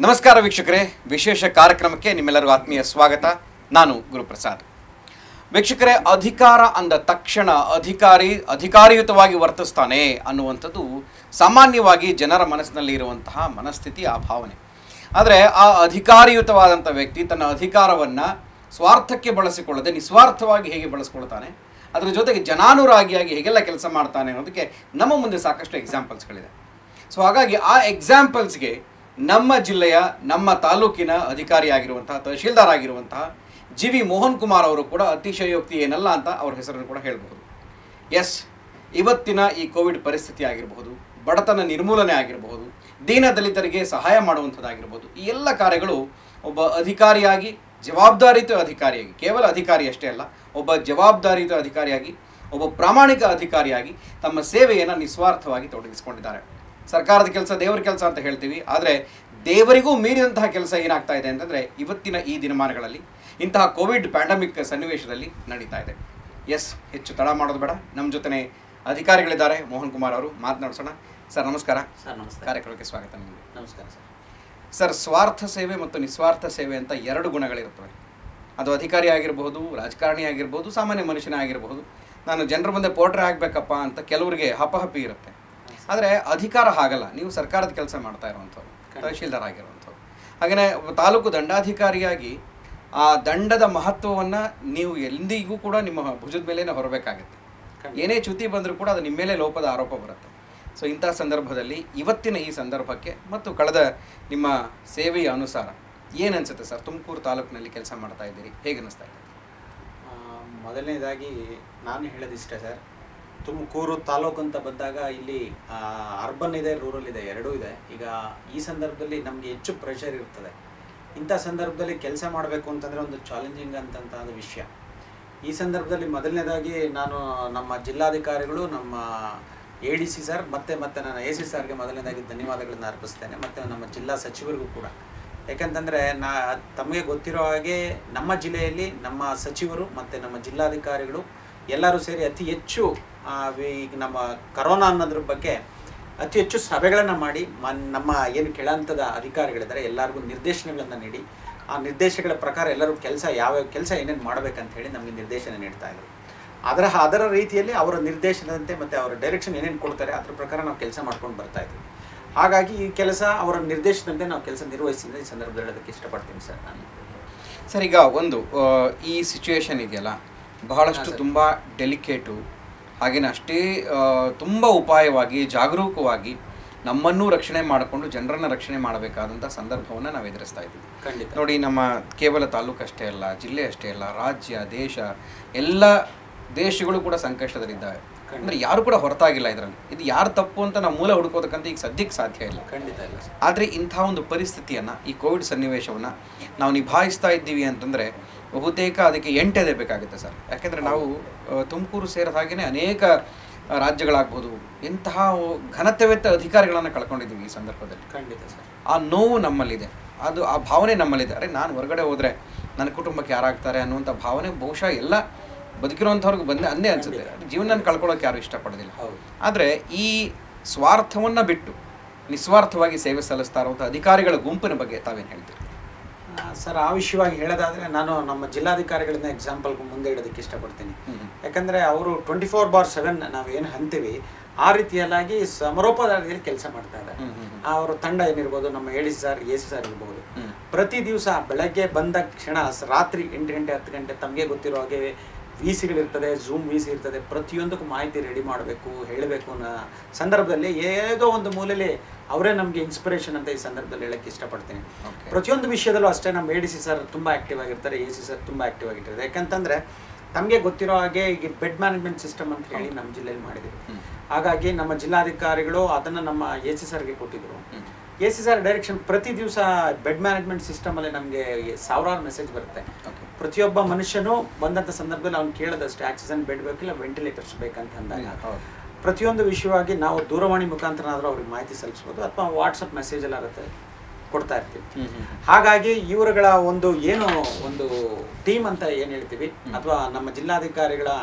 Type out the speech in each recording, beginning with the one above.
ನಮಸ್ಕಾರ ವೀಕ್ಷಕರೇ ವಿಶೇಷ ಕಾರ್ಯಕ್ರಮಕ್ಕೆ ನಿಮ್ಮೆಲ್ಲರಿಗೂ ಆತ್ಮೀಯ ಸ್ವಾಗತ ನಾನು ಗುರುಪ್ರಸಾದ್ ವೀಕ್ಷಕರೇ ಅಧಿಕಾರ ಅಂದ ತಕ್ಷಣ ಅಧಿಕಾರಿ ಅಧಿಕಾರಯುತವಾಗಿ ವರ್ತಿಸ್ತಾನೆ ಅನ್ನುವಂಥದ್ದು ಸಾಮಾನ್ಯವಾಗಿ ಜನರ ಮನಸ್ಸಿನಲ್ಲಿ ಇರುವಂತಹ ಮನಸ್ಥಿತಿ ಆ ಭಾವನೆ ಆದರೆ ಆ ಅಧಿಕಾರಯುತವಾದಂಥ ವ್ಯಕ್ತಿ ತನ್ನ ಅಧಿಕಾರವನ್ನು ಸ್ವಾರ್ಥಕ್ಕೆ ಬಳಸಿಕೊಳ್ಳದೆ ನಿಸ್ವಾರ್ಥವಾಗಿ ಹೇಗೆ ಬಳಸ್ಕೊಳ್ತಾನೆ ಅದರ ಜೊತೆಗೆ ಜನಾನುರಾಗಿಯಾಗಿ ಹೇಗೆಲ್ಲ ಕೆಲಸ ಮಾಡ್ತಾನೆ ಅನ್ನೋದಕ್ಕೆ ನಮ್ಮ ಮುಂದೆ ಸಾಕಷ್ಟು ಎಕ್ಸಾಂಪಲ್ಸ್ಗಳಿದೆ ಸೊ ಹಾಗಾಗಿ ಆ ಎಕ್ಸಾಂಪಲ್ಸ್ಗೆ ನಮ್ಮ ಜಿಲ್ಲೆಯ ನಮ್ಮ ತಾಲೂಕಿನ ಅಧಿಕಾರಿಯಾಗಿರುವಂತಹ ತಹಶೀಲ್ದಾರ್ ಆಗಿರುವಂತಹ ಜಿ ವಿ ಮೋಹನ್ ಕುಮಾರ್ ಅವರು ಕೂಡ ಅತಿಶಯೋಕ್ತಿ ಏನಲ್ಲ ಅಂತ ಅವ್ರ ಹೆಸರನ್ನು ಕೂಡ ಹೇಳಬಹುದು ಎಸ್ ಇವತ್ತಿನ ಈ ಕೋವಿಡ್ ಪರಿಸ್ಥಿತಿ ಆಗಿರಬಹುದು ಬಡತನ ನಿರ್ಮೂಲನೆ ಆಗಿರಬಹುದು ದೀನ ದಲಿತರಿಗೆ ಸಹಾಯ ಮಾಡುವಂಥದ್ದಾಗಿರ್ಬೋದು ಈ ಎಲ್ಲ ಕಾರ್ಯಗಳು ಒಬ್ಬ ಅಧಿಕಾರಿಯಾಗಿ ಜವಾಬ್ದಾರಿತ ಅಧಿಕಾರಿಯಾಗಿ ಕೇವಲ ಅಧಿಕಾರಿ ಅಷ್ಟೇ ಅಲ್ಲ ಒಬ್ಬ ಜವಾಬ್ದಾರಿತ ಅಧಿಕಾರಿಯಾಗಿ ಒಬ್ಬ ಪ್ರಾಮಾಣಿಕ ಅಧಿಕಾರಿಯಾಗಿ ತಮ್ಮ ಸೇವೆಯನ್ನು ನಿಸ್ವಾರ್ಥವಾಗಿ ತೊಡಗಿಸಿಕೊಂಡಿದ್ದಾರೆ ಸರ್ಕಾರದ ಕೆಲಸ ದೇವರ ಕೆಲಸ ಅಂತ ಹೇಳ್ತೀವಿ ಆದರೆ ದೇವರಿಗೂ ಮೀರಿದಂತಹ ಕೆಲಸ ಏನಾಗ್ತಾ ಇದೆ ಅಂತಂದರೆ ಇವತ್ತಿನ ಈ ದಿನಮಾನಗಳಲ್ಲಿ ಇಂತಹ ಕೋವಿಡ್ ಪ್ಯಾಂಡಮಿಕ್ ಸನ್ನಿವೇಶದಲ್ಲಿ ನಡೀತಾ ಇದೆ ಎಸ್ ಹೆಚ್ಚು ತಡ ಮಾಡೋದು ಬೇಡ ನಮ್ಮ ಜೊತೆನೆ ಅಧಿಕಾರಿಗಳಿದ್ದಾರೆ ಮೋಹನ್ ಕುಮಾರ್ ಅವರು ಮಾತನಾಡಿಸೋಣ ಸರ್ ನಮಸ್ಕಾರ ಸರ್ ನಮಸ್ತೆ ಕಾರ್ಯಕ್ರಮಕ್ಕೆ ಸ್ವಾಗತ ನಿಮಗೆ ನಮಸ್ಕಾರ ಸರ್ ಸರ್ ಸ್ವಾರ್ಥ ಸೇವೆ ಮತ್ತು ನಿಸ್ವಾರ್ಥ ಸೇವೆ ಅಂತ ಎರಡು ಗುಣಗಳಿರುತ್ತವೆ ಅದು ಅಧಿಕಾರಿ ಆಗಿರಬಹುದು ರಾಜಕಾರಣಿ ಆಗಿರ್ಬೋದು ಸಾಮಾನ್ಯ ಮನುಷ್ಯನೇ ಆಗಿರಬಹುದು ನಾನು ಜನರ ಮುಂದೆ ಪೋಟ್ರೆ ಆಗಬೇಕಪ್ಪ ಅಂತ ಕೆಲವರಿಗೆ ಹಪಹಪಿ ಇರುತ್ತೆ ಆದರೆ ಅಧಿಕಾರ ಹಾಗಲ್ಲ ನೀವು ಸರ್ಕಾರದ ಕೆಲಸ ಮಾಡ್ತಾ ಇರುವಂಥವ್ರು ತಹಶೀಲ್ದಾರ್ ಆಗಿರುವಂಥವ್ರು ಹಾಗೆಯೇ ಒಬ್ಬ ತಾಲೂಕು ದಂಡಾಧಿಕಾರಿಯಾಗಿ ಆ ದಂಡದ ಮಹತ್ವವನ್ನು ನೀವು ಎಂದಿಗೂ ಕೂಡ ನಿಮ್ಮ ಭುಜದ ಮೇಲೇನೆ ಹೊರಬೇಕಾಗುತ್ತೆ ಖಂಡಿತ. ಏನೇ ಚ್ಯುತಿ ಬಂದರೂ ಕೂಡ ಅದು ನಿಮ್ಮ ಮೇಲೆ ಲೋಪದ ಆರೋಪ ಬರುತ್ತೆ ಸೊ ಇಂಥ ಸಂದರ್ಭದಲ್ಲಿ ಇವತ್ತಿನ ಈ ಸಂದರ್ಭಕ್ಕೆ ಮತ್ತು ಕಳೆದ ನಿಮ್ಮ ಸೇವೆಯ ಅನುಸಾರ ಏನು ಅನ್ಸುತ್ತೆ ಸರ್ ತುಮಕೂರು ತಾಲೂಕಿನಲ್ಲಿ ಕೆಲಸ ಮಾಡ್ತಾ ಇದ್ದೀರಿ ಹೇಗೆ ಅನ್ನಿಸ್ತಾ ಇದೆ ಆ, ಮೊದಲನೇದಾಗಿ ನಾನು ಹೇಳೋದಿಷ್ಟೇ ಸರ್ ತುಮಕೂರು ತಾಲೂಕು ಅಂತ ಬಂದಾಗ ಇಲ್ಲಿ ಅರ್ಬನ್ ಇದೆ ರೂರಲ್ ಇದೆ ಎರಡೂ ಇದೆ ಈಗ ಈ ಸಂದರ್ಭದಲ್ಲಿ ನಮಗೆ ಹೆಚ್ಚು ಪ್ರೆಷರ್ ಇರ್ತದೆ ಇಂಥ ಸಂದರ್ಭದಲ್ಲಿ ಕೆಲಸ ಮಾಡಬೇಕು ಅಂತಂದರೆ ಒಂದು ಚಾಲೆಂಜಿಂಗ್ ಅಂತಂತ ಒಂದು ವಿಷಯ ಈ ಸಂದರ್ಭದಲ್ಲಿ ಮೊದಲನೇದಾಗಿ ನಾನು ನಮ್ಮ ಜಿಲ್ಲಾಧಿಕಾರಿಗಳು ನಮ್ಮ ಎ ಡಿ ಸಿ ಸರ್ ಮತ್ತು ಮತ್ತು ನಾನು ಎ ಸಿ ಸರ್ಗೆ ಮೊದಲನೇದಾಗಿ ಧನ್ಯವಾದಗಳನ್ನು ಅರ್ಪಿಸ್ತೇನೆ ಮತ್ತು ನಮ್ಮ ಜಿಲ್ಲಾ ಸಚಿವರಿಗೂ ಕೂಡ ಯಾಕಂತಂದರೆ ನಾ ತಮಗೆ ಗೊತ್ತಿರೋ ಹಾಗೆ ನಮ್ಮ ಜಿಲ್ಲೆಯಲ್ಲಿ ನಮ್ಮ ಸಚಿವರು ಮತ್ತು ನಮ್ಮ ಜಿಲ್ಲಾಧಿಕಾರಿಗಳು ಎಲ್ಲರೂ ಸೇರಿ ಅತಿ ಹೆಚ್ಚು ಆ, ವಿ- ಈಗ ನಮ್ಮ ಕರೋನಾ ಅನ್ನೋದ್ರ ಬಗ್ಗೆ ಅತಿ ಹೆಚ್ಚು ಸಭೆಗಳನ್ನು ಮಾಡಿ ಮನ್ ನಮ್ಮ ಏನು ಕೆಳಹಂತದ ಅಧಿಕಾರಿಗಳಿದ್ದಾರೆ ಎಲ್ಲರಿಗೂ ನಿರ್ದೇಶನಗಳನ್ನು ನೀಡಿ ಆ ನಿರ್ದೇಶಗಳ ಪ್ರಕಾರ ಎಲ್ಲರೂ ಕೆಲಸ ಯಾವ್ಯಾವ ಕೆಲಸ ಏನೇನು ಮಾಡ್ಬೇಕಂತ ಹೇಳಿ ನಮಗೆ ನಿರ್ದೇಶನ ನೀಡ್ತಾ ಇದ್ರು ಅದರ ಅದರ ರೀತಿಯಲ್ಲಿ ಅವರ ನಿರ್ದೇಶನದಂತೆ ಮತ್ತು ಅವರ ಡೈರೆಕ್ಷನ್ ಏನೇನು ಕೊಡ್ತಾರೆ ಅದ್ರ ಪ್ರಕಾರ ನಾವು ಕೆಲಸ ಮಾಡ್ಕೊಂಡು ಬರ್ತಾ ಇದ್ವಿ ಹಾಗಾಗಿ ಈ ಕೆಲಸ ಅವರ ನಿರ್ದೇಶನದಂತೆ ನಾವು ಕೆಲಸ ನಿರ್ವಹಿಸಿದ ಈ ಸಂದರ್ಭದಲ್ಲಿ ಹೇಳೋದಕ್ಕೆ ಇಷ್ಟಪಡ್ತೀನಿ ಸರ್ ನಾನು ಸರ್ ಈಗ ಒಂದು ಆ, ಈ ಸಿಚುವೇಶನ್ ಇದೆಯಲ್ಲ ಬಹಳಷ್ಟು ಹಾ, ಸರ್. ತುಂಬ ಡೆಲಿಕೇಟು ಹಾಗೆಯೇ ಅಷ್ಟೇ ಆ, ತುಂಬ ಉಪಾಯವಾಗಿ ಜಾಗರೂಕವಾಗಿ ನಮ್ಮನ್ನೂ ರಕ್ಷಣೆ ಮಾಡಿಕೊಂಡು ಜನರನ್ನ ರಕ್ಷಣೆ ಮಾಡಬೇಕಾದಂಥ ಸಂದರ್ಭವನ್ನು ನಾವು ಎದುರಿಸ್ತಾ ಇದ್ದೀವಿ ಖಂಡಿತ ನೋಡಿ ನಮ್ಮ ಕೇವಲ ತಾಲೂಕು ಅಷ್ಟೇ ಅಲ್ಲ ಜಿಲ್ಲೆ ಅಷ್ಟೇ ಅಲ್ಲ ರಾಜ್ಯ ದೇಶ ಎಲ್ಲ ದೇಶಗಳು ಕೂಡ ಸಂಕಷ್ಟದಲ್ಲಿದ್ದಾವೆ ಖಂಡಿತ. ಅಂದ್ರೆ ಯಾರು ಕೂಡ ಹೊರತಾಗಿಲ್ಲ ಇದರಲ್ಲಿ ಇದು ಯಾರು ತಪ್ಪು ಅಂತ ನಾವು ಮೂಲ ಹುಡುಕೋದಕ್ಕಂತ ಈಗ ಸದ್ಯಕ್ಕೆ ಸಾಧ್ಯ ಇಲ್ಲ ಖಂಡಿತ ಇಲ್ಲ ಸರ್ ಆದರೆ ಇಂಥ ಒಂದು ಪರಿಸ್ಥಿತಿಯನ್ನು ಈ ಕೋವಿಡ್ ಸನ್ನಿವೇಶವನ್ನು ನಾವು ನಿಭಾಯಿಸ್ತಾ ಇದ್ದೀವಿ ಅಂತಂದರೆ ಬಹುತೇಕ ಅದಕ್ಕೆ ಎಂಟೆದೆ ಬೇಕಾಗುತ್ತೆ ಸರ್ ಯಾಕೆಂದರೆ ನಾವು ಆ, ತುಮಕೂರು ಸೇರಿದ ಹಾಗೆಯೇ ಅನೇಕ ಆ, ರಾಜ್ಯಗಳಾಗ್ಬೋದು ಇಂತಹ ಘನತೆವೆತ್ತ ಅಧಿಕಾರಿಗಳನ್ನು ಕಳ್ಕೊಂಡಿದ್ದೀವಿ ಈ ಸಂದರ್ಭದಲ್ಲಿ ಖಂಡಿತ ಸರ್ ಆ ನೋವು ನಮ್ಮಲ್ಲಿದೆ ಅದು ಆ ಭಾವನೆ ನಮ್ಮಲ್ಲಿದೆ ಅರೆ ನಾನು ಹೊರಗಡೆ ಹೋದರೆ ನನ್ನ ಕುಟುಂಬಕ್ಕೆ ಯಾರಾಗ್ತಾರೆ ಅನ್ನುವಂಥ ಭಾವನೆ ಬಹುಶಃ ಎಲ್ಲ ಬದುಕಿರುವಂಥವ್ರಿಗೆ ಬಂದೇ ಅಂದೇ ಅನಿಸುತ್ತೆ ಜೀವನ ಕಳ್ಕೊಳ್ಳೋಕೆ ಯಾರು ಇಷ್ಟಪಡೋದಿಲ್ಲ ಹೌದು ಆದರೆ ಈ ಸ್ವಾರ್ಥವನ್ನು ಬಿಟ್ಟು ನಿಸ್ವಾರ್ಥವಾಗಿ ಸೇವೆ ಸಲ್ಲಿಸ್ತಾ ಇರುವಂಥ ಅಧಿಕಾರಿಗಳ ಗುಂಪಿನ ಬಗ್ಗೆ ತಾವೇನು ಹೇಳ್ತೀರಿ ಆ, ಸರ್ ಆ ವಿಷಯವಾಗಿ ಹೇಳೋದಾದ್ರೆ ನಾನು ನಮ್ಮ ಜಿಲ್ಲಾಧಿಕಾರಿಗಳನ್ನ ಎಕ್ಸಾಂಪಲ್ ಮುಂದೆ ಇಡೋದಕ್ಕೆ ಇಷ್ಟಪಡ್ತೀನಿ ಯಾಕಂದ್ರೆ ಅವರು ಟ್ವೆಂಟಿ ಫೋರ್ ಬಾರ್ ಸೆವೆನ್ ನಾವೇನು ಅಂತೀವಿ ಆ ರೀತಿಯಲ್ಲಾಗಿ ಸಮರೋಪಾದಿಯಲ್ಲಿ ಕೆಲಸ ಮಾಡ್ತಾ ಇದ್ದಾರೆ ಹ್ಮ್, ಹ್ಮ್, ಹ್ಮ್. ಅವ್ರ ತಂಡ ಏನಿರ್ಬೋದು ನಮ್ಮ A D sir A C sir ಇರ್ಬೋದು ಹ್ಮ್. ಪ್ರತಿ ದಿವಸ ಬೆಳಗ್ಗೆ ಬಂದ ಕ್ಷಣ ಸ- ರಾತ್ರಿ ಎಂಟು ಗಂಟೆ ಹತ್ತು ಗಂಟೆ ತಮಗೆ ಗೊತ್ತಿರೋ ಹಾಗೆ ವಿ ಸಿಗಳಿರ್ತದೆ ಝೂಮ್ ವಿ ಸಿ ಇರ್ತದೆ ಪ್ರತಿಯೊಂದಕ್ಕೂ ಮಾಹಿತಿ ರೆಡಿ ಮಾಡಬೇಕು ಹೇಳಬೇಕು ಅನ್ನೋ ಸಂದರ್ಭದಲ್ಲಿ ಏದೋ ಒಂದು ಮೂಲೆಯಲ್ಲಿ ಅವರೇ ನಮಗೆ ಇನ್ಸ್ಪಿರೇಷನ್ ಅಂತ ಈ ಸಂದರ್ಭದಲ್ಲಿ ಹೇಳಕ್ಕೆ ಇಷ್ಟಪಡ್ತೀನಿ Okay. ಪ್ರತಿಯೊಂದು ವಿಷಯದಲ್ಲೂ ಅಷ್ಟೇ ನಮ್ಮ ಎ ಡಿ ಸಿ ಸರ್ ತುಂಬ ಆಕ್ಟಿವ್ ಆಗಿರ್ತಾರೆ ಎ ಸಿ ಸರ್ ತುಂಬ ಆಕ್ಟಿವ್ ಆಗಿರ್ತಾರೆ ಯಾಕಂತಂದ್ರೆ ತಮಗೆ ಗೊತ್ತಿರೋ ಹಾಗೆ ಈಗ ಬೆಡ್ ಮ್ಯಾನೇಜ್ಮೆಂಟ್ ಸಿಸ್ಟಮ್ ಅಂತ ಹೇಳಿ ನಮ್ಮ ಜಿಲ್ಲೆಯಲ್ಲಿ ಮಾಡಿದ್ದೀವಿ ಹ್ಮ್. ಹಾಗಾಗಿ ನಮ್ಮ ಜಿಲ್ಲಾಧಿಕಾರಿಗಳು ಅದನ್ನು ನಮ್ಮ ಎ ಸಿ ಸರ್ಗೆ ಕೊಟ್ಟಿದ್ರು ಹ್ಮ್. ಎ ಸಿ ಸರ್ ಡೈರೆಕ್ಷನ್ ಪ್ರತಿ ದಿವಸ ಬೆಡ್ ಮ್ಯಾನೇಜ್ಮೆಂಟ್ ಸಿಸ್ಟಮಲ್ಲಿ ನಮಗೆ ಸಾವಿರಾರು ಮೆಸೇಜ್ ಬರುತ್ತೆ Okay. ಪ್ರತಿಯೊಬ್ಬ ಮನುಷ್ಯನು ಬಂದಂಥ ಸಂದರ್ಭದಲ್ಲಿ ಅವ್ನು ಕೇಳೋದಷ್ಟೇ ಆಕ್ಸಿಜನ್ ಬೆಡ್ ಬೇಕಿಲ್ಲ ವೆಂಟಿಲೇಟರ್ಸ್ ಬೇಕಂತ ಅಂದಾಗ ಹೌದು. ಪ್ರತಿಯೊಂದು ವಿಷಯವಾಗಿ ನಾವು ದೂರವಾಣಿ ಮುಖಾಂತರನಾದರೂ ಅವ್ರಿಗೆ ಮಾಹಿತಿ ಸಲ್ಲಿಸ್ಬೋದು ಅಥವಾ ವಾಟ್ಸಪ್ ಮೆಸೇಜ್ ಎಲ್ಲ ಇರುತ್ತೆ ಕೊಡ್ತಾ ಇರ್ತೀವಿ ಹ್ಮ್, ಹ್ಮ್, ಹ್ಮ್. ಹಾಗಾಗಿ ಇವರುಗಳ ಒಂದು ಏನು ಒಂದು ಟೀಮ್ ಅಂತ ಏನು ಹೇಳ್ತೀವಿ ಹ್ಮ್. ಅಥವಾ ನಮ್ಮ ಜಿಲ್ಲಾಧಿಕಾರಿಗಳ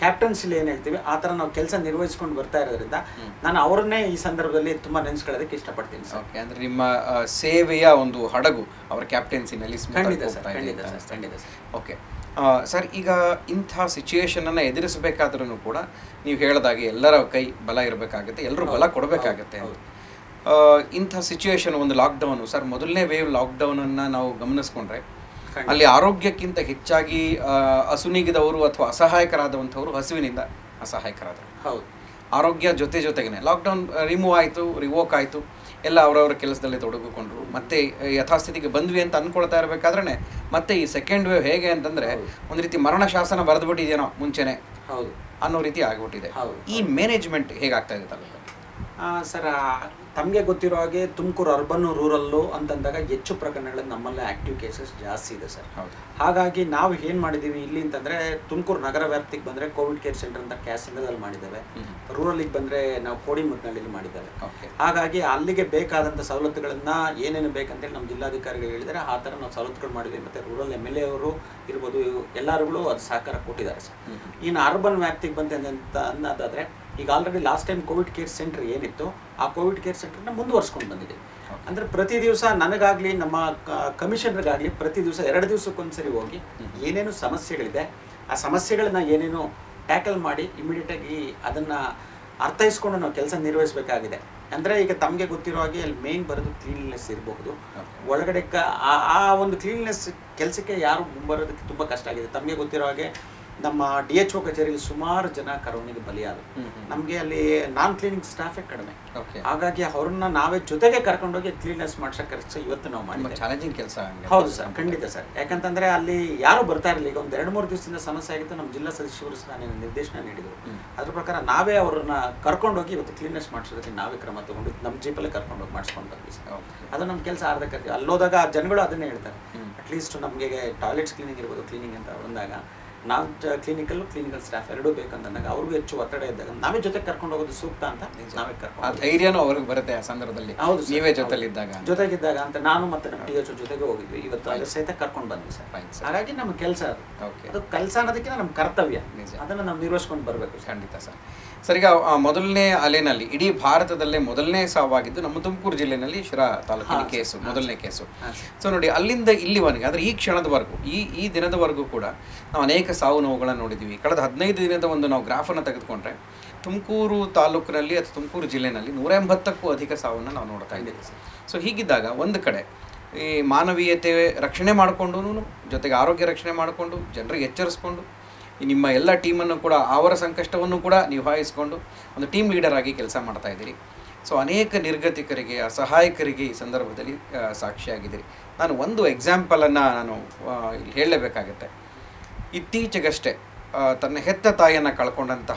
ಕ್ಯಾಪ್ಟನ್ಸಿಲಿ ಏನು ಹೇಳ್ತೀವಿ ಆ ಥರ ನಾವು ಕೆಲಸ ನಿರ್ವಹಿಸ್ಕೊಂಡು ಬರ್ತಾ ಇರೋದ್ರಿಂದ ನಾನು ಅವರನ್ನೇ ಈ ಸಂದರ್ಭದಲ್ಲಿ ತುಂಬ ನೆನೆಸ್ಕೊಳ್ಳೋದಕ್ಕೆ ಇಷ್ಟಪಡ್ತೀನಿ ಸರ್ ಓಕೆ ಅಂದ್ರೆ ನಿಮ್ಮ ಆ, ಸೇವೆಯ ಒಂದು ಹಡಗು ಅವರ ಕ್ಯಾಪ್ಟನ್ಸಿನಲ್ಲಿ ಖಂಡಿತ ಸರ್ ಖಂಡಿತ ಸರ್ ಖಂಡಿತ ಸರ್ ಓಕೆ ಸರ್ ಈಗ ಇಂಥ ಸಿಚುಯೇಷನ್ ಅನ್ನ ಎದುರಿಸಬೇಕಾದ್ರೂ ಕೂಡ ನೀವು ಹೇಳಿದಾಗೆ ಎಲ್ಲರ ಕೈ ಬಲ ಇರಬೇಕಾಗುತ್ತೆ ಎಲ್ಲರೂ ಬಲ ಕೊಡಬೇಕಾಗತ್ತೆ ಹೌದು. ಆ, ಇಂಥ ಸಿಚುಯೇಷನ್ ಒಂದು ಲಾಕ್ಡೌನು ಸರ್ ಮೊದಲನೇ ವೇವ್ ಲಾಕ್ಡೌನ್ ಅನ್ನ ನಾವು ಗಮನಿಸ್ಕೊಂಡ್ರೆ ಖಂಡಿತ. ಅಲ್ಲಿ ಆರೋಗ್ಯಕ್ಕಿಂತ ಹೆಚ್ಚಾಗಿ ಆ, ಅಸುನೀಗಿದವರು ಅಥವಾ ಅಸಹಾಯಕರಾದಂಥವರು ಹಸುವಿನಿಂದ ಅಸಹಾಯಕರಾದರು ಹೌದು ಆರೋಗ್ಯ ಜೊತೆ ಜೊತೆಗೇನೆ ಲಾಕ್ಡೌನ್ ರಿಮೂವ್ ಆಯಿತು ರಿವೋಕ್ ಆಯಿತು ಎಲ್ಲ ಅವರವರ ಕೆಲಸದಲ್ಲಿ ತೊಡಗಿಕೊಂಡ್ರು ಮತ್ತೆ ಯಥಾಸ್ಥಿತಿಗೆ ಬಂದ್ವಿ ಅಂತ ಅನ್ಕೊಳ್ತಾ ಇರಬೇಕಾದ್ರೆ ಮತ್ತೆ ಈ ಸೆಕೆಂಡ್ ವೇವ್ ಹೇಗೆ ಅಂತಂದ್ರೆ ಒಂದು ರೀತಿ ಮರಣ ಶಾಸನ ಬರೆದ್ಬಿಟ್ಟಿದೇನೋ ಮುಂಚೆನೆ ಹೌದು ಅನ್ನೋ ರೀತಿ ಆಗ್ಬಿಟ್ಟಿದೆ ಹೌದು. ಈ ಮ್ಯಾನೇಜ್ಮೆಂಟ್ ಹೇಗಾಗ್ತಾ ಇದೆ ತಾಲೂಕು ಆ, ಸರ್ ತಮಗೆ ಗೊತ್ತಿರೋ ಹಾಗೆ ತುಮಕೂರು ಅರ್ಬನ್ ರೂರಲ್ಲು ಅಂತಂದಾಗ ಹೆಚ್ಚು ಪ್ರಕರಣಗಳು ನಮ್ಮಲ್ಲೇ ಆಕ್ಟಿವ್ ಕೇಸಸ್ ಜಾಸ್ತಿ ಇದೆ ಸರ್ ಹೌದು ಹಾಗಾಗಿ ನಾವು ಏನು ಮಾಡಿದ್ದೀವಿ ಇಲ್ಲಿ ಅಂತಂದರೆ ತುಮಕೂರು ನಗರ ವ್ಯಾಪ್ತಿಗೆ ಬಂದರೆ ಕೋವಿಡ್ ಕೇರ್ ಸೆಂಟರ್ ಅಂತ ಕ್ಯಾಸಿಂಗದಲ್ಲಿ ಮಾಡಿದ್ದೇವೆ ರೂರಲಿಗೆ ಬಂದರೆ ನಾವು ಕೋಡಿಮುಟ್ನಳ್ಳಿಲಿ ಮಾಡಿದ್ದೇವೆ ಓಕೆ ಹಾಗಾಗಿ ಅಲ್ಲಿಗೆ ಬೇಕಾದಂಥ ಸವಲತ್ತುಗಳನ್ನ ಏನೇನು ಬೇಕಂತೇಳಿ ನಮ್ಮ ಜಿಲ್ಲಾಧಿಕಾರಿಗಳು ಹೇಳಿದರೆ ಆ ಥರ ನಾವು ಸವಲತ್ತುಗಳು ಮಾಡಿದ್ವಿ ಮತ್ತು ರೂರಲ್ ಎಮ್ ಎಲ್ ಎ ಅವರು ಇರ್ಬೋದು ಎಲ್ಲರಿಗೂ ಅದು ಸಹಕಾರ ಕೊಟ್ಟಿದ್ದಾರೆ ಸರ್ ಇನ್ನು ಅರ್ಬನ್ ವ್ಯಾಪ್ತಿಗೆ ಬಂತೆ ಅಂತ ಅನ್ನೋದಾದರೆ ಈಗ already last time Covid care centre ಏನಿತ್ತು ಆ ಕೋವಿಡ್ ಕೇರ್ ಸೆಂಟರ್ನ ಮುಂದುವರ್ಸ್ಕೊಂಡು ಬಂದಿದೆ ಅಂದರೆ ಪ್ರತಿ ದಿವಸ ನನಗಾಗಲಿ ನಮ್ಮ ಕಮಿಷನರ್ಗಾಗಲಿ ಪ್ರತಿ ದಿವಸ ಎರಡು ದಿವಸಕ್ಕೊಂದ್ಸರಿ ಹೋಗಿ ಏನೇನು ಸಮಸ್ಯೆಗಳಿದೆ ಆ ಸಮಸ್ಯೆಗಳನ್ನ ಏನೇನು ಟ್ಯಾಕಲ್ ಮಾಡಿ ಇಮಿಡಿಯೇಟಾಗಿ ಅದನ್ನು ಅರ್ಥೈಸ್ಕೊಂಡು ನಾವು ಕೆಲಸ ನಿರ್ವಹಿಸಬೇಕಾಗಿದೆ ಅಂದರೆ ಈಗ ತಮಗೆ ಗೊತ್ತಿರೋ ಹಾಗೆ ಅಲ್ಲಿ ಮೇನ್ ಬರೋದು ಕ್ಲೀನ್ನೆಸ್ ಇರಬಹುದು ಒಳಗಡೆ ಕ ಆ- ಆ ಒಂದು ಕ್ಲೀನ್ನೆಸ್ ಕೆಲಸಕ್ಕೆ ಯಾರು ಮುಂಬರೋದಕ್ಕೆ ತುಂಬ ಕಷ್ಟ ಆಗಿದೆ ತಮಗೆ ಗೊತ್ತಿರೋ ಹಾಗೆ ನಮ್ಮ ಡಿ ಎಚ್ ಒ ಕಚೇರಿಯಲ್ಲಿ ಸುಮಾರು ಜನ ಕರೋನಿಗೆ ಬಲಿಯಾದರು ನಮಗೆ ಅಲ್ಲಿ ನಾನ್ ಕ್ಲೀನಿಂಗ್ ಸ್ಟಾಫೇ ಕಡಿಮೆ ಓಕೆ ಹಾಗಾಗಿ ಅವ್ರನ್ನ ನಾವೇ ಜೊತೆಗೆ ಕರ್ಕೊಂಡೋಗಿ ಕ್ಲೀನ್ನೆಸ್ ಮಾಡ್ಸೋ ಕೆಲಸ ಇವತ್ತು ನಾವು ತುಂಬ ಮಾಡಿದ್ದೇವೆ ಚಾಲೆಂಜಿಂಗ್ ಕೆಲಸ ಹೌದು ಸರ್ ಖಂಡಿತ ಸರ್ ಯಾಕಂತಂದ್ರೆ ಅಲ್ಲಿ ಯಾರು ಬರ್ತಾ ಇರಲಿಲ್ಲ ಈಗ ಒಂದು ಎರಡು ಮೂರು ದಿವಸದಿಂದ ಸಮಸ್ಯೆ ಆಗಿತ್ತು ನಮ್ಮ ಜಿಲ್ಲಾ ಸದಸ್ಯರು ಸಹ ನಾನು ನಿರ್ದೇಶನ ನೀಡಿದರು ಅದ್ರ ಪ್ರಕಾರ ನಾವೇ ಅವ್ರನ್ನ ಕರ್ಕೊಂಡೋಗಿ ಇವತ್ತು ಕ್ಲೀನ್ನೆಸ್ ಮಾಡಿಸೋದಕ್ಕೆ ನಾವೇ ಕ್ರಮ ತಗೊಂಡು ನಮ್ಮ ಜೀಪಲ್ಲೇ ಕರ್ಕೊಂಡೋಗಿ ಮಾಡಿಸ್ಕೊಂಡು ಬಂದ್ವಿ ಸರ್ ಓಕೆ ಅದು ನಮ್ಮ ಕೆಲಸ ಅರ್ಧಕ್ಕೆ ಅಲ್ಲೋದಾಗ ಜನಗಳು ಅದನ್ನೇ ಹೇಳ್ತಾರೆ ಅಟ್ಲೀಸ್ಟ್ ನಮಗೆ ಟಾಯ್ಲೆಟ್ಸ್ ಕ್ಲೀನಿಂಗ್ ಇರ್ಬೋದು ಕ್ಲೀನಿಂಗ್ ಅಂತ ಬಂದಾಗ ನಾವು ಕ್ಲಿನಿಕಲ್ಲು ಕ್ಲಿನಿಕಲ್ ಸ್ಟಾಫ್ ಎರಡೂ ಬೇಕಂತಂದಾಗ ಅವ್ರಿಗೂ ಹೆಚ್ಚು ಒತ್ತಡ ಇದ್ದಾಗ ನಾವೇ ಜೊತೆ ಕರ್ಕೊಂಡು ಹೋಗೋದು ಸೂಕ್ತ ಅಂತ ನಾವೇ ಆ ಕರ್ಕೊಂಡು ಧೈರ್ಯನೂ ಅವ್ರಿಗೆ ಬರುತ್ತೆ ಆ ಸಂದರ್ಭದಲ್ಲಿ ಹೌದು ಸರ್. ನೀವೇ ಜೊತೆಲಿದ್ದಾಗ ಜೊತೆಗಿದ್ದಾಗ ಅಂತ ನಾನು ಮತ್ತೆ ನಮ್ಮ ಟಿ ಎಚ್ ಜೊತೆಗೆ ಹೋಗಿದ್ವಿ ಇವತ್ತು ಅದ್ರ ಸಹಿತ ಕರ್ಕೊಂಡು ಬಂದ್ವಿ ಸರ್ Fine, sir. ಹಾಗಾಗಿ ನಮ್ಮ ಕೆಲಸ ಅದು ಓಕೆ ಅದು ಕೆಲಸ ಅನ್ನೋದಕ್ಕಿಂತ ನಮ್ಮ ಕರ್ತವ್ಯ ನಿಜ. ಅದನ್ನ ನಾವು ನಿರ್ವಹಿಸ್ಕೊಂಡು ಬರಬೇಕು ಸರ್ ಖಂಡಿತ ಸರ್ ಸರ್ ಈಗ ಆ, ಮೊದಲನೇ ಅಲೆನಲ್ಲಿ ಇಡೀ ಭಾರತದಲ್ಲೇ ಮೊದಲನೇ ಸಾವಾಗಿದ್ದು ನಮ್ಮ ತುಮಕೂರು ಜಿಲ್ಲೆನಲ್ಲಿ ಶಿರಾ ತಾಲೂಕಿನ ಹಾ, ಕೇಸು ಮೊದಲನೇ ಕೇಸು ಹಾ, ಸೊ ನೋಡಿ ಅಲ್ಲಿಂದ ಇಲ್ಲಿವರೆಗೆ ಅಂದರೆ ಈ ಕ್ಷಣದವರೆಗೂ ಈ ಈ ದಿನದವರೆಗೂ ಕೂಡ ನಾವು ಅನೇಕ ಸಾವು ನೋವುಗಳನ್ನು ನೋಡಿದ್ದೀವಿ ಕಳೆದ ಹದಿನೈದು ದಿನದ ಒಂದು ನಾವು ಗ್ರಾಫನ್ನು ತೆಗೆದುಕೊಂಡ್ರೆ ತುಮಕೂರು ತಾಲೂಕಿನಲ್ಲಿ ಅಥವಾ ತುಮಕೂರು ಜಿಲ್ಲೆನಲ್ಲಿ ನೂರ ಎಂಬತ್ತಕ್ಕೂ ಅಧಿಕ ಸಾವನ್ನು ನಾವು ನೋಡ್ತಾ ಇದ್ದೀವಿ ಸೊ ಹೀಗಿದ್ದಾಗ ಒಂದು ಕಡೆ ಈ ಮಾನವೀಯತೆ ರಕ್ಷಣೆ ಮಾಡಿಕೊಂಡು ಜೊತೆಗೆ ಆರೋಗ್ಯ ರಕ್ಷಣೆ ಮಾಡಿಕೊಂಡು ಜನರಿಗೆ ಎಚ್ಚರಿಸ್ಕೊಂಡು ಈ ನಿಮ್ಮ ಎಲ್ಲ ಟೀಮನ್ನು ಕೂಡ ಅವರ ಸಂಕಷ್ಟವನ್ನು ಕೂಡ ನಿಭಾಯಿಸ್ಕೊಂಡು ಒಂದು ಟೀಮ್ ಲೀಡರ್ ಆಗಿ ಕೆಲಸ ಮಾಡ್ತಾ ಇದ್ದೀರಿ ಸೊ ಅನೇಕ ನಿರ್ಗತಿಕರಿಗೆ ಅಸಹಾಯಕರಿಗೆ ಈ ಸಂದರ್ಭದಲ್ಲಿ ಆ, ಸಾಕ್ಷಿಯಾಗಿದ್ದೀರಿ ನಾನು ಒಂದು ಎಕ್ಸಾಂಪಲನ್ನು ನಾನು ಆ, ಇಲ್ಲಿ ಹೇಳಲೇಬೇಕಾಗತ್ತೆ ಇತ್ತೀಚೆಗಷ್ಟೇ ಆ, ತನ್ನ ಹೆತ್ತ ತಾಯಿಯನ್ನು ಕಳ್ಕೊಂಡಂತಹ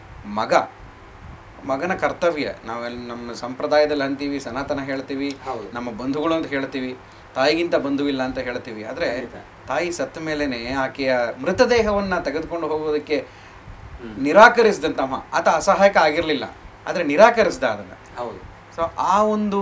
ಮಗ ಮಗನ ಕರ್ತವ್ಯ ನಾವೆಲ್ಲ ನಮ್ಮ ಸಂಪ್ರದಾಯದಲ್ಲಿ ಅಂತೀವಿ ಸನಾತನ ಹೇಳ್ತೀವಿ ಹೌದು. ನಮ್ಮ ಬಂಧುಗಳು ಅಂತ ಹೇಳ್ತೀವಿ ತಾಯಿಗಿಂತ ಬಂಧುವಿಲ್ಲ ಅಂತ ಹೇಳ್ತೀವಿ ಆದರೆ ಖಂಡಿತ. ತಾಯಿ ಸತ್ತ ಮೇಲೇನೆ ಆಕೆಯ ಮೃತದೇಹವನ್ನು ತೆಗೆದುಕೊಂಡು ಹೋಗೋದಕ್ಕೆ ನಿರಾಕರಿಸಿದಂತಹ ಆತ ಅಸಹಾಯಕ ಆಗಿರಲಿಲ್ಲ ಆದರೆ ನಿರಾಕರಿಸ್ದ ಅದನ್ನು ಹೌದು ಸೊ ಆ ಒಂದು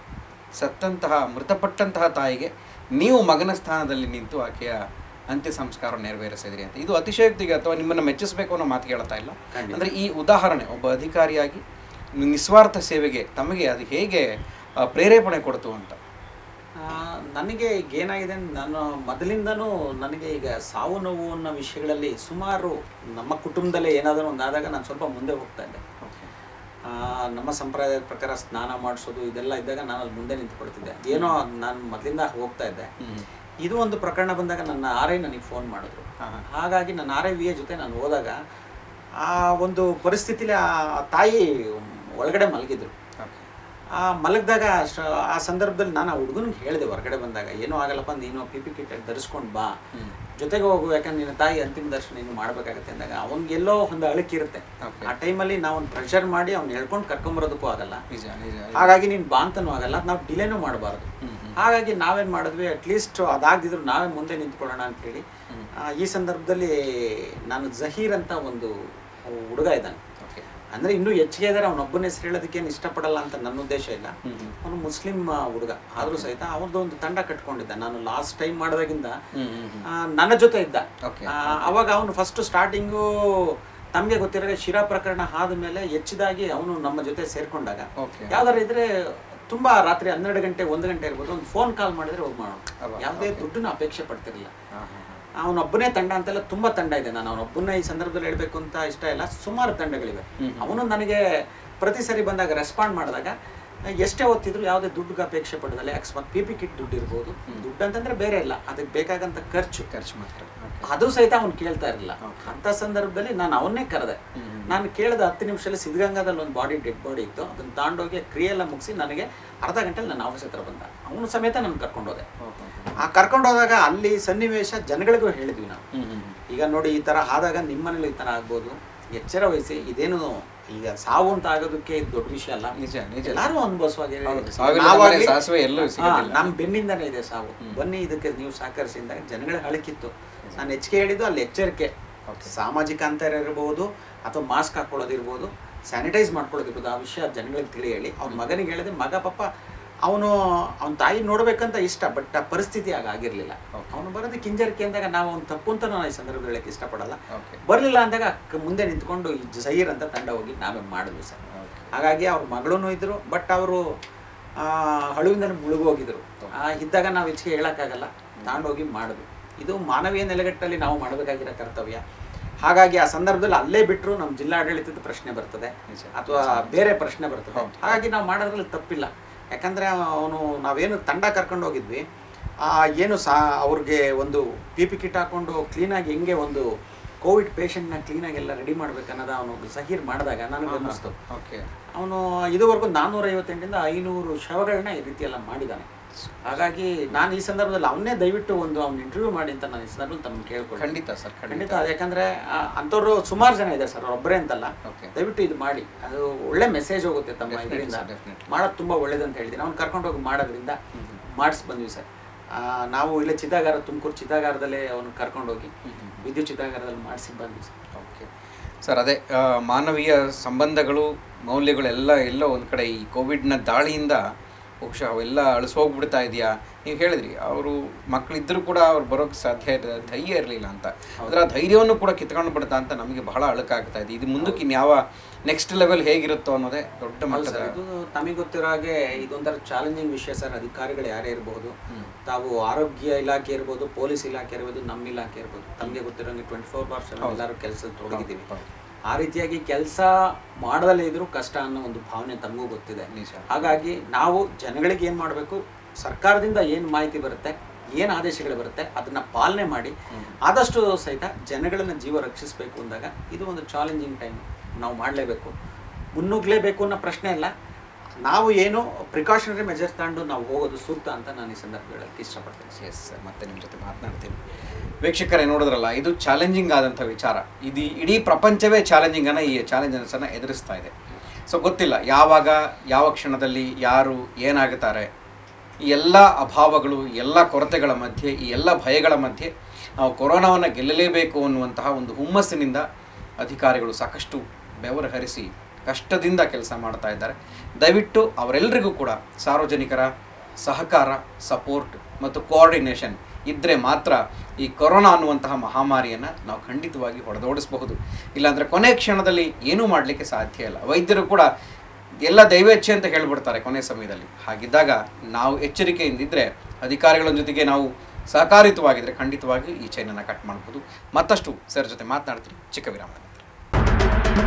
ಸತ್ತಂತಹ ಮೃತಪಟ್ಟಂತಹ ತಾಯಿಗೆ ನೀವು ಮಗನ ಸ್ಥಾನದಲ್ಲಿ ನಿಂತು ಆಕೆಯ ಅಂತ್ಯ ಸಂಸ್ಕಾರ ನೆರವೇರಿಸಿದ್ರಿ ಅಂತ ಇದು ಅತಿಶಯೋಕ್ತಿಗೆ ಅಥವಾ ನಿಮ್ಮನ್ನು ಮೆಚ್ಚಿಸಬೇಕು ಅನ್ನೋ ಮಾತು ಹೇಳ್ತಾ ಇಲ್ಲ ಖಂಡಿತ. ಅಂದರೆ ಈ ಉದಾಹರಣೆ ಒಬ್ಬ ಅಧಿಕಾರಿಯಾಗಿ ನಿಸ್ವಾರ್ಥ ಸೇವೆಗೆ ತಮಗೆ ಅದು ಹೇಗೆ ಆ, ಪ್ರೇರೇಪಣೆ ಕೊಡ್ತು ಅಂತ ಆ, ನನಗೆ ಈಗ ಏನಾಗಿದೆ ಅಂದ್ರೆ ನಾನು ಮೊದಲಿಂದನೂ ನನಗೆ ಈಗ ಸಾವು ನೋವು ಅನ್ನೋ ವಿಷಯಗಳಲ್ಲಿ ಸುಮಾರು ನಮ್ಮ ಕುಟುಂಬದಲ್ಲೇ ಏನಾದರೂ ಒಂದು ಆದಾಗ ನಾನು ಸ್ವಲ್ಪ ಮುಂದೆ ಹೋಗ್ತಾ ಇದ್ದೆ ಆ, ನಮ್ಮ ಸಂಪ್ರದಾಯದ ಪ್ರಕಾರ ಸ್ನಾನ ಮಾಡಿಸೋದು ಇದೆಲ್ಲ ಇದ್ದಾಗ ನಾನು ಅಲ್ಲಿ ಮುಂದೆ ನಿಂತ್ಕೊಳ್ತಿದ್ದೆ ಏನೋ ನಾನು ಮೊದಲಿಂದ ಹೋಗ್ತಾ ಇದ್ದೆ ಹ್ಮ್. ಇದು ಒಂದು ಪ್ರಕರಣ ಬಂದಾಗ ನನ್ನ ಆರ್ ಐ ನನಗೆ ಫೋನ್ ಮಾಡಿದ್ರು ಹಾ, ಹಾ. ಹಾಗಾಗಿ ನನ್ನ ಆರ್ ಐ ವಿ ಎ ಜೊತೆ ನಾನು ಹೋದಾಗ ಆ ಒಂದು ಪರಿಸ್ಥಿತಿಲಿ ಆ ತಾಯಿ ಒಳಗಡೆ ಮಲಗಿದ್ರು Okay. ಆ ಮಲಗಿದಾಗ ಆ ಸಂದರ್ಭದಲ್ಲಿ ನಾನು ಆ ಹುಡುಗನಿಗೆ ಹೇಳಿದೆ ಹೊರಗಡೆ ಬಂದಾಗ ಏನೂ ಆಗಲ್ಲಪ್ಪ ನೀನು ಪಿ ಪಿ ಕಿಟ್ ಧರಿಸ್ಕೊಂಡು ಬಾ ಹ್ಮ್. ಜೊತೆಗೆ ಹೋಗು ಯಾಕಂದ್ರೆ ನಿನ್ನ ತಾಯಿ ಅಂತಿಮ ದರ್ಶನ ನೀನು ಮಾಡಬೇಕಾಗತ್ತೆ ಅಂದಾಗ ಅವ್ನಿಗೆ ಎಲ್ಲೋ ಒಂದು ಅಳಕಿರುತ್ತೆ Okay. ಆ ಟೈಮಲ್ಲಿ ನಾವು ಒಂದು ಪ್ರೆಷರ್ ಮಾಡಿ ಅವ್ನು ಹೇಳ್ಕೊಂಡು ಕರ್ಕೊಂಬರೋದಕ್ಕೂ ಆಗಲ್ಲ ನಿಜ ನಿಜ ಹಾಗಾಗಿ ನೀನು ಬಾ ಅಂತನೂ ಆಗಲ್ಲ ನಾವು ಡಿಲೇನೂ ಮಾಡಬಾರ್ದು ಹ್ಮ್, ಹ್ಮ್. ಹಾಗಾಗಿ ನಾವೇನು ಮಾಡಿದ್ವಿ ಅಟ್ಲೀಸ್ಟ್ ಅದಾಗದಿದ್ರು ನಾವೇ ಮುಂದೆ ನಿಂತ್ಕೊಳ್ಳೋಣ ಅಂತೇಳಿ ಆ, ಈ ಸಂದರ್ಭದಲ್ಲಿ ನಾನು ಜಹೀರ್ ಅಂತ ಒಂದು ಹುಡುಗ ಇದ್ದಾನೆ Okay. ಅಂದರೆ ಇನ್ನೂ ಹೆಚ್ಚಿಗೆ ಇದ್ದಾರೆ ಅವನೊಬ್ಬನ ಹೆಸರು ಹೇಳೋದಕ್ಕೇನು ಇಷ್ಟಪಡಲ್ಲ ಅಂತ ನನ್ನ ಉದ್ದೇಶ ಇಲ್ಲ ಹ್ಮ್, ಹ್ಮ್. ಅವನು ಮುಸ್ಲಿಂ ಆ, ಹುಡುಗ ಆದರೂ ಸಹಿತ ಅವ್ರದ್ದು ಒಂದು ತಂಡ ಕಟ್ಕೊಂಡಿದ್ದ ನಾನು ಲಾಸ್ಟ್ ಟೈಮ್ ಮಾಡಿದಾಗಿಂದ ಹ್ಮ್, ಹ್ಮ್, ಹ್ಮ್. ಆ, ನನ್ನ ಜೊತೆ ಇದ್ದ Okay. ಆ, ಅವಾಗ ಅವನು ಫಸ್ಟ್ ಸ್ಟಾರ್ಟಿಂಗು ತಮಗೆ ಗೊತ್ತಿರೋ ಶಿರಾ ಪ್ರಕರಣ ಆದ್ಮೇಲೆ ಹೆಚ್ಚಿದಾಗಿ ಅವನು ನಮ್ಮ ಜೊತೆ ಸೇರ್ಕೊಂಡಾಗ ಓಕೆ ಯಾವ್ದಾರ ಇದ್ರೆ ತುಂಬಾ ರಾತ್ರಿ ಹನ್ನೆರಡು ಗಂಟೆ ಒಂದು ಗಂಟೆ ಇರ್ಬೋದು ಒಂದು ಫೋನ್ ಕಾಲ್ ಮಾಡಿದ್ರೆ ಹೋಗಿ ಮಾಡೋಣ ಅಬ್ಬಾ, ಯಾವುದೇ okay. ದುಡ್ಡನ್ನ ಅಪೇಕ್ಷೆ ಪಡ್ತಿರಲಿಲ್ಲ ಹಾಂ ಹಾಂ ಅವನೊಬ್ಬನೇ ತಂಡ ಅಂತೆಲ್ಲ ತುಂಬಾ ತಂಡ ಇದೆ ನಾನು ಅವನೊಬ್ಬನ ಈ ಸಂದರ್ಭದಲ್ಲಿ ಹೇಳ್ಬೇಕು ಅಂತ ಇಷ್ಟ ಇಲ್ಲ ಸುಮಾರು ತಂಡಗಳಿವೆ ಹ್ಮ್. ಅವನು ನನಗೆ ಪ್ರತಿ ಸರಿ ಬಂದಾಗ ರೆಸ್ಪಾಂಡ್ ಮಾಡಿದಾಗ ಎಷ್ಟೇ ಓದ್ತಿದ್ರು ಯಾವುದೇ ದುಡ್ಡುಗೆ ಅಪೇಕ್ಷೆ ಪಡದಲ್ಲ ಅಕಸ್ಮಾತ್ ಪಿ ಪಿ ಕಿಟ್ ದುಡ್ಡು ಇರ್ಬೋದು ದುಡ್ಡು ಅಂತಂದ್ರೆ ಬೇರೆ ಇಲ್ಲ ಅದಕ್ಕೆ ಬೇಕಾಗಂತ ಖರ್ಚು ಖರ್ಚು ಮಾತ್ರ ಓಕೆ ಅದು ಸಹಿತ ಅವ್ನು ಕೇಳ್ತಾ ಇರಲಿಲ್ಲ Okay. ಅಂತ ಸಂದರ್ಭದಲ್ಲಿ ನಾನು ಅವನ್ನೇ ಕರೆದೆ ಹ್ಮ್. ನಾನು ಕೇಳಿದ ಹತ್ತು ನಿಮಿಷದಲ್ಲಿ ಸಿದ್ಧಗಂಗಾದಲ್ಲಿ ಒಂದು ಬಾಡಿ ಡೆಡ್ ಬಾಡಿ ಇತ್ತು ಅದನ್ನ ತಾಂಡೋಗಿ ಕ್ರಿಯೆ ಎಲ್ಲ ಮುಗಿಸಿ ನನಗೆ ಅರ್ಧ ಗಂಟೆಲಿ ನನ್ನ ಆಫೀಸ್ ಹತ್ರ ಬಂದ ಅವನು ಸಮೇತ ನಾನು ಕರ್ಕೊಂಡು ಹೋದೆ ಆ ಕರ್ಕೊಂಡು ಹೋದಾಗ ಅಲ್ಲಿ ಸನ್ನಿವೇಶ ಜನಗಳಿಗೂ ಹೇಳಿದ್ವಿ ನಾವು ಹ್ಮ್ ಹ್ಮ್ ಈಗ ನೋಡಿ ಈ ತರ ಆದಾಗ ನಿಮ್ಮನೇಲಿ ಈ ತರ ಆಗ್ಬೋದು ಎಚ್ಚರ ವಹಿಸಿ ಇದೇನು ಈಗ ಸಾವು ಅಂತ ಆಗೋದಕ್ಕೆ ಇದು ದೊಡ್ಡ ವಿಷಯ ಅಲ್ಲ ನಿಜ ನಿಜ ಎಲ್ಲರೂ ಅನುಭವಿಸುವಾಗ ಹೌದು, ಸಾವಿಲ್ಲದ ಮನೆ ಸಾಸಿವೆ ಎಲ್ಲೂ ಸಿಗೋದಿಲ್ಲ. ನಮ್ಮ ಬೆನ್ನಿಂದನೇ ಇದೆ ಸಾವು ಬನ್ನಿ ಇದಕ್ಕೆ ನೀವು ಸಹಕರಿಸಿದಾಗ ಜನಗಳ ಹಳಕಿತ್ತು ನಾನು ಹೆಚ್ಚಿಗೆ ಹೇಳಿದ್ದು ಅಲ್ಲಿ ಎಚ್ಚರಿಕೆ Okay. ಸಾಮಾಜಿಕ ಅಂತರ ಇರಬಹುದು ಅಥವಾ ಮಾಸ್ಕ್ ಹಾಕೊಳ್ಳೋದಿರ್ಬೋದು ಸ್ಯಾನಿಟೈಸ್ ಮಾಡ್ಕೊಳ್ಳೋದಿರ್ಬೋದು ಆ ವಿಷಯ ಜನಗಳಿಗೆ ತಿಳಿ ಹೇಳಿ ಅವ್ನ ಮಗನಿಗೆ ಹೇಳಿದೆ ಮಗ ಪಾಪ ಅವನು ಅವನ ತಾಯಿ ನೋಡ್ಬೇಕಂತ ಇಷ್ಟ ಬಟ್ ಆ ಪರಿಸ್ಥಿತಿ ಆಗ ಆಗಿರ್ಲಿಲ್ಲ Okay. ಅವನು ಬರೋದಕ್ಕೆ ಹಿಂಜರಿಕೆ ಅಂದಾಗ ನಾವು ಅವ್ನು ತಪ್ಪು ಅಂತ ನಾನು ಈ ಸಂದರ್ಭದಲ್ಲಿ ಹೇಳಕ್ಕೆ ಇಷ್ಟಪಡಲ್ಲ ಓಕೆ ಬರಲಿಲ್ಲ ಅಂದಾಗ ಕ- ಮುಂದೆ ನಿಂತ್ಕೊಂಡು ಈ ಜಹೀರ್ ಅಂತ ತಂಡ ಹೋಗಿ ನಾವೇ ಮಾಡಿದ್ವಿ ಸರ್ ಓಕೆ ಹಾಗಾಗಿ ಅವ್ರ ಮಗಳೂ ಇದ್ರು ಬಟ್ ಅವರು ಹಳುವಿಂದ ಮುಳುಗೋಗಿದ್ರು ಆ, ಇದ್ದಾಗ ನಾವು ಹೆಚ್ಚಿಗೆ ಹೇಳಕ್ಕಾಗಲ್ಲ ತಾಂಡೋಗಿ ಮಾಡಿದ್ವಿ ಇದು ಮಾನವೀಯ ನೆಲೆಗಟ್ಟಲ್ಲಿ ನಾವು ಮಾಡಬೇಕಾಗಿರೋ ಕರ್ತವ್ಯ ಹಾಗಾಗಿ ಆ ಸಂದರ್ಭದಲ್ಲಿ ಅಲ್ಲೇ ಬಿಟ್ಟರು ನಮ್ಮ ಜಿಲ್ಲಾಡಳಿತದ ಪ್ರಶ್ನೆ ಬರ್ತದೆ ನಿಜ. ಅಥವಾ ಬೇರೆ ಪ್ರಶ್ನೆ ಬರ್ತದೆ ಹೌದು. ಹಾಗಾಗಿ ನಾವು ಮಾಡೋದ್ರಲ್ಲಿ ತಪ್ಪಿಲ್ಲ ಯಾಕಂದ್ರೆ ಅವನು ನಾವೇನು ತಂಡ ಕರ್ಕೊಂಡು ಹೋಗಿದ್ವಿ ಆ, ಏನು ಸಾ ಅವ್ರಿಗೆ ಒಂದು ಪಿ ಪಿ ಕಿಟ್ ಹಾಕೊಂಡು ಕ್ಲೀನಾಗಿ ಹೆಂಗೆ ಒಂದು ಕೋವಿಡ್ ಪೇಷಂಟ್ನ ಕ್ಲೀನಾಗಿ ಎಲ್ಲ ರೆಡಿ ಮಾಡ್ಬೇಕನ್ನೋದು ಅವನು ಸಹೀರ್ ಮಾಡಿದಾಗ ನನಗೆ ಅನ್ನಿಸ್ತು ಓಕೆ ಅವನು ಇದುವರೆಗೂ ನಾನ್ನೂರ ಐವತ್ತೆಂಟರಿಂದ ಐನೂರು ಶವಗಳನ್ನ ಈ ರೀತಿ ಎಲ್ಲ ಮಾಡಿದ್ದಾನೆ ಹಾಗಾಗಿ ನಾನು ಈ ಸಂದರ್ಭದಲ್ಲಿ ಅವನ್ನೇ ದಯವಿಟ್ಟು ಒಂದು ಅವ್ನ ಇಂಟರ್ವ್ಯೂ ಮಾಡಿ ಅಂತ ನಾನು ಈ ಸಂದರ್ಭದಲ್ಲಿ ತಮ್ಮ ಕೇಳ್ಕೊಂಡು ಖಂಡಿತ ಸರ್ ಖಂಡಿತ ಖಂಡಿತ ಅದು ಯಾಕಂದ್ರೆ ಆ, ಅಂಥವ್ರು ಸುಮಾರು ಜನ ಇದೆ ಸರ್ ಒಬ್ಬರೇ ಅಂತಲ್ಲ ಓಕೆ ದಯವಿಟ್ಟು ಇದು ಮಾಡಿ ಅದು ಒಳ್ಳೆ ಮೆಸೇಜ್ ಹೋಗುತ್ತೆ ತಮ್ಮ Definitely ಇದರಿಂದ sir, definitely. ಮಾಡೋದು ತುಂಬಾ ಒಳ್ಳೇದಂತ ಹೇಳಿದ್ದೀನಿ ಅವ್ನು ಕರ್ಕೊಂಡು ಹೋಗಿ ಮಾಡೋದ್ರಿಂದ ಮಾಡಿಸ್ ಬಂದ್ವಿ ಸರ್ ಆ, ನಾವು ಇಲ್ಲೇ ಚಿತಾಗಾರ ತುಮಕೂರು ಚಿತಾಗಾರದಲ್ಲೇ ಅವನು ಕರ್ಕೊಂಡು ಹೋಗಿ ವಿದ್ಯುತ್ ಚಿತಾಗಾರದಲ್ಲಿ ಮಾಡಿಸಿ ಬಂದ್ವಿ ಸರ್ ಓಕೆ ಸರ್ ಅದೇ ಆ, ಮಾನವೀಯ ಸಂಬಂಧಗಳು ಮೌಲ್ಯಗಳೆಲ್ಲ ಎಲ್ಲ ಒಂದು ಕಡೆ ಈ ಕೋವಿಡ್ನ ದಾಳಿಯಿಂದ ಬಹುಶಃ ಅವೆಲ್ಲ ಅಳಿಸೋಗ್ಬಿಡ್ತಾ ಇದೆಯಾ ನೀವು ಹೇಳಿದ್ರಿ ಅವರು ಮಕ್ಕಳಿದ್ದರೂ ಕೂಡ ಅವ್ರು ಬರೋಕ್ಕೆ ಸಾಧ್ಯ ಇರ ಧೈರ್ಯ ಇರಲಿಲ್ಲ ಅಂತ ಅದರ ಧೈರ್ಯವನ್ನು ಕೂಡ ಕಿತ್ಕೊಂಡು ಬಿಡ್ತಾ ಅಂತ ನಮಗೆ ಬಹಳ ಅಳಕಾಗ್ತಾ ಇದೆ ಇದು ಮುಂದಕ್ಕೆ ಇನ್ಯಾವ ನೆಕ್ಸ್ಟ್ ಲೆವೆಲ್ ಹೇಗಿರುತ್ತೋ ಅನ್ನೋದೇ ದೊಡ್ಡ ಹೌದು ಮಟ್ಟದ ಸರ್ ಇದು ತಮಗೆ ಗೊತ್ತಿರೋ ಹಾಗೆ ಇದೊಂಥರ ಚಾಲೆಂಜಿಂಗ್ ವಿಷಯ ಸರ್ ಅಧಿಕಾರಿಗಳು ಯಾರೇ ಇರಬಹುದು ತಾವು ಆರೋಗ್ಯ ಇಲಾಖೆ ಇರ್ಬೋದು ಪೊಲೀಸ್ ಇಲಾಖೆ ಇರ್ಬೋದು ನಮ್ಮ ಇಲಾಖೆ ಇರ್ಬೋದು ತಮಗೆ ಗೊತ್ತಿರೋಂಗೆ ಟ್ವೆಂಟಿ ಫೋರ್ ಅವರ್ಸ್ ಎಲ್ಲರೂ ಕೆಲಸದ ತೊಡಗಿದ್ದೀವಿ ಹೌದು. ಆ ರೀತಿಯಾಗಿ ಕೆಲಸ ಮಾಡದಲ್ಲೇ ಇದ್ರೂ ಕಷ್ಟ ಅನ್ನೋ ಒಂದು ಭಾವನೆ ತಮಗೂ ಗೊತ್ತಿದೆ ನಿಜ. ಹಾಗಾಗಿ ನಾವು ಜನಗಳಿಗೆ ಏನು ಮಾಡಬೇಕು ಸರ್ಕಾರದಿಂದ ಏನು ಮಾಹಿತಿ ಬರುತ್ತೆ ಏನು ಆದೇಶಗಳು ಬರುತ್ತೆ ಅದನ್ನ ಪಾಲನೆ ಮಾಡಿ ಆದಷ್ಟು ಸಹಿತ ಜನಗಳನ್ನ ಜೀವ ರಕ್ಷಿಸಬೇಕು ಅಂದಾಗ ಇದು ಒಂದು ಚಾಲೆಂಜಿಂಗ್ ಟೈಮ್ ನಾವು ಮಾಡಲೇಬೇಕು ಮುನ್ನುಗ್ಲೇಬೇಕು ಅನ್ನೋ ಪ್ರಶ್ನೆ ಇಲ್ಲ ನಾವು ಏನು ಪ್ರಿಕಾಷನರಿ ಮೆಜರ್ಸ್ ತಗೊಂಡು ನಾವು ಹೋಗೋದು ಸೂಕ್ತ ಅಂತ ನಾನು ಈ ಸಂದರ್ಭ ಹೇಳಕ್ಕೆ ಇಷ್ಟಪಡ್ತೇನೆ ಎಸ್ ಸರ್ ಮತ್ತೆ ನಿಮ್ಮ ಜೊತೆ ಮಾತನಾಡ್ತೀನಿ ವೀಕ್ಷಕರೇ ನೋಡಿದ್ರಲ್ಲ ಇದು ಚಾಲೆಂಜಿಂಗ್ ಆದಂಥ ವಿಚಾರ ಇದು ಇಡೀ ಪ್ರಪಂಚವೇ ಚಾಲೆಂಜಿಂಗನ್ನು ಈ ಚಾಲೆಂಜಸ್ಸನ್ನು ಎದುರಿಸ್ತಾ ಇದೆ ಸೊ ಗೊತ್ತಿಲ್ಲ ಯಾವಾಗ ಯಾವ ಕ್ಷಣದಲ್ಲಿ ಯಾರು ಏನಾಗುತ್ತಾರೆ ಈ ಎಲ್ಲ ಅಭಾವಗಳು ಎಲ್ಲ ಕೊರತೆಗಳ ಮಧ್ಯೆ ಈ ಎಲ್ಲ ಭಯಗಳ ಮಧ್ಯೆ ನಾವು ಕೊರೋನಾವನ್ನು ಗೆಲ್ಲಲೇಬೇಕು ಅನ್ನುವಂತಹ ಒಂದು ಹುಮ್ಮಸ್ಸಿನಿಂದ ಅಧಿಕಾರಿಗಳು ಸಾಕಷ್ಟು ಬೆವರು ಹರಿಸಿ ಕಷ್ಟದಿಂದ ಕೆಲಸ ಮಾಡ್ತಾ ಇದ್ದಾರೆ ದಯವಿಟ್ಟು ಅವರೆಲ್ಲರಿಗೂ ಕೂಡ ಸಾರ್ವಜನಿಕರ ಸಹಕಾರ ಸಪೋರ್ಟ್ ಮತ್ತು ಕೋಆರ್ಡಿನೇಷನ್ ಇದ್ದರೆ ಮಾತ್ರ ಈ ಕೊರೋನಾ ಅನ್ನುವಂತಹ ಮಹಾಮಾರಿಯನ್ನು ನಾವು ಖಂಡಿತವಾಗಿ ಹೊಡೆದೋಡಿಸಬಹುದು ಇಲ್ಲಾಂದರೆ ಕೊನೆ ಕ್ಷಣದಲ್ಲಿ ಏನೂ ಮಾಡಲಿಕ್ಕೆ ಸಾಧ್ಯ ಇಲ್ಲ ವೈದ್ಯರು ಕೂಡ ಎಲ್ಲ ದೈವೇಚ್ಛೆ ಅಂತ ಹೇಳ್ಬಿಡ್ತಾರೆ ಕೊನೆ ಸಮಯದಲ್ಲಿ ಹಾಗಿದ್ದಾಗ ನಾವು ಎಚ್ಚರಿಕೆಯಿಂದಿದ್ದರೆ ಅಧಿಕಾರಿಗಳ ಜೊತೆಗೆ ನಾವು ಸಹಕಾರಿತವಾಗಿದ್ದರೆ ಖಂಡಿತವಾಗಿ ಈ ಚೈನನ್ನು ಕಟ್ ಮಾಡ್ಬೋದು ಮತ್ತಷ್ಟು ಸರ್ ಜೊತೆ ಮಾತನಾಡ್ತೀನಿ ಚಿಕ್ಕ ವಿರಾಮದ ನಂತರ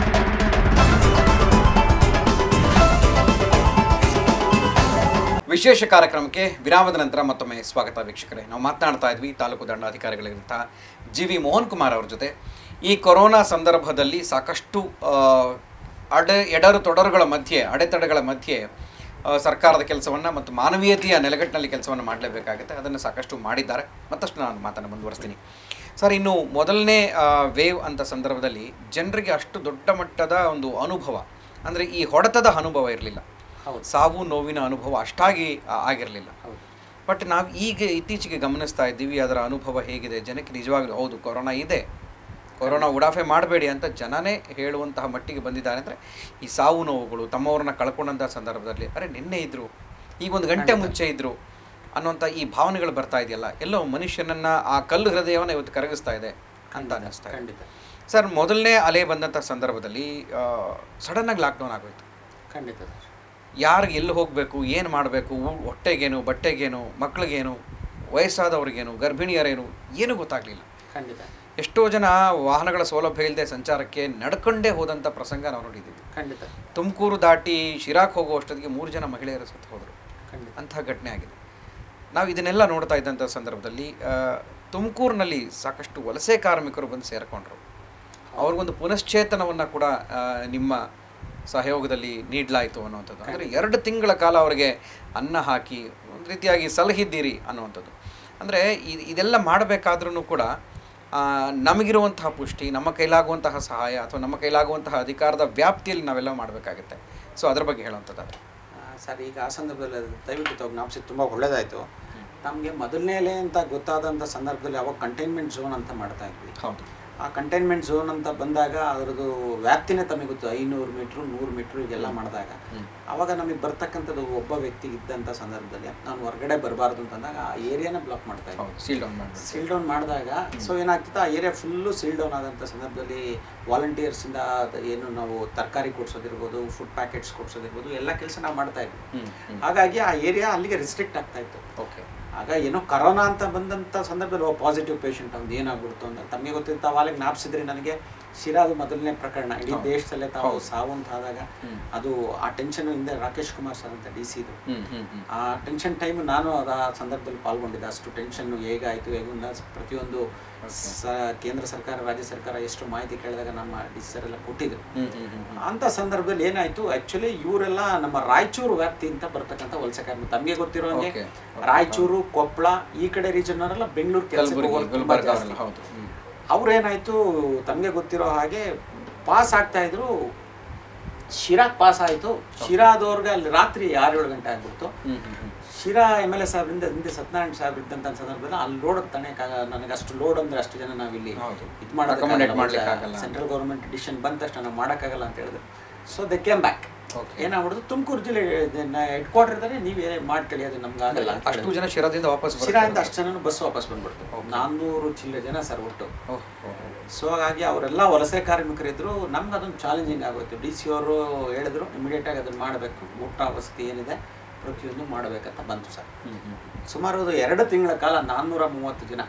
ವಿಶೇಷ ಕಾರ್ಯಕ್ರಮಕ್ಕೆ ವಿರಾಮದ ನಂತರ ಮತ್ತೊಮ್ಮೆ ಸ್ವಾಗತ ವೀಕ್ಷಕರೇ ನಾವು ಮಾತನಾಡ್ತಾ ಇದ್ವಿ ತಾಲೂಕು ದಂಡಾಧಿಕಾರಿಗಳಿರುವಂತಹ ಜಿ ವಿ ಮೋಹನ್ ಕುಮಾರ್ ಅವ್ರ ಜೊತೆ ಈ ಕೊರೋನಾ ಸಂದರ್ಭದಲ್ಲಿ ಸಾಕಷ್ಟು ಆ, ಅಡೆ ಎಡರು ತೊಡರುಗಳ ಮಧ್ಯೆ ಅಡೆತಡೆಗಳ ಮಧ್ಯೆ ಆ, ಸರ್ಕಾರದ ಕೆಲಸವನ್ನು ಮತ್ತು ಮಾನವೀಯತೆಯ ನೆಲೆಗಟ್ಟಿನಲ್ಲಿ ಕೆಲಸವನ್ನು ಮಾಡಲೇಬೇಕಾಗುತ್ತೆ ಅದನ್ನು ಸಾಕಷ್ಟು ಮಾಡಿದ್ದಾರೆ ಮತ್ತಷ್ಟು ನಾನು ಮಾತನ್ನು ಮುಂದುವರಿಸ್ತೀನಿ ಸರ್ ಇನ್ನು ಮೊದಲನೇ ವೇವ್ ಅಂತ ಸಂದರ್ಭದಲ್ಲಿ ಜನರಿಗೆ ಅಷ್ಟು ದೊಡ್ಡ ಮಟ್ಟದ ಒಂದು ಅನುಭವ ಅಂದರೆ ಈ ಹೊಡೆತದ ಅನುಭವ ಇರಲಿಲ್ಲ ಹೌದು ಸಾವು ನೋವಿನ ಅನುಭವ ಅಷ್ಟಾಗಿ ಆಗಿರಲಿಲ್ಲ ಹೌದು ಬಟ್ ನಾವು ಈಗ ಇತ್ತೀಚೆಗೆ ಗಮನಿಸ್ತಾ ಇದ್ದೀವಿ ಅದರ ಅನುಭವ ಹೇಗಿದೆ ಜನಕ್ಕೆ ನಿಜವಾಗ್ಲೂ ಹೌದು ಕೊರೋನಾ ಇದೆ ಕೊರೋನಾ ಉಡಾಫೆ ಮಾಡಬೇಡಿ ಅಂತ ಜನನೇ ಹೇಳುವಂತಹ ಮಟ್ಟಿಗೆ ಬಂದಿದ್ದಾರೆ ಅಂದರೆ ಈ ಸಾವು ನೋವುಗಳು ತಮ್ಮವ್ರನ್ನ ಕಳ್ಕೊಂಡಂಥ ಸಂದರ್ಭದಲ್ಲಿ ಅರೆ ನಿನ್ನೆ ಇದ್ರು ಈಗ ಒಂದು ಗಂಟೆ ಮುಂಚೆ ಇದ್ರು ಅನ್ನುವಂಥ ಈ ಭಾವನೆಗಳು ಬರ್ತಾ ಇದೆಯಲ್ಲ ಎಲ್ಲೋ ಮನುಷ್ಯನನ್ನ ಆ ಕಲ್ಲು ಹೃದಯವನ್ನು ಇವತ್ತು ಕರಗಿಸ್ತಾ ಇದೆ ಅಂತ ಅನ್ನಿಸ್ತಾ ಇದೆ ಖಂಡಿತ ಸರ್ ಮೊದಲನೇ ಅಲೆ ಬಂದಂಥ ಸಂದರ್ಭದಲ್ಲಿ ಸಡನ್ನಾಗಿ ಲಾಕ್ಡೌನ್ ಆಗೋಯ್ತು ಖಂಡಿತ ಸರ್ ಯಾರಿಗೆ ಎಲ್ಲಿ ಹೋಗಬೇಕು ಏನು ಮಾಡಬೇಕು ಹೊಟ್ಟೆಗೇನು ಬಟ್ಟೆಗೇನು ಮಕ್ಳಿಗೇನು ವಯಸ್ಸಾದವ್ರಿಗೇನು ಗರ್ಭಿಣಿಯರೇನು ಏನೂ ಗೊತ್ತಾಗಲಿಲ್ಲ ಖಂಡಿತ ಎಷ್ಟೋ ಜನ ವಾಹನಗಳ ಸೌಲಭ್ಯ ಇಲ್ಲದೆ ಸಂಚಾರಕ್ಕೆ ನಡ್ಕೊಂಡೇ ಹೋದಂಥ ಪ್ರಸಂಗ ನಾವು ನೋಡಿದ್ದೀವಿ ಖಂಡಿತ ತುಮಕೂರು ದಾಟಿ ಶಿರಾಕ್ ಹೋಗೋ ಅಷ್ಟೊತ್ತಿಗೆ ಮೂರು ಜನ ಮಹಿಳೆಯರು ಸತ್ತು ಹೋದರು ಖಂಡಿತ ಅಂಥ ಘಟನೆ ಆಗಿದೆ ನಾವು ಇದನ್ನೆಲ್ಲ ನೋಡ್ತಾ ಇದ್ದಂಥ ಸಂದರ್ಭದಲ್ಲಿ ಆ, ತುಮಕೂರಿನಲ್ಲಿ ಸಾಕಷ್ಟು ವಲಸೆ ಕಾರ್ಮಿಕರು ಬಂದು ಸೇರಿಕೊಂಡ್ರು ಅವ್ರಿಗೊಂದು ಪುನಶ್ಚೇತನವನ್ನು ಕೂಡ ಆ, ನಿಮ್ಮ ಸಹಯೋಗದಲ್ಲಿ ನೀಡಲಾಯಿತು ಅನ್ನುವಂಥದ್ದು ಅಂದರೆ ಎರಡು ತಿಂಗಳ ಕಾಲ ಅವರಿಗೆ ಅನ್ನ ಹಾಕಿ ಒಂದು ರೀತಿಯಾಗಿ ಸಲಹಿದ್ದೀರಿ ಅನ್ನುವಂಥದ್ದು ಅಂದರೆ ಇದೆಲ್ಲ ಮಾಡಬೇಕಾದ್ರೂ ಕೂಡ ಆ, ನಮಗಿರುವಂತಹ ಪುಷ್ಟಿ ನಮ್ಮ ಕೈಲಾಗುವಂತಹ ಸಹಾಯ ಅಥವಾ ನಮ್ಮ ಕೈಲಾಗುವಂತಹ ಅಧಿಕಾರದ ವ್ಯಾಪ್ತಿಯಲ್ಲಿ ನಾವೆಲ್ಲ ಮಾಡಬೇಕಾಗುತ್ತೆ ಸೊ ಅದ್ರ ಬಗ್ಗೆ ಹೇಳುವಂಥದ್ದು ಆ, ಸರ್ ಈಗ ಆ ಸಂದರ್ಭದಲ್ಲಿ ಅದು ದಯವಿಟ್ಟು ತಾವು ಜ್ಞಾಪಿಸಿ ತುಂಬ ಒಳ್ಳೇದಾಯಿತು ನಮಗೆ ಮೊದಲನೇ ಅಲೆ ಅಂತ ಗೊತ್ತಾದಂಥ ಸಂದರ್ಭದಲ್ಲಿ ಅವಾಗ ಕಂಟೈನ್ಮೆಂಟ್ ಝೋನ್ ಅಂತ ಮಾಡ್ತಾ ಇದ್ವಿ ಹೌದು ಆ ಕಂಟೈನ್ಮೆಂಟ್ ಝೋನ್ ಅಂತ ಬಂದಾಗ ಅದರದ್ದು ವ್ಯಾಪ್ತಿನೇ ತಮಗೆ ಗೊತ್ತು ಐನೂರು ಮೀಟ್ರು ನೂರು ಮೀಟ್ರು ಈಗೆಲ್ಲ ಮಾಡಿದಾಗ ಹ್ಮ್. ಅವಾಗ ನಮಗೆ ಬರ್ತಕ್ಕಂಥದ್ದು ಒಬ್ಬ ವ್ಯಕ್ತಿ ಇದ್ದಂಥ ಸಂದರ್ಭದಲ್ಲಿ ನಾನು ಹೊರಗಡೆ ಬರಬಾರ್ದು ಅಂತಂದಾಗ ಆ ಏರಿಯಾನ ಬ್ಲಾಕ್ ಮಾಡ್ತಾ ಇದ್ವಿ ಹೌದು ಸೀಲ್ ಡೌನ್ ಮಾಡಬೇಕು ಸೀಲ್ ಡೌನ್ ಮಾಡಿದಾಗ ಸೊ ಏನಾಗ್ತಿತ್ತು ಆ ಏರಿಯಾ ಫುಲ್ಲು ಸೀಲ್ ಡೌನ್ ಆದಂಥ ಸಂದರ್ಭದಲ್ಲಿ ವಾಲಂಟಿಯರ್ಸಿಂದ ಏನು ನಾವು ತರಕಾರಿ ಕೊಡ್ಸೋದಿರ್ಬೋದು ಫುಡ್ ಪ್ಯಾಕೆಟ್ಸ್ ಕೊಡ್ಸೋದಿರ್ಬೋದು ಎಲ್ಲ ಕೆಲಸ ನಾವು ಮಾಡ್ತಾ ಇದ್ವಿ ಹ್ಮ್ ಹ್ಮ್ ಹಾಗಾಗಿ ಆ ಏರಿಯಾ ಅಲ್ಲಿಗೆ ರಿಸ್ಟ್ರಿಕ್ಟ್ ಆಗ್ತಾ ಇತ್ತು ಓಕೆ ಆಗ ಏನೋ ಕರೋನಾ ಅಂತ ಬಂದಂಥ ಸಂದರ್ಭದಲ್ಲಿ ಓ ಪಾಸಿಟಿವ್ ಪೇಷಂಟ್ ಅವ್ನು ಏನಾಗ್ಬಿಡ್ತು ಅಂತ ತಮಗೆ ಗೊತ್ತಿತ್ತು ಅವಾಗಲೇ ಜ್ಞಾಪಿಸಿದ್ರೆ ನನಗೆ ಶಿರಾದು ಮೊದಲನೇ ಪ್ರಕರಣ ಇಡೀ ಹೌದು. ದೇಶದಲ್ಲೇ ತಾವು ಹೌದು. ಸಾವು ಅಂತ ಆದಾಗ ಹ್ಮ್. ಅದು ಆ ಟೆನ್ಷನ್ ಹಿಂದೆ ರಾಕೇಶ್ ಕುಮಾರ್ ಸರ್ ಅಂತ ಡಿ ಸಿದು ಹ್ಮ್ ಹ್ಮ್ ಹ್ಮ್ ಆ ಟೆನ್ಷನ್ ಟೈಮ್ ನಾನು ಅದ ಸಂದರ್ಭದಲ್ಲಿ ಪಾಲ್ಗೊಂಡಿದ್ದೆ ಅಷ್ಟು ಟೆನ್ಷನ್ ಹೇಗಾಯಿತು ಹೇಗಿಂದ ಪ್ರತಿಯೊಂದು ಸ ಕೇಂದ್ರ ಸರ್ಕಾರ ರಾಜ್ಯ ಸರ್ಕಾರ ಎಷ್ಟು ಮಾಹಿತಿ ಕೇಳಿದಾಗ ನಮ್ಮ ಡಿ ಸರ್ ಎಲ್ಲ ಕೊಟ್ಟಿದ್ರು ಹ್ಮ್ ಹ್ಮ್ ಹ್ಮ್ ಹ್ಮ್ ಅಂತ ಸಂದರ್ಭದಲ್ಲಿ ಏನಾಯ್ತು ಆಕ್ಚುಲಿ ಇವರೆಲ್ಲ ನಮ್ಮ ರಾಯಚೂರು ವ್ಯಾಪ್ತಿ ಅಂತ ಬರ್ತಕ್ಕಂಥ ವಲಸೆ ಕಾರ್ಮಿಕ ತಮಗೆ ಗೊತ್ತಿರೋ ಹಾಗೆ Okay. ರಾಯಚೂರು ಕೊಪ್ಪಳ ಈ ಕಡೆ ರೀಜನ್ ಅವರೆಲ್ಲ ಬೆಂಗಳೂರು ಕಲಬುರಗಿ ಗುಲ್ಬರ್ಗ ಅವರೆಲ್ಲ ಹೌದು ಹ್ಮ್ ಅವ್ರೇನಾಯ್ತು ತಮಗೆ ಗೊತ್ತಿರೋ ಹಾಗೆ ಪಾಸ್ ಆಗ್ತಾ ಇದ್ರು ಶಿರಾಗ್ ಪಾಸ್ ಆಯ್ತು ಶಿರಾದವ್ರಿಗೆ ಅಲ್ಲಿ ರಾತ್ರಿ ಆರು ಏಳು ಗಂಟೆ ಆಗ್ಬಿಡ್ತು ಹ್ಮ್ ಹ್ಮ್ ಹ್ಮ್ ಶಿರಾ ಎಮ್ ಎಲ್ ಎ ಸಾಹೇಬ್ರಿಂದ ಹಿಂದೆ ಸತ್ಯನಾರಾಯಣ ಸಾಹೇಬ್ ಇದ್ದಂಥ ಸಂದರ್ಭದಲ್ಲಿ ಅಲ್ಲಿ ಲೋಡ್ ತಣೆಕಾಗ ನನಗೆ ಅಷ್ಟು ಲೋಡ್ ಅಂದ್ರೆ ಅಷ್ಟು ಜನ ನಾವಿಲ್ಲಿ ಹೌದು. ಇದು ಮಾಡೋದಕ್ಕಾಗಲ್ಲ Accommodate ಮಾಡ್ಲಿಕ್ಕಾಗಲ್ಲ. ಸೆಂಟ್ರಲ್ ಗೌರ್ಮೆಂಟ್ ಡಿಸಿಷನ್ ಬಂದ ತಕ್ಷಣ ನಾವು ಮಾಡೋಕ್ಕಾಗಲ್ಲ ಅಂತ ಹೇಳಿದ್ರು so they came back Okay. ಏನಾಗ್ಬಿಡ್ತು ತುಮಕೂರು ಜಿಲ್ಲೆ ಹೆಡ್ ಕ್ವಾರ್ಟರ್ ಇದ್ದಾರೆ ನೀವೇ ಮಾಡ್ಕೊಳ್ಳಿ ಅದು ನಮ್ಗೆ ಆಗಲ್ಲ ಅಂತ ಅಷ್ಟು ಹೇಳಿದ್ರು. ಜನ ಶಿರಾದಿಂದ ವಾಪಸ್ ಶಿರಾದಿಂದ ಅಷ್ಟು ಜನ ಬಸ್ ವಾಪಸ್ ಬಂದ್ಬಿಡ್ತು Okay. ನಾನ್ನೂರು ಚಿಲ್ಲರೆ ಜನ ಸರ್ ಒಟ್ಟು ಓಹ್ ಓಹ್ ಓಹ್. ಸೊ ಹಾಗಾಗಿ ಅವರೆಲ್ಲ ವಲಸೆ ಕಾರ್ಮಿಕರಿದ್ರು ನಮ್ಗೆ ಅದೊಂದು ಚಾಲೆಂಜಿಂಗ್ ಆಗೋಯ್ತು ಡಿ ಸಿ ಅವರು ಹೇಳಿದ್ರು ಇಮಿಡಿಯೇಟ್ ಆಗಿ ಅದನ್ನ ಮಾಡಬೇಕು ಊಟ ವಸತಿ ಏನಿದೆ ಪ್ರತಿಯೊಂದು ಮಾಡಬೇಕಂತ ಬಂತು ಸರ್ ಹ್ಮ್ ಹ್ಮ್ ಸುಮಾರು ಅದು ಎರಡು ತಿಂಗಳ ಕಾಲ ನಾನ್ನೂರ ಮೂವತ್ತು ಜನ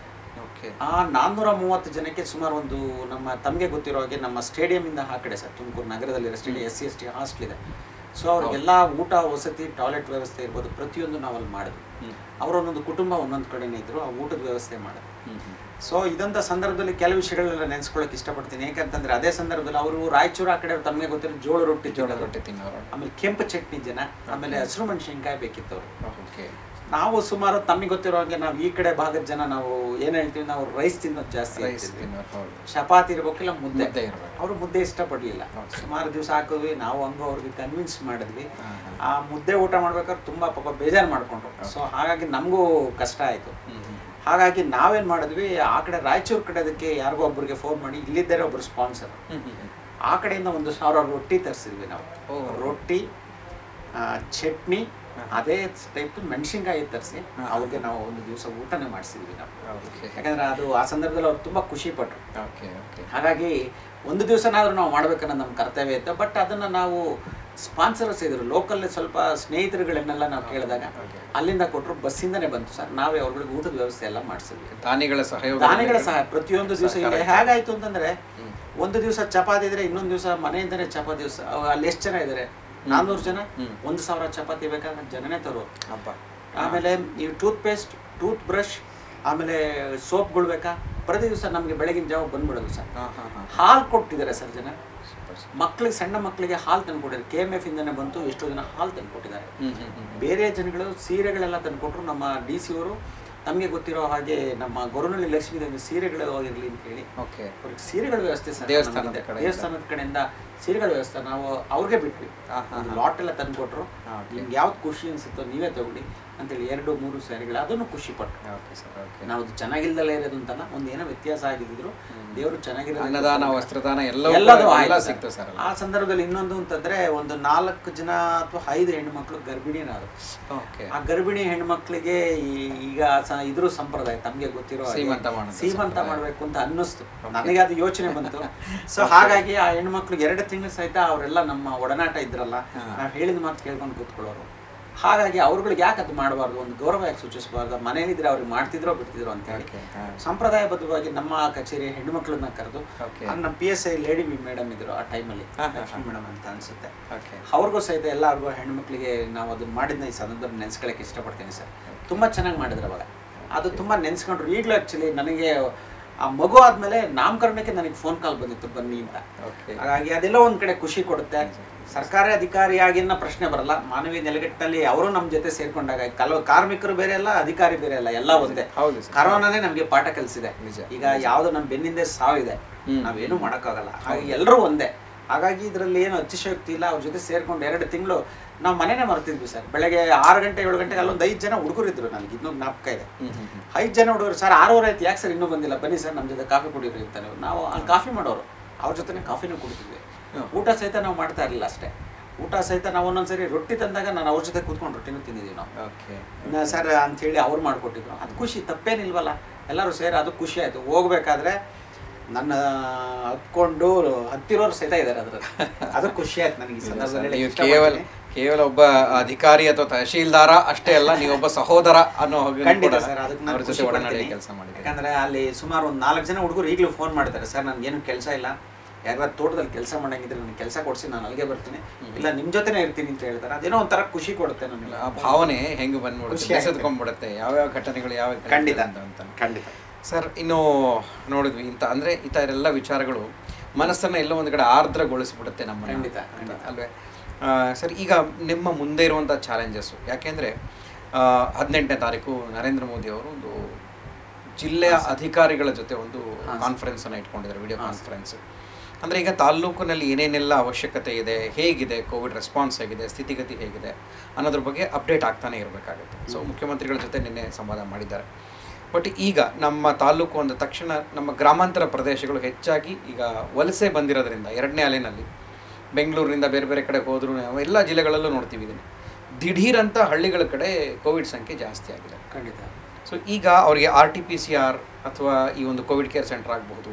ಓಕೆ ಆ ನಾನ್ನೂರ ಮೂವತ್ತು ಜನಕ್ಕೆ ಸುಮಾರು ಒಂದು ನಮ್ಮ ತಮಗೆ ಗೊತ್ತಿರೋ ಹಾಗೆ ನಮ್ಮ ಸ್ಟೇಡಿಯಮಿಂದ ಆ ಕಡೆ ಸರ್ ತುಮಕೂರು ನಗರದಲ್ಲಿರೋ stadium S C S T hostel ಇದೆ ಸೊ ಅವ್ರಿಗೆಲ್ಲ ಊಟ ವಸತಿ ಟಾಯ್ಲೆಟ್ ವ್ಯವಸ್ಥೆ ಇರ್ಬೋದು ಪ್ರತಿಯೊಂದು ನಾವು ಅಲ್ಲಿ ಮಾಡಿದ್ವಿ ಹ್ಮ್ ಅವರು ಒಂದೊಂದು ಕುಟುಂಬ ಒಂದೊಂದು ಕಡೆನೇ ಇದ್ರು ಆ ಊಟದ ವ್ಯವಸ್ಥೆ ಮಾಡಿದ್ವಿ ಹ್ಮ್ ಹ್ಮ್ ಸೊ ಇದಂಥ ಸಂದರ್ಭದಲ್ಲಿ ಕೆಲವು ವಿಷಯಗಳೆಲ್ಲ ನೆನೆಸ್ಕೊಳ್ಳೋಕೆ ಇಷ್ಟಪಡ್ತೀನಿ ಯಾಕಂತಂದ್ರೆ ಅದೇ ಸಂದರ್ಭದಲ್ಲಿ ಅವರು ರಾಯಚೂರು ಆ ಕಡೆ ತಮಗೆ ಗೊತ್ತಿರೋ ಜೋಳ ರೊಟ್ಟಿ ಜೋಳ ತಿನ್ನೋರು. ರೊಟ್ಟಿ ತಿನ್ನೋರು ಆಮೇಲೆ ಕೆಂಪು ಚಟ್ನಿ ಜನ ಆಮೇಲೆ ಹಸಿರು ಮೆಣಸಿನ್ಕಾಯಿ ಬೇಕಿತ್ತು ಅವರು ಓಕೆ ನಾವು ಸುಮಾರು ತಮಗೆ ಗೊತ್ತಿರೋ ಹಾಗೆ ನಾವು ಈ ಕಡೆ ಭಾಗದ ಜನ ನಾವು ಏನ್ ಹೇಳ್ತೀವಿ ನಾವು ರೈಸ್ ತಿನ್ನೋದು ಜಾಸ್ತಿ ರೈಸ್ ಇರ್ತಿದ್ವಿ. ತಿನ್ನೋರು ಹೌದು ಚಪಾತಿ ಇರ್ಬೇಕಿಲ್ಲ ಮುದ್ದೆ ಮುದ್ದೆ ಇರ್ಬೇಕು. ಅವರು ಮುದ್ದೆ ಇಷ್ಟಪಡ್ಲಿಲ್ಲ ಹೌದು. ಸುಮಾರು ದಿವಸ ಹಾಕಿದ್ವಿ ನಾವು ಹಂಗ ಅವ್ರಿಗೆ ಕನ್ವಿನ್ಸ್ ಮಾಡಿದ್ವಿ ಹಾ, ಹಾ. ಆ ಮುದ್ದೆ ಊಟ ಮಾಡ್ಬೇಕಾದ್ರೆ ತುಂಬಾ ಪಾಪ ಬೇಜಾರು ಮಾಡ್ಕೊಂಡ್ರು ಸೊ ಹಾಗಾಗಿ ನಮಗೂ ಕಷ್ಟ ಆಯ್ತು ಹ್ಮ್ ಹ್ಮ್ ಹಾಗಾಗಿ ನಾವೇನ್ ಮಾಡಿದ್ವಿ ಆ ಕಡೆ ರಾಯಚೂರು ಕಡೆ ಅದಕ್ಕೆ ಯಾರಿಗೋ ಒಬ್ಬರಿಗೆ ಫೋನ್ ಮಾಡಿ ಇಲ್ಲಿದ್ದಾರೆ ಒಬ್ರು ಸ್ಪಾನ್ಸರ್ ಹ್ಮ್ ಹ್ಮ್ ಹ್ಮ್ ಆ ಕಡೆಯಿಂದ ಒಂದು ಸಾವಿರ ರೊಟ್ಟಿ ತರಿಸಿದ್ವಿ ನಾವು ಓ. ರೊಟ್ಟಿ ಆ, ಚಟ್ನಿ ಅದೇ ಟೈಪ್ ಮೆಣಸಿನ್ಕಾಯಿ ತರಿಸಿ ಹಾ. ಅವ್ರಿಗೆ ನಾವು ಒಂದು ದಿವಸ ಊಟನೇ ಮಾಡಿಸಿದ್ವಿ ನಾವು ಓಕೆ ಯಾಕಂದ್ರೆ ಅದು ಆ ಸಂದರ್ಭದಲ್ಲಿ ಅವ್ರು ತುಂಬಾ ಖುಷಿ ಪಟ್ರು ಓಕೆ ಓಕೆ ಹಾಗಾಗಿ ಒಂದು ದಿವಸನಾದ್ರೂ ನಾವು ಮಾಡ್ಬೇಕನ್ನೋ ನಮ್ಮ ಕರ್ತವ್ಯ ಇತ್ತು ಬಟ್ ಅದನ್ನ ನಾವು ಸ್ಪಾನ್ಸರ್ಸ್ ಇದ್ರು ಲೋಕಲ್ ಸ್ವಲ್ಪ ಸ್ನೇಹಿತರುಗಳನ್ನೆಲ್ಲ ನಾವು ಕೇಳಿದಾಗ Okay. ಅಲ್ಲಿಂದ ಕೊಟ್ಟರು ಬಸ್ಸಿಂದನೇ ಬಂತು ಸರ್ ನಾವೇ ಅವ್ರಿಗೆ ಊಟದ ವ್ಯವಸ್ಥೆ ಎಲ್ಲ ಮಾಡಿಸಿದ್ವಿ ದಾನಿಗಳ ಸಹಯೋಗ ದಾನಿಗಳ ಸಹ ಪ್ರತಿಯೊಂದು ದಿವಸ ಈಗ ಸರ್ಕಾರ ಹೇಗಾಯ್ತು ಅಂತಂದ್ರೆ ಹ್ಮ್. ಒಂದು ದಿವಸ ಚಪಾತಿ ಇದ್ರೆ ಇನ್ನೊಂದು ದಿವಸ ಮನೆಯಿಂದನೇ ಚಪಾತಿ ದಿವಸ ಅಲ್ಲಿ ಎಷ್ಟು ಜನ ಇದ್ದಾರೆ ನಾನ್ನೂರು ಜನ ಹ್ಮ್. ಒಂದು ಸಾವಿರ ಚಪಾತಿ ಬೇಕಾದ್ರೆ ಜನನೇ ತರೋರು ಹಬ್ಬ ಆಮೇಲೆ ಈ ಟೂತ್ ಪೇಸ್ಟ್ ಟೂತ್ ಬ್ರಷ್ ಆಮೇಲೆ ಸೋಪ್ಗಳು ಬೇಕಾ ಪ್ರತಿ ದಿವಸ ನಮಗೆ ಬೆಳಗಿನ ಜಾವ ಬಂದ್ಬಿಡೋದು ಸರ್ ಹಾ ಹಾ ಹಾ ಹಾಲು ಕೊಟ್ಟಿದ್ದಾರೆ ಸರ್ ಜನ ಸೂಪರ್ ಸೂಪರ್. ಮಕ್ಕಳಿಗೆ ಸಣ್ಣ ಮಕ್ಕಳಿಗೆ ಹಾಲು ತಂದು ಕೊಟ್ಟಿದ್ದಾರೆ ಕೆ ಎಮ್ ಎಫ್ ಇಂದನೇ ಬಂತು ಎಷ್ಟೋ ಜನ ಹಾಲು ತಂದು ಕೊಟ್ಟಿದ್ದಾರೆ ಹ್ಮ್ ಹ್ಮ್ ಹ್ಮ್ ಬೇರೆ ಜನಗಳು ಸೀರೆಗಳೆಲ್ಲ ತಂದು ಕೊಟ್ಟರು ನಮ್ಮ ಡಿ ಸಿ ಅವರು ತಮಗೆ ಗೊತ್ತಿರೋ ಹಾಗೆ ನಮ್ಮ ಗೊರನಹಳ್ಳಿ ಲಕ್ಷ್ಮೀದೇವಿ ಸೀರೆಗಳು ಇರಲಿ ಅಂತ ಹೇಳಿ ಓಕೆ ಅವ್ರಿಗೆ ಸೀರೆಗಳ ವ್ಯವಸ್ಥೆ ಸರ್ ದೇವಸ್ಥಾನದ ನಮ್ಗಿದೆ. ಕಡೆಯಿಂದ. ದೇವಸ್ಥಾನದ ಕಡೆಯಿಂದ ಸೀರೆಗಳ ವ್ಯವಸ್ಥೆ ನಾವು ಅವ್ರಿಗೆ ಬಿಟ್ವಿ ಹಾ, ಹಾ, ಒಂದು ಲಾಟ್ ಎಲ್ಲ ತಂದು ಕೊಟ್ಟರು ಹಾ, okay. ನಿಮ್ಗೆ ಯಾವ್ದು ಖುಷಿ ಅನ್ಸುತ್ತೋ ನೀವೇ ತಗೊಳ್ಳಿ ಅಂತೇಳಿ ಎರಡು ಮೂರು ಸ್ಯಾರಿಗಳು ಅದನ್ನು ಖುಷಿ ಪಟ್ಟರು ಓಕೆ ಸರ್ ಓಕೆ ನಾವು ಅದು ಚೆನ್ನಾಗಿಲ್ದಲೇ ಇರೋದು ಅಂತಲ್ಲ ಒಂದು ಏನೋ ವ್ಯತ್ಯಾಸ ಆಗಿದ್ರು ದೇವರು ಚೆನ್ನಾಗಿರೋದು ಅನ್ನದಾನ ವಸ್ತ್ರದಾನ ಎಲ್ಲವೂ ಎಲ್ಲದೂ ಕೂಡ- ಆಯ್ತು ಎಲ್ಲ ಸರ್. ಸಿಕ್ತು ಸರ್ ಆ ಸಂದರ್ಭದಲ್ಲಿ ಇನ್ನೊಂದು ಅಂತಂದ್ರೆ ಒಂದು ನಾಲ್ಕು ಜನ ಅಥವಾ ಐದು ಹೆಣ್ಣು ಮಕ್ಕಳು ಗರ್ಭಿಣಿನಾದ್ರು ಓಕೆ ಆ ಗರ್ಭಿಣಿ ಹೆಣ್ಮಕ್ಳಿಗೆ ಈ- ಈಗ ಸ- ಇದ್ರ ಸಂಪ್ರದಾಯ ತಮ್ಗೆ ಗೊತ್ತಿರೋ ಹಾಗೆ ಸೀಮಂತ ಮಾಡೋದು ಸೀಮಂತ ಸಂಪ್ರದಾಯ. ಮಾಡ್ಬೇಕು ಅಂತ ಅನ್ನಿಸ್ತು ನನಗೆ ಅದು ಯೋಚನೆ ಬಂತು ಸೊ ಹಾಗಾಗಿ ಆ ಹೆಣ್ಮಕ್ಳಿಗೆ ಎರಡು ತಿಂಗಳು ಸಹಿತ ಅವರೆಲ್ಲ ನಮ್ಮ ಒಡನಾಟ ಇದ್ರಲ್ಲ ಹಾ. ನಾವು ಹೇಳಿದ ಮಾತು ಕೇಳ್ಕೊಂಡು ಕೂತ್ಕೊಳ್ಳೋರು ಹಾಗಾಗಿ ಅವ್ರುಗಳಿಗೆ ಯಾಕೆ ಅದು ಮಾಡಬಾರ್ದು ಒಂದು ಗೌರವ ಯಾಕೆ ಸೂಚಿಸಬಾರ್ದು ಮನೇಲಿದ್ರೆ ಅವ್ರಿಗೆ ಮಾಡ್ತಿದ್ರೋ ಬಿಡ್ತಿದ್ರು ಅಂತ ಹೇಳಿ Okay, ಹಾ. ಸಂಪ್ರದಾಯಬದ್ಧವಾಗಿ ನಮ್ಮ ಕಚೇರಿ ಹೆಣ್ಮಕ್ಳನ್ನ ಕರೆದು Okay. ಆ ನಮ್ಮ P S I lady madam ಇದ್ರು ಆ ಟೈಮಲ್ಲಿ ಹಾ, ಹಾ, ಲಕ್ಷ್ಮಿ ಮೇಡಮ್ ಅಂತ ಅನ್ಸುತ್ತೆ ಓಕೆ ಅವ್ರಿಗೂ ಸಹಿತ ಎಲ್ಲರಿಗೂ ಹೆಣ್ಮಕ್ಳಿಗೆ ನಾವು ಅದನ್ನ ಮಾಡಿದ್ನ ಈ ಸಂದರ್ಭದಲ್ಲಿ ನೆನೆಸ್ಕೊಳಕ್ಕೆ ಇಷ್ಟಪಡ್ತೀನಿ ಸರ್ ತುಂಬ ಚೆನ್ನಾಗಿ ಮಾಡಿದ್ರು ಅವಾಗ ಅದು ತುಂಬ ನೆನೆಸ್ಕೊಂಡ್ರು ಈಗಲೂ ಆ್ಯಕ್ಚುಲಿ ನನಗೆ ಆ ಮಗು ಆದಮೇಲೆ ನಾಮಕರಣಕ್ಕೆ ನನಗೆ ಫೋನ್ ಕಾಲ್ ಬಂದಿತ್ತು ಬನ್ನಿ ಅಂತ ಓಕೆ ಹಾಗಾಗಿ ಅದೆಲ್ಲ ಒಂದು ಕಡೆ ಖುಷಿ ಕೊಡುತ್ತೆ ಸರ್ಕಾರಿ ಅಧಿಕಾರಿಯಾಗಿನ ಪ್ರಶ್ನೆ ಬರಲ್ಲ ಮಾನವೀಯ ನೆಲೆಗಟ್ಟಲ್ಲಿ ಅವರು ನಮ್ಮ ಜೊತೆ ಸೇರ್ಕೊಂಡಾಗ ಕೆಲವು ಕಾರ್ಮಿಕರು ಬೇರೆ ಅಲ್ಲ ಅಧಿಕಾರಿ ಬೇರೆ ಅಲ್ಲ ಎಲ್ಲ ಒಂದೇ ಹೌದು ಸರ್ ಕರೋನಾನೇ ನಮಗೆ ಪಾಠ ಕಲಿಸಿದೆ ನಿಜ. ಈಗ ಯಾವ್ದು ನಮ್ಮ ಬೆನ್ನಿಂದೆ ಸಾವಿದೆ ಹ್ಮ್. ನಾವೇನು ಮಾಡೋಕ್ಕಾಗಲ್ಲ ಹಾಗೆ ಎಲ್ಲರೂ ಒಂದೇ ಹಾಗಾಗಿ ಇದರಲ್ಲಿ ಏನು ಅತಿಶಯೋಕ್ತಿ ಇಲ್ಲ ಅವ್ರ ಜೊತೆ ಸೇರ್ಕೊಂಡು ಎರಡು ತಿಂಗಳು ನಾವು ಮನೆನೇ ಮರ್ತಿದ್ವಿ ಸರ್ ಬೆಳಗ್ಗೆ ಆರು ಗಂಟೆ ಏಳು ಗಂಟೆಗೆ ಅಲ್ಲೊಂದು ಐದು ಜನ ಹುಡುಗರು ಇದ್ರು ನನಗೆ ಇನ್ನೂ ಜ್ಞಾಪಕ ಇದೆ ಹ್ಮ್ ಹ್ಮ್ ಹ್ಮ್ ಐದು ಜನ ಹುಡುಗರು ಸರ್ ಆರೂವರೆ ಆಯ್ತು ಯಾಕೆ ಸರ್ ಇನ್ನೂ ಬಂದಿಲ್ಲ ಬನ್ನಿ ಸರ್ ನಮ್ಮ ಜೊತೆ ಕಾಫಿ ಕುಡಿಯೋರು ಅಂತ ನೀವು ನಾವು ಅಲ್ಲಿ ಕಾಫಿ ಮಾಡೋರು ಅವ್ರ ಜೊತೆನೇ ಕಾಫಿನೂ ಕುಡಿತಿದ್ವಿ ಹ್ಮ್. ಊಟ ಸಹಿತ ನಾವು ಮಾಡ್ತಾ ಇರಲಿಲ್ಲ ಅಷ್ಟೇ ಊಟ ಸಹಿತ ನಾವು ಒಂದೊಂದ್ಸರಿ ರೊಟ್ಟಿ ತಂದಾಗ ನಾನು ಅವ್ರ ಜೊತೆ ಕೂತ್ಕೊಂಡು ರೊಟ್ಟಿನೂ ತಿಂದಿದ್ದೀವಿ ನಾವು ಓಕೆ ನ- ಸರ್ ಅಂಥೇಳಿ ಅವ್ರು ಮಾಡಿಕೊಟ್ಟಿದ್ರು ಅದು ಖುಷಿ ತಪ್ಪೇನಿಲ್ವಲ್ಲ ಎಲ್ಲರೂ ಸೇರಿ ಅದು ಖುಷಿ ಆಯಿತು ಹೋಗ್ಬೇಕಾದ್ರೆ ನನ್ನ ಹತ್ಕೊಂಡು ಹತ್ತಿರೋರು ಸಹಿತ ಇದ್ದಾರೆ ಅದ್ರಲ್ಲಿ ಅದು ಖುಷಿ ಆಯ್ತು ನನಗೆ ಈ ಸಂದರ್ಭದಲ್ಲಿ ನೀವು ಇಷ್ಟಪಡ್ತೀನಿ. ಕೇವಲ ಕೇವಲ ಒಬ್ಬ ಅಧಿಕಾರಿ ಅಥವಾ ತಹಶೀಲ್ದಾರ ಅಷ್ಟೇ ಅಲ್ಲ ನೀವೊಬ್ಬ ಸಹೋದರ ಅನ್ನೋ ಹಾಗೆ ಖಂಡಿತ ಕೂಡ ಸರ್ ಅದಕ್ಕೆ ಅವ್ರ ನಾನು ಜೊತೆ ಖುಷಿ ಒಡನಾಡಿ ಪಡ್ತೀನಿ. ಕೆಲಸ ಮಾಡಿದ್ದೀರಿ ಯಾಕಂದ್ರೆ ಅಲ್ಲಿ ಸುಮಾರು ಒಂದು ನಾಲ್ಕು ಜನ ಹುಡುಗರು ಈಗಲೂ ಫೋನ್ ಮಾಡ್ತಾರೆ ಸರ್ ನನಗೇನು ಕೆಲಸ ಇಲ್ಲ ಯಾರಾದ್ರೂ ತೋಟದಲ್ಲಿ ಕೆಲಸ ಮಾಡಂಗಿದ್ರೆ ನನಗೆ ಕೆಲಸ ಕೊಡಿಸಿ ನಾನು ಅಲ್ಲಿಗೆ ಬರ್ತೀನಿ ಇಲ್ಲ ನಿಮ್ಮ ಜೊತೆನೇ ಇರ್ತೀನಿ ಅಂತ ಹೇಳ್ತಾರೆ ಅದೇನೋ ಒಂಥರ ಖುಷಿ ಕೊಡುತ್ತೆ ನನಗೆ ಆ ಭಾವನೆ ಹೆಂಗೆ ಬಂದ್ಬಿಡುತ್ತೆ ಖುಷಿ ಆಗುತ್ತೆ. ಬೆಸೆದ್ಕೊಂಡ್ಬಿಡುತ್ತೆ ಯಾವ್ಯಾವ ಘಟನೆಗಳು ಯಾವ ಖಂಡಿತ ಅಂತ ಅಂತ ಖಂಡಿತ ಸರ್ ಇನ್ನು ನೋಡಿದ್ವಿ ಇಂಥ ಅಂದರೆ ಈ ಥರ ಎಲ್ಲ ವಿಚಾರಗಳು ಮನಸ್ಸನ್ನು ಎಲ್ಲೋ ಒಂದು ಕಡೆ ಆರ್ದ್ರಗೊಳಿಸ್ಬಿಡುತ್ತೆ ನಮ್ಮ ಖಂಡಿತ, ಖಂಡಿತ. ಅಲ್ವೇ ಆ, ಸರ್ ಈಗ ನಿಮ್ಮ ಮುಂದೆ ಇರುವಂಥ ಚಾಲೆಂಜಸ್ಸು ಯಾಕೆಂದರೆ ಹದಿನೆಂಟನೇ ತಾರೀಕು ನರೇಂದ್ರ ಮೋದಿ ಅವರು ಒಂದು ಜಿಲ್ಲೆಯ ಅಧಿಕಾರಿಗಳ ಜೊತೆ ಒಂದು ಕಾನ್ಫರೆನ್ಸನ್ನು ಇಟ್ಕೊಂಡಿದ್ದಾರೆ ವಿಡಿಯೋ ಕಾನ್ಫರೆನ್ಸ್ ಅಂದರೆ ಈಗ ತಾಲ್ಲೂಕಿನಲ್ಲಿ ಏನೇನೆಲ್ಲ ಅವಶ್ಯಕತೆ ಇದೆ ಹೇಗಿದೆ ಕೋವಿಡ್ ರೆಸ್ಪಾನ್ಸ್ ಹೇಗಿದೆ ಸ್ಥಿತಿಗತಿ ಹೇಗಿದೆ ಅನ್ನೋದ್ರ ಬಗ್ಗೆ ಅಪ್ಡೇಟ್ ಆಗ್ತಾನೆ ಇರಬೇಕಾಗುತ್ತೆ ಸೊ ಮುಖ್ಯಮಂತ್ರಿಗಳ ಜೊತೆ ನಿನ್ನೆ ಸಂವಾದ ಮಾಡಿದ್ದಾರೆ ಬಟ್ ಈಗ ನಮ್ಮ ತಾಲ್ಲೂಕು ಅಂದ ತಕ್ಷಣ ನಮ್ಮ ಗ್ರಾಮಾಂತರ ಪ್ರದೇಶಗಳು ಹೆಚ್ಚಾಗಿ ಈಗ ವಲಸೆ ಬಂದಿರೋದ್ರಿಂದ ಎರಡನೇ ಅಲೆನಲ್ಲಿ ಬೆಂಗಳೂರಿನಿಂದ ಬೇರೆ ಬೇರೆ ಕಡೆ ಹೋದ್ರು ನಾವು ಎಲ್ಲ ಜಿಲ್ಲೆಗಳಲ್ಲೂ ನೋಡ್ತೀವಿ ಇದನ್ನು ದಿಢೀರಂತ ಹಳ್ಳಿಗಳ ಕಡೆ ಕೋವಿಡ್ ಸಂಖ್ಯೆ ಜಾಸ್ತಿ ಆಗಿದೆ ಖಂಡಿತ ಸೊ ಈಗ ಅವರಿಗೆ R T P C R ಅಥವಾ ಈ ಒಂದು ಕೋವಿಡ್ ಕೇರ್ ಸೆಂಟರ್ ಆಗಬಹುದು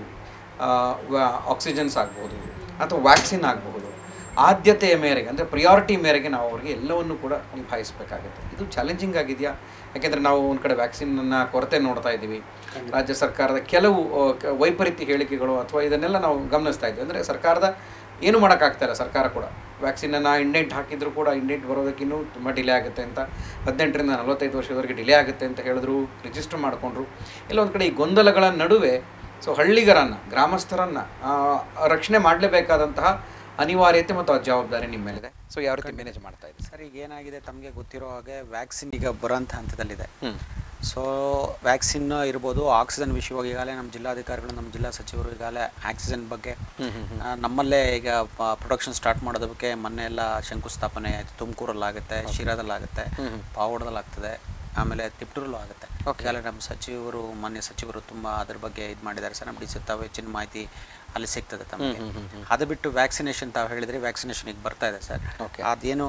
ಆಕ್ಸಿಜನ್ಸ್ ಆಗ್ಬೋದು ಅಥವಾ ವ್ಯಾಕ್ಸಿನ್ ಆಗಬಹುದು ಆದ್ಯತೆಯ ಮೇರೆಗೆ ಅಂದರೆ ಪ್ರಿಯಾರಿಟಿ ಮೇರೆಗೆ ನಾವು ಅವರಿಗೆ ಎಲ್ಲವನ್ನು ಕೂಡ ನಿಭಾಯಿಸಬೇಕಾಗುತ್ತೆ ಇದು ಚಾಲೆಂಜಿಂಗ್ ಆಗಿದೆಯಾ ಯಾಕೆಂದರೆ ನಾವು ಒಂದು ಕಡೆ ವ್ಯಾಕ್ಸಿನ್ನ ಕೊರತೆ ನೋಡ್ತಾ ಇದ್ದೀವಿ ರಾಜ್ಯ ಸರ್ಕಾರದ ಕೆಲವು ಆ, ಕ- ವೈಪರೀತ್ಯ ಹೇಳಿಕೆಗಳು ಅಥವಾ ಇದನ್ನೆಲ್ಲ ನಾವು ಗಮನಿಸ್ತಾ ಇದ್ದೀವಿ ಅಂದರೆ ಸರ್ಕಾರದ ಏನು ಮಾಡೋಕ್ಕಾಗ್ತಾ ಇಲ್ಲ ಸರ್ಕಾರ ಕೂಡ ವ್ಯಾಕ್ಸಿನನ್ನು ಇಂಡೆಂಟ್ ಹಾಕಿದ್ರು ಕೂಡ ಇಂಡೆಂಟ್ ಬರೋದಕ್ಕೆ ಇನ್ನೂ ತುಂಬ ಡಿಲೇ ಆಗುತ್ತೆ ಅಂತ ಹದಿನೆಂಟರಿಂದ ನಲವತ್ತೈದು ವರ್ಷದವರೆಗೆ ಡಿಲೇ ಆಗುತ್ತೆ ಅಂತ ಹೇಳಿದ್ರು ರಿಜಿಸ್ಟರ್ ಮಾಡಿಕೊಂಡ್ರು ಇಲ್ಲ ಒಂದು ಕಡೆ ಈ ಗೊಂದಲಗಳ ನಡುವೆ ಸೊ ಹಳ್ಳಿಗರನ್ನು ಗ್ರಾಮಸ್ಥರನ್ನು ರಕ್ಷಣೆ ಮಾಡಲೇಬೇಕಾದಂತಹ ಅನಿವಾರ್ಯತೆ ಮತ್ತು ಆ ಜವಾಬ್ದಾರಿ ನಿಮ್ಮ ಮೇಲಿದೆ ಸೊ ಯಾವ ರೀತಿ ಮ್ಯಾನೇಜ್ ಮಾಡ್ತಾ ಇದೆ ಸರ್ ಈಗ ಏನಾಗಿದೆ ತಮಗೆ ಗೊತ್ತಿರೋ ಹಾಗೆ ವ್ಯಾಕ್ಸಿನ್ ಈಗ ಬರೋಂಥ ಹಂತದಲ್ಲಿದೆ ಹ್ಞೂ ಸೊ ವ್ಯಾಕ್ಸಿನ್ ಇರ್ಬೋದು ಆಕ್ಸಿಜನ್ ವಿಷಯವಾಗಿ ಈಗಾಗಲೇ ನಮ್ಮ ಜಿಲ್ಲಾಧಿಕಾರಿಗಳು ನಮ್ಮ ಜಿಲ್ಲಾ ಸಚಿವರು ಈಗಾಗಲೇ ಆಕ್ಸಿಜನ್ ಬಗ್ಗೆ ಹ್ಞೂ ಹ್ಞೂ ಆ, ನಮ್ಮಲ್ಲೇ ಈಗ ಪ್ರೊಡಕ್ಷನ್ ಸ್ಟಾರ್ಟ್ ಮಾಡೋದಕ್ಕೆ ಮೊನ್ನೆ ಎಲ್ಲ ಶಂಕುಸ್ಥಾಪನೆ ಆಯಿತು ತುಮಕೂರಲ್ಲಾಗುತ್ತೆ ಶಿರಾದಲ್ಲಾಗುತ್ತೆ ಹ್ಮ್. ಪಾವಗಡದಲ್ಲಾಗ್ತದೆ ಆಮೇಲೆ ತಿಪ್ಟೂರಲ್ಲೂ ಆಗುತ್ತೆ Okay. ಈಗಾಗಲೇ ನಮ್ಮ ಸಚಿವರು ಮಾನ್ಯ ಸಚಿವರು ತುಂಬ ಅದ್ರ ಬಗ್ಗೆ ಇದು ಮಾಡಿದ್ದಾರೆ ಸರ್ ನಮ್ಮ ಡಿ ಸಿ ತಾವು ಹೆಚ್ಚಿನ ಮಾಹಿತಿ ಅಲ್ಲಿ ಸಿಗ್ತದೆ ತಮಗೆ ಹ್ಮ್, ಹ್ಮ್, ಹ್ಮ್. ಅದು ಬಿಟ್ಟು ವ್ಯಾಕ್ಸಿನೇಷನ್ ತಾವು ಹೇಳಿದ್ರೆ ವ್ಯಾಕ್ಸಿನೇಷನ್ ಈಗ ಬರ್ತಾ ಇದೆ ಸರ್ Okay. ಅದೇನು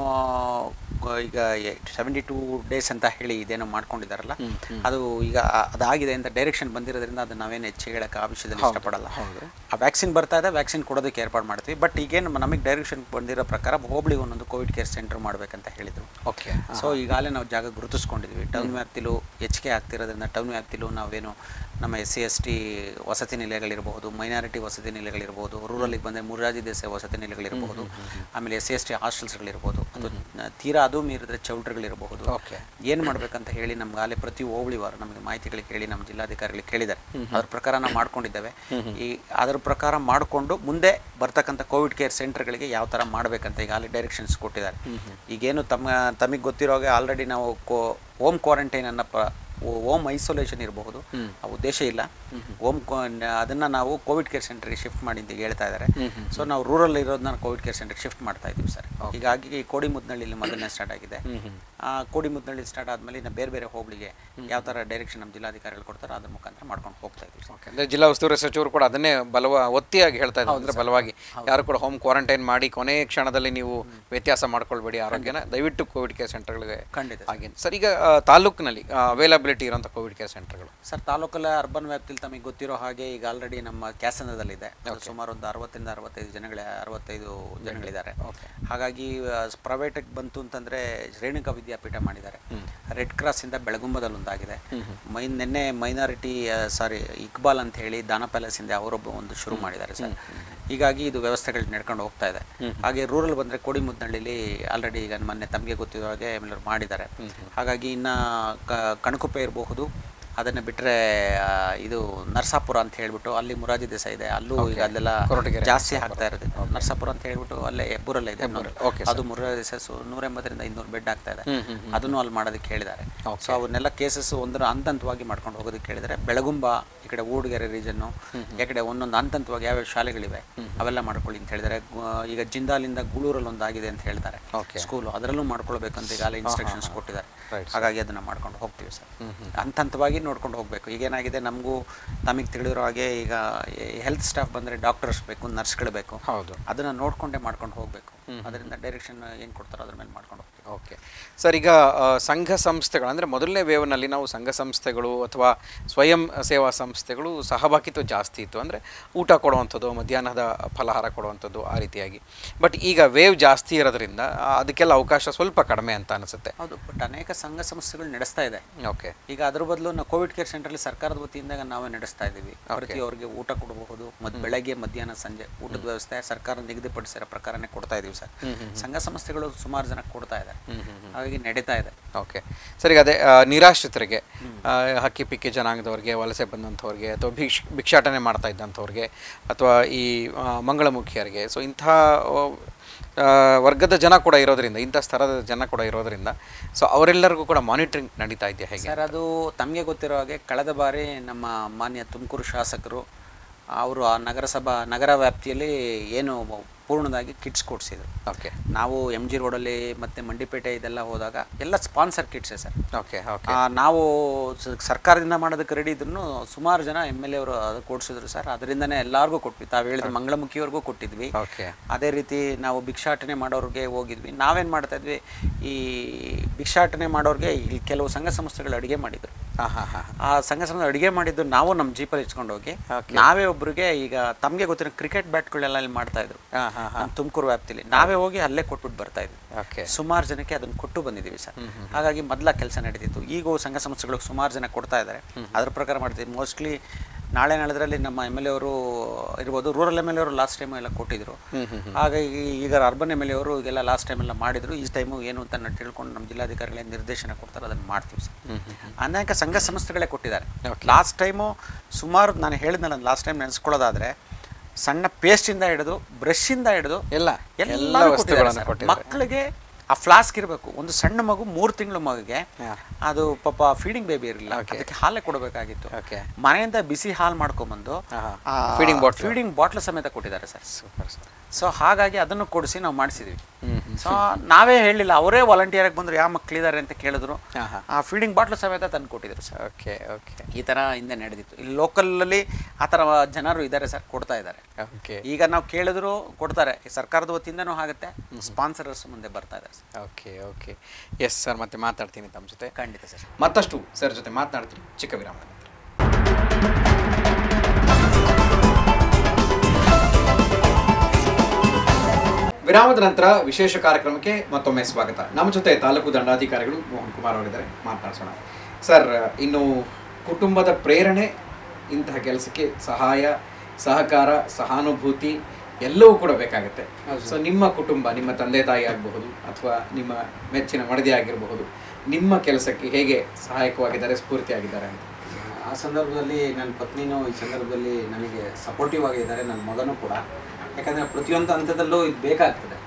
ಗ- ಈಗ ಸೆವೆಂಟಿ ಟೂ ಡೇಸ್ ಅಂತ ಹೇಳಿ ಇದೇನೋ ಮಾಡ್ಕೊಂಡಿದ್ದಾರಲ್ಲ ಹ್ಮ್, ಹ್ಮ್. ಅದು ಈಗ ಆ- ಅದಾಗಿದೆ ಅಂತ ಡೈರೆಕ್ಷನ್ ಬಂದಿರೋದ್ರಿಂದ ಅದು ನಾವೇನು ಹೆಚ್ಚು ಹೇಳಕ್ಕೆ ಆ ವಿಷಯದಲ್ಲಿ ಹೌದು, ಇಷ್ಟಪಡಲ್ಲ ಹೌದು. ಆ ವ್ಯಾಕ್ಸಿನ್ ಬರ್ತಾ ಇದೆ ವ್ಯಾಕ್ಸಿನ್ ಕೊಡೋದಕ್ಕೆ ಏರ್ಪಾಡು ಮಾಡ್ತೀವಿ ಬಟ್ ಈಗೇನು ನಮಗೆ ಡೈರೆಕ್ಷನ್ ಬಂದಿರೋ ಪ್ರಕಾರ ಹೋಬಳಿ ಒಂದೊಂದು ಕೋವಿಡ್ ಕೇರ್ ಸೆಂಟರ್ ಮಾಡಬೇಕಂತ ಹೇಳಿದರು ಓಕೆ ಸೊ ಈಗಾಗಲೇ ನಾವು ಜಾಗ ಗುರುತಿಸ್ಕೊಂಡಿದ್ವಿ ಟೌನ್ ವ್ಯಾಪ್ತಿಲೂ ಹೆಚ್ಚಿಗೆ ಆಗ್ತಿರೋದ್ರಿಂದ ಟೌನ್ ವ್ಯಾಪ್ತಿಲೂ ನಾವೇನು ನಮ್ಮ ಎಸ್ ಸಿ ಎಸ್ ಟಿ ವಸತಿ ನಿಲಯಗಳಿರಬಹುದು ಮೈನಾರಿಟಿ ವಸತಿ ನಿಲಯಗಳಿರ್ಬೋದು ರೂರಲಿಗೆ ಬಂದರೆ ಮುರಾರ್ಜಿ ದೇಸಾಯಿ ವಸತಿ ನಿಲಯಗಳಿರಬಹುದು ಆಮೇಲೆ ಎಸ್ ಸಿ ಎಸ್ ಟಿ ಹಾಸ್ಟೆಲ್ಸ್ಗಳಿರ್ಬೋದು ಅದು ತೀರಾ ಅದು ಮೀರಿದ್ರೆ ಚೌಲ್ಟ್ರಿಗಳಿರಬಹುದು ಓಕೆ ಏನು ಮಾಡ್ಬೇಕಂತ ಹೇಳಿ ನಮ್ಗೆ ಅಲ್ಲೇ ಪ್ರತಿ ಹೋಬಳಿ ವಾರ ನಮಗೆ ಮಾಹಿತಿಗಳಿಗೆ ಕೇಳಿ ನಮ್ಮ ಜಿಲ್ಲಾಧಿಕಾರಿಗಳಿಗೆ ಕೇಳಿದ್ದಾರೆ ಅದ್ರ ಪ್ರಕಾರ ನಾವು ಮಾಡ್ಕೊಂಡಿದ್ದೇವೆ ಈ ಅದರ ಪ್ರಕಾರ ಮಾಡಿಕೊಂಡು ಮುಂದೆ ಬರ್ತಕ್ಕಂಥ ಕೋವಿಡ್ ಕೇರ್ ಸೆಂಟರ್ಗಳಿಗೆ ಯಾವ ಥರ ಮಾಡಬೇಕಂತ ಈಗ ಅಲ್ಲಿ ಡೈರೆಕ್ಷನ್ಸ್ ಕೊಟ್ಟಿದ್ದಾರೆ ಈಗೇನು ತಮ್ಮ ತಮಗೆ ಗೊತ್ತಿರೋ ಹಾಗೆ ಆಲ್ರೆಡಿ ನಾವು ಕೋ ಹೋಮ್ ಕ್ವಾರಂಟೈನನ್ನು ಪ ಹೋಮ್ ಐಸೋಲೇಷನ್ ಇರಬಹುದು ಆ ಉದ್ದೇಶ ಇಲ್ಲ ಹೋಮ್ ಅದನ್ನು ನಾವು ಕೋವಿಡ್ ಕೇರ್ ಸೆಂಟರ್ಗೆ ಶಿಫ್ಟ್ ಮಾಡಿ ಅಂತ ಹೇಳ್ತಾ ಇದ್ದಾರೆ ಸೊ ನಾವು ರೂರಲ್ ಇರೋದನ್ನ ಕೋವಿಡ್ ಕೇರ್ ಸೆಂಟರ್ಗೆ ಶಿಫ್ಟ್ ಮಾಡ್ತಾ ಇದ್ದೀವಿ ಸರ್ ಹೀಗಾಗಿ ಕೋಡಿಮುದ್ನಳ್ಳಿಲಿ ಮೊದಲನೇ ಸ್ಟಾರ್ಟ್ ಆಗಿದೆ ಆ ಕೋಡಿಮುದ್ನಳ್ಳಿ ಸ್ಟಾರ್ಟ್ ಆದಮೇಲೆ ಇನ್ನು ಬೇರೆ ಬೇರೆ ಹೋಬಳಿಗೆ ಯಾವ ಥರ ಡೈರೆಕ್ಷನ್ ನಮ್ಮ ಜಿಲ್ಲಾಧಿಕಾರಿಗಳು ಕೊಡ್ತಾರೋ ಅದ್ರ ಮುಖಾಂತರ ಮಾಡ್ಕೊಂಡು ಹೋಗ್ತಾ ಇದ್ದೀವಿ ಸರ್ ಓಕೆ ಅಂದರೆ ಜಿಲ್ಲಾ ಉಸ್ತುವಾರಿ ಸಚಿವರು ಕೂಡ ಅದನ್ನೇ ಬಲವ ಒತ್ತಿಯಾಗಿ ಹೇಳ್ತಾ ಇದ್ದಾರೆ ಅಂದರೆ ಬಲವಾಗಿ ಯಾರು ಕೂಡ ಹೋಮ್ ಕ್ವಾರಂಟೈನ್ ಮಾಡಿ ಕೊನೆ ಕ್ಷಣದಲ್ಲಿ ನೀವು ವ್ಯತ್ಯಾಸ ಮಾಡ್ಕೊಳ್ಬೇಡಿ ಆರೋಗ್ಯನ ದಯವಿಟ್ಟು ಕೋವಿಡ್ ಕೇರ್ ಸೆಂಟರ್ಗಳಿಗೆ ಖಂಡಿತ ಸರ್. ಹಾಗೆ ಸರ್ ಈಗ ಆ, ತಾಲೂಕಿನಲ್ಲಿ ಅವೈಲಬಿಲಿಟಿ ಇರೋಂಥ ಕೋವಿಡ್ ಕೇರ್ ಸೆಂಟರ್ಗಳು ಸರ್ ತಾಲೂಕಲ್ಲ ಅರ್ಬನ್ ವ್ಯಾಪ್ತಿಲಿ ತಮಗೆ ಗೊತ್ತಿರೋ ಹಾಗೆ ಈಗ ಆಲ್ರೆಡಿ ನಮ್ಮ ಕ್ಯಾಸನದಲ್ಲಿದೆ ಅದು ಸುಮಾರು ಒಂದು ಅರವತ್ತರಿಂದ ಅರವತ್ತೈದು ಜನಗಳೇ ಅರವತ್ತೈದು ಜನಗಳಿದ್ದಾರೆ ಹಾಗಾಗಿ ಪ್ರೈವೇಟಿಗೆ ಬಂತು ಅಂತಂದರೆ ರೇಣುಕಾ ವಿದ್ಯಾಪೀಠ ಮಾಡಿದ್ದಾರೆ ರೆಡ್ ಕ್ರಾಸಿಂದ ಬೆಳಗುಂಬದಲ್ಲಿ ಒಂದಾಗಿದೆ ಮೈ ನಿನ್ನೆ ಮೈನಾರಿಟಿ ಸಾರಿ ಇಕ್ಬಾಲ್ ಅಂತ ಹೇಳಿ ದಾನ ಪ್ಯಾಲೇಸಿಂದ ಅವರೊಬ್ಬ ಒಂದು ಶುರು ಮಾಡಿದ್ದಾರೆ ಸರ್ ಹೀಗಾಗಿ ಇದು ವ್ಯವಸ್ಥೆಗಳು ನಡ್ಕೊಂಡು ಹೋಗ್ತಾ ಇದೆ ಹಾಗೆ ರೂರಲ್ ಬಂದರೆ ಕೋಡಿಮುದ್ನಳ್ಳಿಲಿ ಆಲ್ರೆಡಿ ಈಗ ಮೊನ್ನೆ ತಮಗೆ ಗೊತ್ತಿರೋ ಹಾಗೆ ಎಲ್ಲರೂ ಮಾಡಿದ್ದಾರೆ ಹಾಗಾಗಿ ಇನ್ನು ಕಣಕುಪ್ಪೆ ಇರಬಹುದು ಅದನ್ನು ಬಿಟ್ಟರೆ ಇದು ನರ್ಸಾಪುರ ಅಂತ ಹೇಳ್ಬಿಟ್ಟು ಅಲ್ಲಿ ಮುರಾಜಿ ದೇಸಾಯಿ ಇದೆ ಅಲ್ಲೂ ಈಗ ಅಲ್ಲೆಲ್ಲ ಕೊರಟಗೆರೆ. ಜಾಸ್ತಿ ಆಗ್ತಾ ಇರೋದು ನರ್ಸಾಪುರ ಅಂತ ಹೇಳ್ಬಿಟ್ಟು ಅಲ್ಲೇ ಹೆಬ್ಬೂರಲ್ಲೇ ಇದೆ okay, ಅದು ಮುರಾಜಿ ದೇಸಾಯಿ ಸು- ನೂರ ಎಂಬತ್ತರಿಂದ ಇನ್ನೂರು ಬೆಡ್ ಆಗ್ತಾ ಇದೆ ಅದನ್ನು ಅಲ್ಲಿ ಮಾಡೋದಕ್ಕೆ ಹೇಳಿದ್ದಾರೆ ಸೊ ಅವನ್ನೆಲ್ಲ ಕೇಸಸ್ ಒಂದರ ಹಂತ ಹಂತವಾಗಿ ಮಾಡ್ಕೊಂಡು ಹೋಗೋದಕ್ಕೆ ಹೇಳಿದ್ದಾರೆ ಬೆಳಗುಂಬ ಈ ಕಡೆ ಊಡ್ಗೆರೆ ರೀಜನ್ನು ಈ ಕಡೆ ಒಂದೊಂದು ಹಂತ ಹಂತವಾಗಿ ಯಾವ್ಯಾವ ಶಾಲೆಗಳಿವೆ ಅವೆಲ್ಲ ಮಾಡ್ಕೊಳ್ಳಿ ಅಂತ ಹೇಳಿದ್ದಾರೆ ಗು- ಈಗ ಜಿಂದಾಲಿಂದ ಗೂಳೂರಲ್ಲಿ ಒಂದು ಆಗಿದೆ ಅಂತ ಹೇಳ್ತಾರೆ Okay. ಸ್ಕೂಲು ಅದರಲ್ಲೂ ಮಾಡ್ಕೊಳ್ಬೇಕು ಅಂತ ಈಗಾಗಲೇ ಇನ್ಸ್ಟ್ರಕ್ಷನ್ಸ್ ಕೊಟ್ಟಿದ್ದಾರೆ Right, ಹಾಗಾಗಿ ಅದನ್ನ ಮಾಡ್ಕೊಂಡು ಹೋಗ್ತೀವಿ ಸರ್ ಹಂತ ಹಂತವಾಗಿ ನೋಡ್ಕೊಂಡು ಹೋಗಬೇಕು ಈಗೇನಾಗಿದೆ ನಮಗೂ ತಮಗೆ ತಿಳಿದಿರೋ ಹಾಗೆ ಈಗ ಹೆಲ್ತ್ ಸ್ಟಾಫ್ ಬಂದರೆ ಡಾಕ್ಟರ್ಸ್ ಬೇಕು ನರ್ಸ್ಗಳು ಬೇಕು ಹೌದು ಅದನ್ನ ನೋಡ್ಕೊಂಡೇ ಮಾಡ್ಕೊಂಡು ಹೋಗಬೇಕು ಅದರಿಂದ ಡೈರೆಕ್ಷನ್ ಏನು ಕೊಡ್ತಾರೋ ಅದ್ರ ಮೇಲೆ ಮಾಡ್ಕೊಂಡು ಹೋಗ್ತೀವಿ ಓಕೆ ಸರ್ ಈಗ ಆ, ಸಂಘ ಸಂಸ್ಥೆಗಳು ಅಂದರೆ ಮೊದಲನೇ ವೇವ್ನಲ್ಲಿ ನಾವು ಸಂಘ ಸಂಸ್ಥೆಗಳು ಅಥವಾ ಸ್ವಯಂ ಸೇವಾ ಸಂಸ್ಥೆಗಳು ಸಹಭಾಗಿತ್ವ ಜಾಸ್ತಿ ಇತ್ತು ಅಂದರೆ ಊಟ ಕೊಡುವಂಥದ್ದು ಮಧ್ಯಾಹ್ನದ ಫಲಹಾರ ಕೊಡುವಂಥದ್ದು ಆ ರೀತಿಯಾಗಿ ಬಟ್ ಈಗ ವೇವ್ ಜಾಸ್ತಿ ಇರೋದ್ರಿಂದ ಆ, ಅದಕ್ಕೆಲ್ಲ ಅವಕಾಶ ಸ್ವಲ್ಪ ಕಡಿಮೆ ಅಂತ ಅನಿಸುತ್ತೆ ಹೌದು ಬಟ್ ಅನೇಕ ಸಂಘ ಸಂಸ್ಥೆಗಳು ನಡೆಸ್ತಾ ಇದೆ ಓಕೆ ಈಗ ಅದ್ರ ಬದಲು ನಾವು ಕೋವಿಡ್ ಕೇರ್ ಸೆಂಟ್ರಲ್ಲಿ ಸರ್ಕಾರದ ವತಿಯಿಂದ ನಾವೇ ನಡೆಸ್ತಾ ಇದ್ದೀವಿ ಪ್ರತಿಯೊಬ್ಬರಿಗೆ ಊಟ ಕೊಡಬಹುದು ಮತ್ತು ಬೆಳಗ್ಗೆ ಮಧ್ಯಾಹ್ನ ಸಂಜೆ ಊಟದ ವ್ಯವಸ್ಥೆ ಸರ್ಕಾರ ನಿಗದಿಪಡಿಸಿರೋ ಪ್ರಕಾರನೇ ಕೊಡ್ತಾ ಇದೀವಿ ಸರ್ ಸಂಘ ಸಂಸ್ಥೆಗಳು ಸುಮಾರು ಜನ ಕೊಡ್ತಾ ಇದ್ದಾರೆ ಹಾಗಾಗಿ ನಡೀತಾ ಇದೆ ಓಕೆ ಸರ್ ಈಗ ಅದೇ ಆ, ನಿರಾಶ್ರಿತರಿಗೆ ಆ, ಹಕ್ಕಿ ಪಿಕ್ಕಿ ಜನಾಂಗದವ್ರಿಗೆ ವಲಸೆ ಬಂದಂಥವ್ರಿಗೆ ಅಥವಾ ಭಿಕ್ಷ ಭಿಕ್ಷಾಟನೆ ಮಾಡ್ತಾ ಇದ್ದಂಥವ್ರಿಗೆ ಅಥವಾ ಈ ಆ, ಮಂಗಳಮುಖಿಯರಿಗೆ ಸೊ ಇಂಥ ಆ, ವರ್ಗದ ಜನ ಕೂಡ ಇರೋದ್ರಿಂದ ಇಂಥ ಸ್ತರದ ಜನ ಕೂಡ ಇರೋದ್ರಿಂದ ಸೊ ಅವರೆಲ್ಲರಿಗೂ ಕೂಡ ಮಾನಿಟರಿಂಗ್ ನಡೀತಾ ಇದೆಯಾ ಹೇಗೆ ಸರ್ ಅದು ತಮಗೆ ಗೊತ್ತಿರೋ ಹಾಗೆ ಕಳೆದ ಬಾರಿ ನಮ್ಮ ಮಾನ್ಯ ತುಮಕೂರು ಶಾಸಕರು ಅವರು ಆ ನಗರಸಭಾ ನಗರ ವ್ಯಾಪ್ತಿಯಲ್ಲಿ ಏನು ಪೂರ್ಣದಾಗಿ ಕಿಟ್ಸ್ ಕೊಡಿಸಿದ್ರು ಓಕೆ ನಾವು ಎಮ್ ಜಿ ರೋಡಲ್ಲಿ ಮತ್ತು ಮಂಡಿಪೇಟೆ ಇದೆಲ್ಲ ಹೋದಾಗ ಎಲ್ಲ ಸ್ಪಾನ್ಸರ್ ಕಿಟ್ಸೇ ಸರ್ ಓಕೆ ಓಕೆ ಆ, ನಾವು ಸ- ಸರ್ಕಾರದಿಂದ ಮಾಡೋದಕ್ಕೆ ರೆಡಿ ಇದ್ರು ಸುಮಾರು ಜನ ಎಮ್ ಎಲ್ ಎ ಅವರು ಅದು ಕೊಡಿಸಿದ್ರು ಸರ್ ಅದರಿಂದನೇ ಎಲ್ಲರಿಗೂ ಕೊಟ್ವಿ ತಾವು ಹೇಳಿದ ಮಂಗಳಮುಖಿಯವ್ರಿಗೂ ಕೊಟ್ಟಿದ್ವಿ ಓಕೆ ಅದೇ ರೀತಿ ನಾವು ಭಿಕ್ಷಾಟನೆ ಮಾಡೋರಿಗೆ ಹೋಗಿದ್ವಿ ನಾವೇನು ಮಾಡ್ತಾ ಇದ್ವಿ ಈ ಭಿಕ್ಷಾಟನೆ ಮಾಡೋರಿಗೆ ಇಲ್ಲಿ ಕೆಲವು ಸಂಘ ಸಂಸ್ಥೆಗಳು ಅಡುಗೆ ಮಾಡಿದ್ರು ಹಾಂ ಹಾಂ ಹಾಂ ಆ ಸಂಘ ಸಂಸ್ಥೆ ಅಡುಗೆ ಮಾಡಿದ್ದು ನಾವು ನಮ್ಮ ಜೀಪಲ್ಲಿ ಇಸ್ಕೊಂಡು ಹೋಗಿ ನಾವೇ ಒಬ್ರಿಗೆ ಈಗ ತಮಗೆ ಗೊತ್ತಿರೋ ಕ್ರಿಕೆಟ್ ಬ್ಯಾಟ್ಗಳೆಲ್ಲ ಇಲ್ಲಿ ಮಾಡ್ತಾ ಇದ್ರು ಹಾಂ ಹಾಂ ನಮ್ಮ ತುಮಕೂರು ವ್ಯಾಪ್ತಿಲಿ ನಾವೇ ಹೋಗಿ ಅಲ್ಲೇ ಕೊಟ್ಬಿಟ್ಟು ಬರ್ತಾ ಇದ್ವಿ ಓಕೆ ಸುಮಾರು ಜನಕ್ಕೆ ಅದನ್ನು ಕೊಟ್ಟು ಬಂದಿದ್ದೀವಿ ಸರ್ ಹಾಗಾಗಿ ಮೊದಲ ಕೆಲಸ ನಡೀತಿತ್ತು ಈಗ ಸಂಘ ಸಂಸ್ಥೆಗಳಿಗೆ ಸುಮಾರು ಜನ ಕೊಡ್ತಾ ಇದ್ದಾರೆ ಅದ್ರ ಪ್ರಕಾರ ಮಾಡ್ತೀವಿ ಮೋಸ್ಟ್ಲಿ ನಾಳೆ ನಾಳೆದ್ರಲ್ಲಿ ನಮ್ಮ ಎಮ್ ಎಲ್ ಎ ಅವರು ಇರ್ಬೋದು ರೂರಲ್ ಎಮ್ ಎಲ್ ಎ ಅವರು ಲಾಸ್ಟ್ ಟೈಮ್ ಎಲ್ಲ ಕೊಟ್ಟಿದ್ರು ಹಾಗಾಗಿ ಈಗ ಅರ್ಬನ್ ಎಮ್ ಎಲ್ ಎ ಅವರು ಈಗೆಲ್ಲ ಲಾಸ್ಟ್ ಟೈಮ್ ಎಲ್ಲ ಮಾಡಿದ್ರು ಈ ಟೈಮು ಏನು ಅಂತ ನಾವು ತಿಳ್ಕೊಂಡು ನಮ್ಮ ಜಿಲ್ಲಾಧಿಕಾರಿಗಳೇ ನಿರ್ದೇಶನ ಕೊಡ್ತಾರೆ ಅದನ್ನು ಮಾಡ್ತೀವಿ ಸರ್ ಅನೇಕ ಸಂಘ ಸಂಸ್ಥೆಗಳೇ ಕೊಟ್ಟಿದ್ದಾರೆ ಲಾಸ್ಟ್ ಟೈಮು ಸುಮಾರು ನಾನು ಹೇಳಿದ್ನಲ್ಲ ಲಾಸ್ಟ್ ಟೈಮ್ ನೆನೆಸ್ಕೊಳ್ಳೋದಾದ್ರೆ ಸಣ್ಣ ಪೇಸ್ಟಿಂದ ಹಿಡಿದು ಬ್ರಷಿಂದ ಹಿಡಿದು ಎಲ್ಲ ಎಲ್ಲ ಎಲ್ಲ ವಸ್ತುಗಳನ್ನು ಕೊಟ್ಟಿದ್ದಾರೆ ಮಕ್ಕಳಿಗೆ ಆ ಫ್ಲಾಸ್ಕ್ ಇರಬೇಕು ಒಂದು ಸಣ್ಣ ಮಗು ಮೂರು ತಿಂಗಳು ಮಗುಗೆ ಅದು ಪಾಪ ಫೀಡಿಂಗ್ ಬೇಬಿ ಇರಲಿಲ್ಲ ಅದಕ್ಕೆ ಹಾಲೇ ಕೊಡಬೇಕಾಗಿತ್ತು ಓಕೆ ಮನೆಯಿಂದ ಬಿಸಿ ಹಾಲು ಮಾಡ್ಕೊಂಬಂದು Feeding bottle. ಫೀಡಿಂಗ್ ಬಾಟ್ಲ್ ಸಮೇತ ಕೊಟ್ಟಿದ್ದಾರೆ ಸರ್ ಸೂಪರ್ ಸರ್ ಸೊ ಹಾಗಾಗಿ ಅದನ್ನು ಕೊಡಿಸಿ ನಾವು ಮಾಡಿಸಿದ್ವಿ ಹ್ಞೂ ಸೊ ನಾವೇ ಹೇಳಿಲ್ಲ ಅವರೇ ವಾಲಂಟಿಯರಾಗಿ ಬಂದರು ಯಾವ ಮಕ್ಕಳಿದ್ದಾರೆ ಅಂತ ಕೇಳಿದ್ರು ಹಾಂ ಹಾಂ ಆ ಫೀಡಿಂಗ್ ಬಾಟ್ಲ್ ಸಮೇತ ತಂದು ಕೊಟ್ಟಿದ್ರು ಸರ್ ಓಕೆ ಓಕೆ ಈ ಥರ ಹಿಂದೆ ನಡೆದಿತ್ತು ಇಲ್ಲಿ ಲೋಕಲಲ್ಲಿ ಆ ಥರ ಜನರು ಇದ್ದಾರೆ ಸರ್ ಕೊಡ್ತಾ ಇದ್ದಾರೆ ಓಕೆ ಈಗ ನಾವು ಕೇಳಿದ್ರು ಕೊಡ್ತಾರೆ ಸರ್ಕಾರದ ವತಿಯಿಂದನೂ ಆಗುತ್ತೆ ಸ್ಪಾನ್ಸರರ್ಸ್ ಮುಂದೆ ಬರ್ತಾ ಇದ್ದಾರೆ sir okay okay yes sir ಮತ್ತೆ ಮಾತಾಡ್ತೀನಿ ತಮ್ಮ ಜೊತೆ ಖಂಡಿತ ಸರ್ ಮತ್ತಷ್ಟು ಸರ್ ಜೊತೆ ಮಾತನಾಡ್ತೀನಿ ಚಿಕ್ಕ ವಿರಾಮದ ನಂತರ ವಿರಾಮದ ನಂತರ ವಿಶೇಷ ಕಾರ್ಯಕ್ರಮಕ್ಕೆ ಮತ್ತೊಮ್ಮೆ ಸ್ವಾಗತ ನಮ್ಮ ಜೊತೆ ತಾಲೂಕು ದಂಡಾಧಿಕಾರಿಗಳು ಮೋಹನ್ ಕುಮಾರ್ ಅವರಿದ್ದಾರೆ ಮಾತನಾಡ್ಸೋಣ ಸರ್ ಇನ್ನು ಕುಟುಂಬದ ಪ್ರೇರಣೆ ಇಂತಹ ಕೆಲಸಕ್ಕೆ ಸಹಾಯ ಸಹಕಾರ ಸಹಾನುಭೂತಿ ಎಲ್ಲವೂ ಕೂಡ ಬೇಕಾಗುತ್ತೆ ಸೊ ನಿಮ್ಮ ಕುಟುಂಬ ನಿಮ್ಮ ತಂದೆ ತಾಯಿ ಆಗಬಹುದು ಅಥವಾ ನಿಮ್ಮ ಮೆಚ್ಚಿನ ಮಡದಿ ಆಗಿರಬಹುದು ನಿಮ್ಮ ಕೆಲಸಕ್ಕೆ ಹೇಗೆ ಸಹಾಯಕವಾಗಿದ್ದಾರೆ ಸ್ಫೂರ್ತಿಯಾಗಿದ್ದಾರೆ ಅಂತ ಆ ಸಂದರ್ಭದಲ್ಲಿ ನನ್ನ ಪತ್ನಿನೂ ಈ ಸಂದರ್ಭದಲ್ಲಿ ನನಗೆ ಸಪೋರ್ಟಿವ್ ಆಗಿದ್ದಾರೆ ನನ್ನ ಮಗನೂ ಕೂಡ ಯಾಕಂದರೆ ಪ್ರತಿಯೊಂದು ಹಂತದಲ್ಲೂ ಇದು ಬೇಕಾಗ್ತದೆ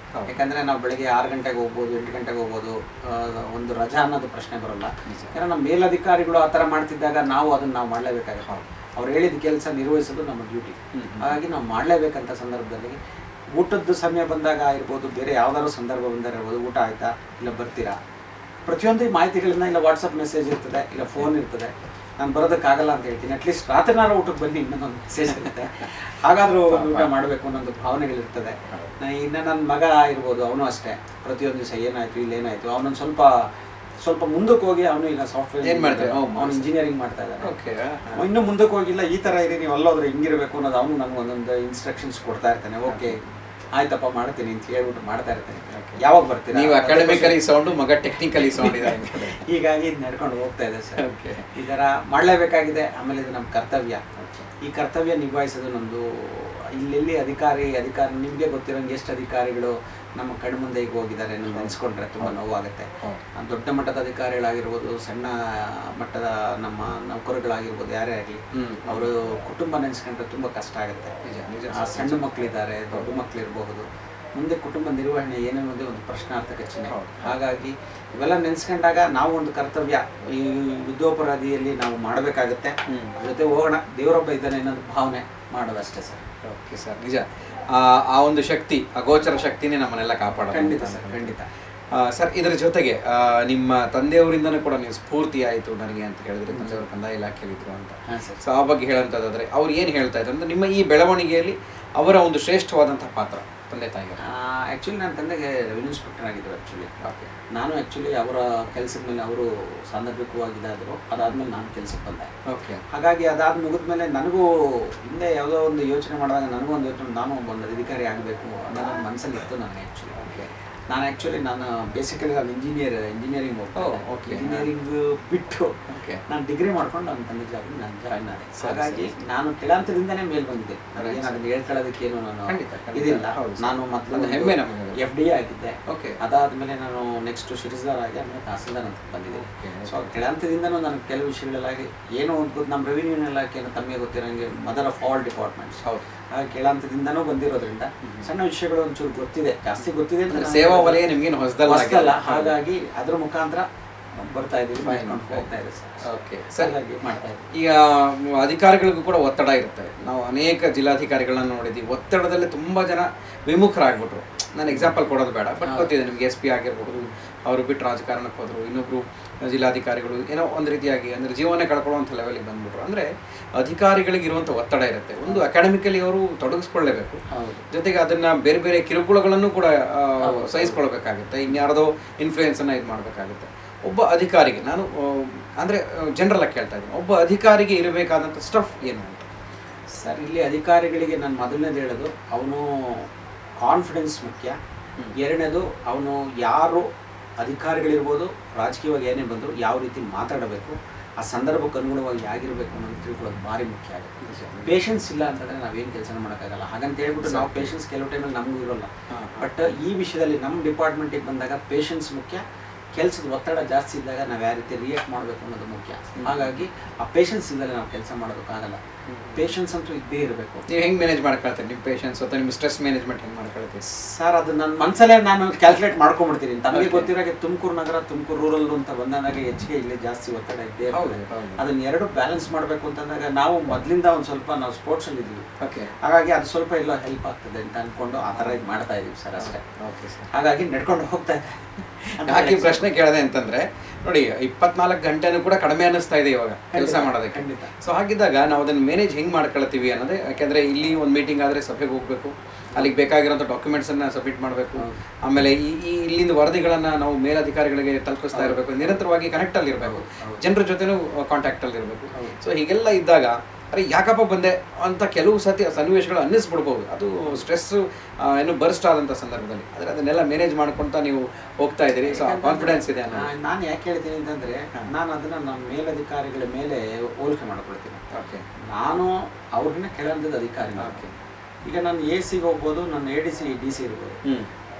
ಹೌದು. ಯಾಕಂದ್ರೆ ನಾವು ಬೆಳಗ್ಗೆ ಆರು ಗಂಟೆಗೆ ಹೋಗ್ಬೋದು ಎಂಟು ಗಂಟೆಗೆ ಹೋಗ್ಬೋದು ಆ, ಒಂದು ರಜಾ ಅನ್ನೋದು ಪ್ರಶ್ನೆ ಬರಲ್ಲ ನಿಜ. ಯಾಕಂದ್ರೆ ನಮ್ಮ ಮೇಲಧಿಕಾರಿಗಳು ಆ ಥರ ಮಾಡ್ತಿದ್ದಾಗ ನಾವು ಅದನ್ನ ನಾವು ಮಾಡಲೇಬೇಕಾಗುತ್ತೆ ಹೌದು. ಅವ್ರು ಹೇಳಿದ ಕೆಲಸ ನಿರ್ವಹಿಸೋದು ನಮ್ಮ ಡ್ಯೂಟಿ ಹ್ಮ್, ಹ್ಮ್. ಹಾಗಾಗಿ ನಾವು ಮಾಡಲೇಬೇಕಂತ ಸಂದರ್ಭದಲ್ಲಿ ಊಟದ ಸಮಯ ಬಂದಾಗ ಇರ್ಬೋದು ಬೇರೆ ಯಾವ್ದಾದ್ರು ಸಂದರ್ಭ ಬಂದಾಗ ಇರ್ಬೋದು ಊಟ ಆಯ್ತಾ ಇಲ್ಲ ಬರ್ತೀರಾ ಪ್ರತಿಯೊಂದು ಈ ಮಾಹಿತಿಗಳನ್ನ ಇಲ್ಲ ವಾಟ್ಸಪ್ ಮೆಸೇಜ್ ಇರ್ತದೆ ಇಲ್ಲ ಫೋನ್ ಇರ್ತದೆ ನಾನು ಬರೋದಕ್ಕಾಗಲ್ಲ ಅಂತ ಹೇಳ್ತೀನಿ ಅಟ್ಲೀಸ್ಟ್ ರಾತ್ರಿನಾರ ಊಟಕ್ಕೆ ಬನ್ನಿ ಇನ್ನೊಂದು ಮೆಸೇಜ್ ಇರುತ್ತೆ ಹಾಗಾದ್ರೂ ಒಂದು ಊಟ ಮಾಡಬೇಕು ಅನ್ನೋದು ಭಾವನೆಗಳಿರ್ತದೆ ನಾ- ಇನ್ನು ನನ್ನ ಮಗ ಇರ್ಬೋದು ಅವನು ಅಷ್ಟೇ ಪ್ರತಿಯೊಂದು ದಿವಸ ಏನಾಯ್ತು ಇಲ್ಲಿ ಏನಾಯ್ತು ಅವನೊಂದು ಸ್ವಲ್ಪ ಸ್ವಲ್ಪ ಮುಂದಕ್ಕೆ ಹೋಗಿ ಅವನು ಈಗ ಸಾಫ್ಟ್ವೇರ್ ಏನ್ ಮಾಡ್ತಾನೆ? ಓ, ಅವನು ಇಂಜಿನಿಯರಿಂಗ್ ಮಾಡ್ತಾ ಇದ್ದಾನೆ ಓಕೆ ಅವ್ನು ಇನ್ನೂ ಮುಂದಕ್ಕೆ ಹೋಗಿಲ್ಲ ಈ ತರ ಇದೆ ನೀವು ಅಲ್ಲೋದ್ರೆ ಹಿಂಗಿರ್ಬೇಕು ಅನ್ನೋದು ಅವನು ನನಗೆ ಒಂದೊಂದು ಇನ್ಸ್ಟ್ರಕ್ಷನ್ಸ್ ಕೊಡ್ತಾ ಇರ್ತಾನೆ ಓಕೆ ಆಯ್ತಪ್ಪ ಮಾಡ್ತೀನಿ ಅಂತ ಹೇಳ್ಬಿಟ್ಟು ಮಾಡ್ತಾ ಇರ್ತಾನೆ ಯಾವಾಗ ಬರ್ತೀರಾ ನೀವು ಅಕಾಡೆಮಿಕಲಿ ಸೌಂಡು ಮಗ ಟೆಕ್ನಿಕಲಿ ಸೌಂಡ್ ಇದೆ ಹೀಗಾಗಿ ಇದು ನಡ್ಕೊಂಡು ಹೋಗ್ತಾ ಇದೆ ಸರ್ ಓಕೆ ಈ ಥರ ಮಾಡಲೇಬೇಕಾಗಿದೆ ಆಮೇಲೆ ಇದು ನಮ್ಮ ಕರ್ತವ್ಯ ಈ ಕರ್ತವ್ಯ ನಿಭಾಯಿಸೋದು ನಮ್ಮದು ಇಲ್ಲೆಲ್ಲಿ ಅಧಿಕಾರಿ ಅಧಿಕಾರಿ ನಿಮಗೆ ಗೊತ್ತಿರೋಂಗೆ ಎಷ್ಟು ಅಧಿಕಾರಿಗಳು ನಮ್ಮ ಕಣ್ಮುಂದೆ ಈಗ ಹೋಗಿದ್ದಾರೆ ಅನ್ನೋದು ನೆನೆಸ್ಕೊಂಡ್ರೆ ತುಂಬ ನೋವಾಗುತ್ತೆ ಹೌದು. ಆ ದೊಡ್ಡ ಮಟ್ಟದ ಅಧಿಕಾರಿಗಳಾಗಿರ್ಬೋದು ಸಣ್ಣ ಮಟ್ಟದ ನಮ್ಮ ನೌಕರಗಳಾಗಿರ್ಬೋದು ಯಾರೇ ಆಗಲಿ ಹ್ಮ್. ಅವರು ಕುಟುಂಬ ನೆನೆಸ್ಕೊಂಡ್ರೆ ತುಂಬ ಕಷ್ಟ ಆಗುತ್ತೆ ನಿಜ ನಿಜ ಆ ಸಣ್ಣ ಮಕ್ಕಳಿದ್ದಾರೆ ದೊಡ್ಡ ಮಕ್ಕಳು ಇರಬಹುದು ಮುಂದೆ ಕುಟುಂಬ ನಿರ್ವಹಣೆ ಏನೆನ್ನೋದೇ ಒಂದು ಪ್ರಶ್ನಾರ್ಥಕ ಚಿಹ್ನೆ ಹೌದು. ಹಾಗಾಗಿ ಇವೆಲ್ಲ ನೆನೆಸ್ಕೊಂಡಾಗ ನಾವು ಒಂದು ಕರ್ತವ್ಯ ಈ ಯುದ್ಧೋಪರಾಧಿಯಲ್ಲಿ ನಾವು ಮಾಡಬೇಕಾಗತ್ತೆ ಹ್ಮ್. ಜೊತೆ ಹೋಗೋಣ ದೇವರೊಬ್ಬ ಇದ್ದಾನೆ ಅನ್ನೋದು ಭಾವನೆ ಮಾಡೋದಷ್ಟೇ ಸರ್ ಓಕೆ ಸರ್ ನಿಜ ಆ ಆ ಒಂದು ಶಕ್ತಿ ಅಗೋಚರ ಶಕ್ತಿನೇ ನಮ್ಮನ್ನೆಲ್ಲ ಕಾಪಾಡೋದು ಖಂಡಿತ ಅಂತ ಸರ್ ಅನ್ಕೊಂಡು. ಖಂಡಿತ ಆ, ಸರ್ ಇದರ ಜೊತೆಗೆ ಆ, ನಿಮ್ಮ ತಂದೆಯವರಿಂದನೂ ಕೂಡ ನೀವು ಸ್ಫೂರ್ತಿ ಆಯಿತು ನನಗೆ ಅಂತ ಹೇಳಿದ್ರೆ ತಂದೆಯವರು ಕಂದಾಯ ಇಲಾಖೆಯಲ್ಲಿದ್ರು ಅಂತ ಹಾಂ ಸರ್ ಸೊ ಆ ಬಗ್ಗೆ ಹೇಳೋಂಥದ್ದಾದ್ರೆ ಅವ್ರು ಏನು ಹೇಳ್ತಾ ಇದ್ರು ಅಂದ್ರೆ ನಿಮ್ಮ ಈ ಬೆಳವಣಿಗೆಯಲ್ಲಿ ಅವರ ಒಂದು ಶ್ರೇಷ್ಠವಾದಂತಹ ಪಾತ್ರ ತಂದೆ ತಾಯಿಯವರು ಆ್ಯಕ್ಚುಲಿ ನನ್ನ ತಂದೆಗೆ ರೆವಿನ್ಯೂ ಇನ್ಸ್ಪೆಕ್ಟರ್ ಆಗಿದ್ದರು ಆ್ಯಕ್ಚುಲಿ ಓಕೆ ನಾನು ಆ್ಯಕ್ಚುಲಿ ಅವರ ಕೆಲಸದ ಮೇಲೆ ಅವರು ಸಾಂದರ್ಭಿಕವಾಗಿದ್ದಾದರು ಅದಾದ್ಮೇಲೆ ನಾನು ಕೆಲಸಕ್ಕೆ ಬಂದೆ ಓಕೆ ಹಾಗಾಗಿ ಅದಾದ ಮುಗಿದ್ಮೇಲೆ ನನಗೂ ಹಿಂದೆ ಯಾವುದೋ ಒಂದು ಯೋಚನೆ ಮಾಡಿದಾಗ ನನಗೂ ಒಂದು ಯೋಚನೆ ನಾನು ಒಂದು ಅಧಿಕಾರಿ ಆಗಬೇಕು ಅನ್ನೋದು ಒಂದು ಮನಸ್ಸಲ್ಲಿ ಇತ್ತು ನನಗೆ ಆ್ಯಕ್ಚುಲಿ ಓಕೆ ನಾನು ಆ್ಯಕ್ಚುಲಿ ನಾನು ಬೇಸಿಕಲಿ ನಾನು ಇಂಜಿನಿಯರ್ ಇಂಜಿನಿಯರಿಂಗ್ ಹೋಗ್ತಾ ಓ, okay. ಇಂಜಿನಿಯರಿಂಗ್ ಬಿಟ್ಟು ಓಕೆ ನಾನು ಡಿಗ್ರಿ ಮಾಡ್ಕೊಂಡು ನನ್ನ ತಂದೆ ಜಾಬ್ ನಾನು ಜಾಯ್ನ್ ಆದೆ ಸರಿ, ಹಾಗಾಗಿ ಸರಿ. ನಾನು ಕೆಳಂತದಿಂದನೇ ಮೇಲ್ ಬಂದಿದ್ದೆ Right, ನನಗೇನು sir. ಅದನ್ನ ಹೇಳ್ಕೊಳ್ಳೋದಕ್ಕೇನು ನಾನು ಖಂಡಿತ, ಖಂಡಿತ. ಇದಿಲ್ಲ ಹೌದು, sir. ನಾನು ಒಂದು ಹೆಮ್ಮೆ ನಮಗೆ ಅದು. ಎಫ್ ಡಿ ಆಗಿದ್ದೆ ಓಕೆ ಅದಾದ್ಮೇಲೆ ನಾನು ನೆಕ್ಸ್ಟ್ ಶಿರಿಸ್ದಾರ್ ಆಗಿ ಆಮೇಲೆ ತಹಸೀಲ್ದಾರ್ ಅಂತ ಬಂದಿದ್ದೀನಿ Okay. ಸೊ ಕೆಳಂತದಿಂದನೂ ನನಗೆ ಕೆಲವು ವಿಷಯಗಳಾಗಿ ಏನೋ ಒಂದು ಗೊತ್ತು ನಮ್ಮ ರೆವಿನ್ಯೂ ಇಲಾಖೆ ತಮಗೆ ಗೊತ್ತಿರೋಂಗೆ ಮದರ್ ಆಫ್ ಆಲ್ ಡಿಪಾರ್ಟ್ಮೆಂಟ್ಸ್ ಹೌದು ಹಾಗೆ ಕೆಳಂತದಿಂದನೂ ಬಂದಿರೋದ್ರಿಂದ ಸಣ್ಣ ವಿಷಯಗಳು ಒಂಚೂರು ಗೊತ್ತಿದೆ ಜಾಸ್ತಿ ಗೊತ್ತಿದೆ ಅಂತ ಅಂದ್ರೆ ನಾನು ಸೇವಾ ವಲಯ ನಿಮ್ಗೇನು ಹೊಸದಲ್ಲ ಹೊಸ್ದಲ್ಲ ಹಾಗಾಗಿ ಅದ್ರ ಮುಖಾಂತರ ಬರ್ತಾ ಇದೀವಿ ಮಾಡ್ಕೊಂಡು ಹೋಗ್ತಾ ಇದೆ ಸರ್ ಓಕೆ ಸರ್ ಹಾಗಾಗಿ ಮಾಡ್ತಾ ಇದ್ದೀವಿ ಈಗ ಮ್, ಅಧಿಕಾರಿಗಳಿಗೂ ಕೂಡ ಒತ್ತಡ ಇರುತ್ತೆ ನಾವು ಅನೇಕ ಜಿಲ್ಲಾಧಿಕಾರಿಗಳನ್ನ ನೋಡಿದ್ದೀವಿ ಒತ್ತಡದಲ್ಲಿ ತುಂಬ ಜನ ವಿಮುಖರಾಗ್ಬಿಟ್ರು ನಾನು ಎಕ್ಸಾಂಪಲ್ ಕೊಡೋದು ಬೇಡ ಬಟ್ ಗೊತ್ತಿದೆ ನಿಮ್ಗೆ ಎಸ್ ಪಿ ಆಗಿರ್ಬೋದು ಅವರು ಬಿಟ್ಟು ರಾಜಕಾರಣಕ್ಕೆ ಹೋದರು ಇನ್ನೊಬ್ರು ಜಿಲ್ಲಾಧಿಕಾರಿಗಳು ಏನೋ ಒಂದು ರೀತಿಯಾಗಿ ಅಂದರೆ ಜೀವನ ಕಳ್ಕೊಳ್ಳುವಂಥ ಲೆವೆಲಿಗೆ ಬಂದ್ಬಿಟ್ರು ಅಂದರೆ ಅಧಿಕಾರಿಗಳಿಗೆ ಇರುವಂಥ ಒತ್ತಡ ಇರುತ್ತೆ ಒಂದು ಅಕಾಡೆಮಿಕಲಿ ಅವರು ತೊಡಗಿಸ್ಕೊಳ್ಳೇಬೇಕು ಹೌದು ಜೊತೆಗೆ ಅದನ್ನ ಬೇರೆ ಬೇರೆ ಕಿರುಕುಳಗಳನ್ನು ಕೂಡ ಆ, ಸಹಿಸ್ಕೊಳ್ಬೇಕಾಗುತ್ತೆ ಇನ್ಯಾರ್ದೋ ಇನ್ಫ್ಲೂಯೆನ್ಸನ್ನು ಇದು ಮಾಡಬೇಕಾಗುತ್ತೆ ಒಬ್ಬ ಅಧಿಕಾರಿಗೆ ನಾನು ಆ, ಅಂದ್ರೆ ಜನರಲ್ ಆಗಿ ಕೇಳ್ತಾ ಇದ್ದೀನಿ ಒಬ್ಬ ಅಧಿಕಾರಿಗೆ ಇರಬೇಕಾದಂಥ ಸ್ಟಫ್ ಏನು ಅಂತ ಸರ್ ಇಲ್ಲಿ ಅಧಿಕಾರಿಗಳಿಗೆ ನಾನು ಮೊದಲನೇದು ಹೇಳೋದು ಅವನು ಕಾನ್ಫಿಡೆನ್ಸ್ ಮುಖ್ಯ ಹ್ಮ್. ಎರಡನೇದು ಅವನು ಯಾರು ಅಧಿಕಾರಿಗಳಿರ್ಬೋದು ರಾಜಕೀಯವಾಗಿ ಏನೇ ಬಂದರೂ ಯಾವ ರೀತಿ ಮಾತಾಡಬೇಕು ಆ ಸಂದರ್ಭಕ್ಕೆ ಅನುಗುಣವಾಗಿ ಆಗಿರಬೇಕು ಅನ್ನೋದು ತಿಳ್ಕೊಳ್ಳೋದು ಭಾರಿ ಮುಖ್ಯ ಆಗುತ್ತೆ ಪೇಷನ್ಸ್ ಇಲ್ಲ ಅಂತಂದ್ರೆ ನಾವೇನು ಕೆಲಸ ಮಾಡೋಕ್ಕಾಗಲ್ಲ ಹಾಗಂತ ಹೇಳ್ಬಿಟ್ಟು ನಾವು ಪೇಷನ್ಸ್ ಕೆಲವು ಟೈಮಲ್ಲಿ ನಮಗೂ ಇರೋಲ್ಲ ಬಟ್ ಈ ವಿಷಯದಲ್ಲಿ ನಮ್ಮ ಡಿಪಾರ್ಟ್ಮೆಂಟಿಗೆ ಬಂದಾಗ ಪೇಷನ್ಸ್ ಮುಖ್ಯ ಕೆಲಸದ ಒತ್ತಡ ಜಾಸ್ತಿ ಇದ್ದಾಗ ನಾವು ಯಾವ ರೀತಿ ರಿಯಾಕ್ಟ್ ಮಾಡಬೇಕು ಅನ್ನೋದು ಮುಖ್ಯ ಹಾಗಾಗಿ ಆ ಪೇಷನ್ಸ್ ಇಲ್ಲದೆ ನಾವು ಕೆಲಸ ಮಾಡೋದಕ್ಕಾಗಲ್ಲ ಪೇಷನ್ಸ್ ಅಂತೂ ಇದ್ದೇ ಇರಬೇಕು ನೀವು ಹೆಂಗೆ ಮ್ಯಾನೇಜ್ ಮಾಡ್ಕೊಳ್ತೀರಿ ನಿಮ್ಮ ಪೇಷನ್ಸ್ ಅಥವಾ ನಿಮ್ಮ ಸ್ಟ್ರೆಸ್ ಮ್ಯಾನೇಜ್ಮೆಂಟ್ ಹೆಂಗೆ ಮಾಡ್ಕೊಳ್ತೀರಿ ಸರ್ ಅದು ನನ್ನ ಮನಸ್ಸಲ್ಲೇ ನಾನು ಕ್ಯಾಲ್ಕುಲೇಟ್ ಮಾಡ್ಕೊಂಡ್ಬಿಡ್ತೀನಿ ತಮಗೆ ಗೊತ್ತಿರೋಗೆ ತುಮಕೂರು ನಗರ ತುಮಕೂರು ರೂರಲ್ ಅಂತ ಬಂದಾಗ ಹೆಚ್ಚಿಗೆ ಇಲ್ಲಿ ಜಾಸ್ತಿ ಒತ್ತಡ ಇದ್ದೇ ಹೌದು, ಇರ್ತದೆ ಹೌದು. ಅದನ್ನ ಎರಡು ಬ್ಯಾಲೆನ್ಸ್ ಮಾಡಬೇಕು ಅಂತಂದಾಗ ನಾವು ಮೊದಲಿಂದ ಒಂದು ಸ್ವಲ್ಪ ನಾವು ಸ್ಪೋರ್ಟ್ಸ್ ಅಲ್ಲಿ ಇದ್ವಿ ಓಕೆ ಹಾಗಾಗಿ ಅದು ಸ್ವಲ್ಪ ಎಲ್ಲ ಹೆಲ್ಪ್ ಆಗ್ತದೆ ಅಂತ ಅನ್ಕೊಂಡು ಆ ಥರ ಇದು ಮಾಡ್ತಾ ಇದೀವಿ ಸರ್ ಅಷ್ಟೇ ಓಕೆ ಸರ್ ಹಾಗಾಗಿ ನಡ್ಕೊಂಡು ಹೋಗ್ತಾ ಇದೆ ಯಾಕೆ ಈ ಪ್ರಶ್ನೆ ಕೇಳದೆ ಅಂತಂದ್ರೆ ನೋಡಿ ಇಪ್ಪತ್ನಾಲ್ಕು ಗಂಟೆನೂ ಕೂಡ ಕಡಿಮೆ ಅನ್ನಿಸ್ತಾ ಇದೆ ಇವಾಗ ಕೆಲಸ ಖಂಡಿತ, ಮಾಡೋದಕ್ಕೆ ಖಂಡಿತ. ಸೊ ಹಾಗಿದ್ದಾಗ ನಾವು ಅದನ್ನ ಮ್ಯಾನೇಜ್ ಹೆಂಗ್ ಮಾಡ್ಕೊಳ್ತೀವಿ ಅನ್ನೋದೇ ಯಾಕೆಂದ್ರೆ ಇಲ್ಲಿ ಒಂದು ಮೀಟಿಂಗ್ ಆದ್ರೆ ಸಭೆಗೆ ಹೋಗ್ಬೇಕು ಅಲ್ಲಿಗೆ ಬೇಕಾಗಿರೋಂಥ ಡಾಕ್ಯುಮೆಂಟ್ಸ್ ಅನ್ನ ಸಬ್ಮಿಟ್ ಮಾಡಬೇಕು ಹೌದು. ಆಮೇಲೆ ಈ ಈ ಇಲ್ಲಿಂದ ವರದಿಗಳನ್ನ ನಾವು ಮೇಲಧಿಕಾರಿಗಳಿಗೆ ತಲುಪಿಸ್ತಾ ಇರಬೇಕು ನಿರಂತರವಾಗಿ ಕನೆಕ್ಟ್ ಅಲ್ಲಿ ಇರಬೇಕು ಹೌದು. ಜನರ ಜೊತೆನೂ ಕಾಂಟ್ಯಾಕ್ಟ್ ಅಲ್ಲಿ ಇರಬೇಕು ಹೌದು. ಸೊ ಹೀಗೆಲ್ಲ ಇದ್ದಾಗ ಅರೆ ಯಾಕಪ್ಪ ಬಂದೆ ಅಂತ ಕೆಲವು ಸತಿ ಸನ್ನಿವೇಶಗಳು ಅನ್ನಿಸ್ಬಿಡ್ಬೋದು ಅದು ಸ್ಟ್ರೆಸ್ ಏನು ಬರ್ಸ್ಟ್ ಆದಂಥ ಸಂದರ್ಭದಲ್ಲಿ ಆದರೆ ಅದನ್ನೆಲ್ಲ ಮ್ಯಾನೇಜ್ ಮಾಡ್ಕೊಂತ ನೀವು ಹೋಗ್ತಾ ಇದ್ದೀರಿ ಸೊ ಕಾನ್ಫಿಡೆನ್ಸ್ ಇದೆ ಅನ್ನೋ ನಾನು ಯಾಕೆ ಹೇಳ್ತೀನಿ ಅಂತಂದ್ರೆ ನಾನು ಅದನ್ನ ನಮ್ಮ ಮೇಲಧಿಕಾರಿಗಳ ಮೇಲೆ ಹೋಲಿಕೆ ಮಾಡ್ಕೊಳ್ತೀನಿ ಓಕೆ ನಾನು ಅವ್ರನ್ನ ಕೆಳಹಂತದ ಅಧಿಕಾರಿ ಓಕೆ ಈಗ ನಾನು ಎ ಸಿಗೆ ಹೋಗ್ಬೋದು ನನ್ನ A D C D C ಇರ್ಬೋದು ಹ್ಞೂ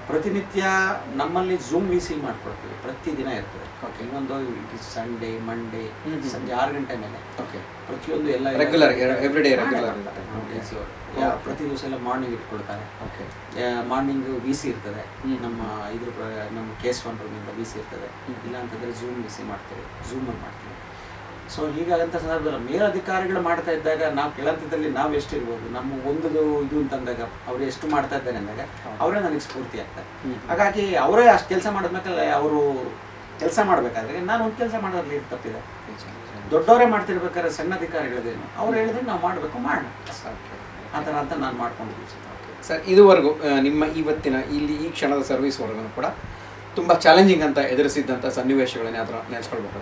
ಪ್ರತಿನಿತ್ಯ ನಮ್ಮಲ್ಲಿ ಝೂಮ್ ವಿ ಸಿ ಮಾಡ್ಕೊಡ್ತೀವಿ ಪ್ರತಿದಿನ ಇರ್ತದೆ Okay. ಇನ್ನೊಂದು ಇಟ್ ಇಸ್ ಸಂಡೇ ಮಂಡೇ ಹ್ಮ್ ಹ್ಮ್. ಸಂಜೆ ಆರು ಗಂಟೆ ಮೇಲೆ ಓಕೆ ಪ್ರತಿಯೊಂದು ಎಲ್ಲ Regular, every day regular ಹಾ, ಇರುತ್ತೆ. ಹೌದು, Okay. VC ಅವರು. ಯಾ- ಪ್ರತಿ ದಿವಸ ಎಲ್ಲ ಮಾರ್ನಿಂಗ್ ಇಟ್ಕೊಳ್ತಾರೆ ಓಕೆ ಮಾರ್ನಿಂಗ್ ವಿ ಸಿ ಇರ್ತದೆ ಹ್ಮ್. ನಮ್ಮ ಇದ್ರ ಪ್ರ- ನಮ್ಮ ಕೇಸ್ ಒನ್ ರೂಮಿಂದ ವಿ ಸಿ ಇರ್ತದೆ ಹ್ಮ್. ಇಲ್ಲ ಅಂತಂದ್ರೆ ಝೂಮ್ ವಿ ಸಿ ಮಾಡ್ತೇವೆ ಝೂಮಲ್ಲಿ ಮಾಡ್ತೀವಿ ಸೊ ಹೀಗಾಗಂತ ಸಂದರ್ಭದಲ್ಲಿ ಮೇಲಧಿಕಾರಿಗಳು ಮಾಡ್ತಾ ಇದ್ದಾಗ ನಾವು ಕೆಳಹಂತದಲ್ಲಿ ನಾವು ಎಷ್ಟಿರ್ಬೋದು ನಮ್ಮ ಒಂದು ಇದು ಅಂತಂದಾಗ ಅವ್ರು ಎಷ್ಟು ಮಾಡ್ತಾ ಇದ್ದಾರೆ ಅಂದಾಗ ಹೌದು. ಅವರೇ ನನಗೆ ಸ್ಫೂರ್ತಿ ಆಗ್ತಾರೆ ಹ್ಮ್. ಹಾಗಾಗಿ ಅವರೇ ಅಷ್ಟು ಕೆಲಸ ಮಾಡಿದ್ಮೇಲೆ ಅವರು ಕೆಲಸ ಮಾಡಬೇಕಾದ್ರೆ ನಾನು ಒಂದು ಕೆಲಸ ಮಾಡೋದ್ರಲ್ಲಿ ಏನ್ ತಪ್ಪಿದೆ ದೊಡ್ಡವರೇ ಮಾಡ್ತಿರ್ಬೇಕಾದ್ರೆ ಸಣ್ಣ ಅಧಿಕಾರಿಗಳದೇನು ಅವ್ರು ಹೇಳಿದ್ರೆ ನಾವು ಮಾಡಬೇಕು ಮಾಡೋಣ ಆ ಥರ ಅಂತ ನಾನು ಮಾಡ್ಕೊಂಡಿದ್ದೀನಿ ಸರ್ ಸರ್ ಇದುವರೆಗೂ ಆ, ನಿಮ್ಮ ಇವತ್ತಿನ ಇಲ್ಲಿ ಈ ಕ್ಷಣದ ಸರ್ವಿಸ್ವರೆಗೂ ಕೂಡ ತುಂಬ ಚಾಲೆಂಜಿಂಗ್ ಅಂತ ಎದುರಿಸಿದ್ದಂಥ ಸನ್ನಿವೇಶಗಳನ್ನ ಅದರ ನೆನೆಸ್ಕೊಳ್ಬೇಕಾದ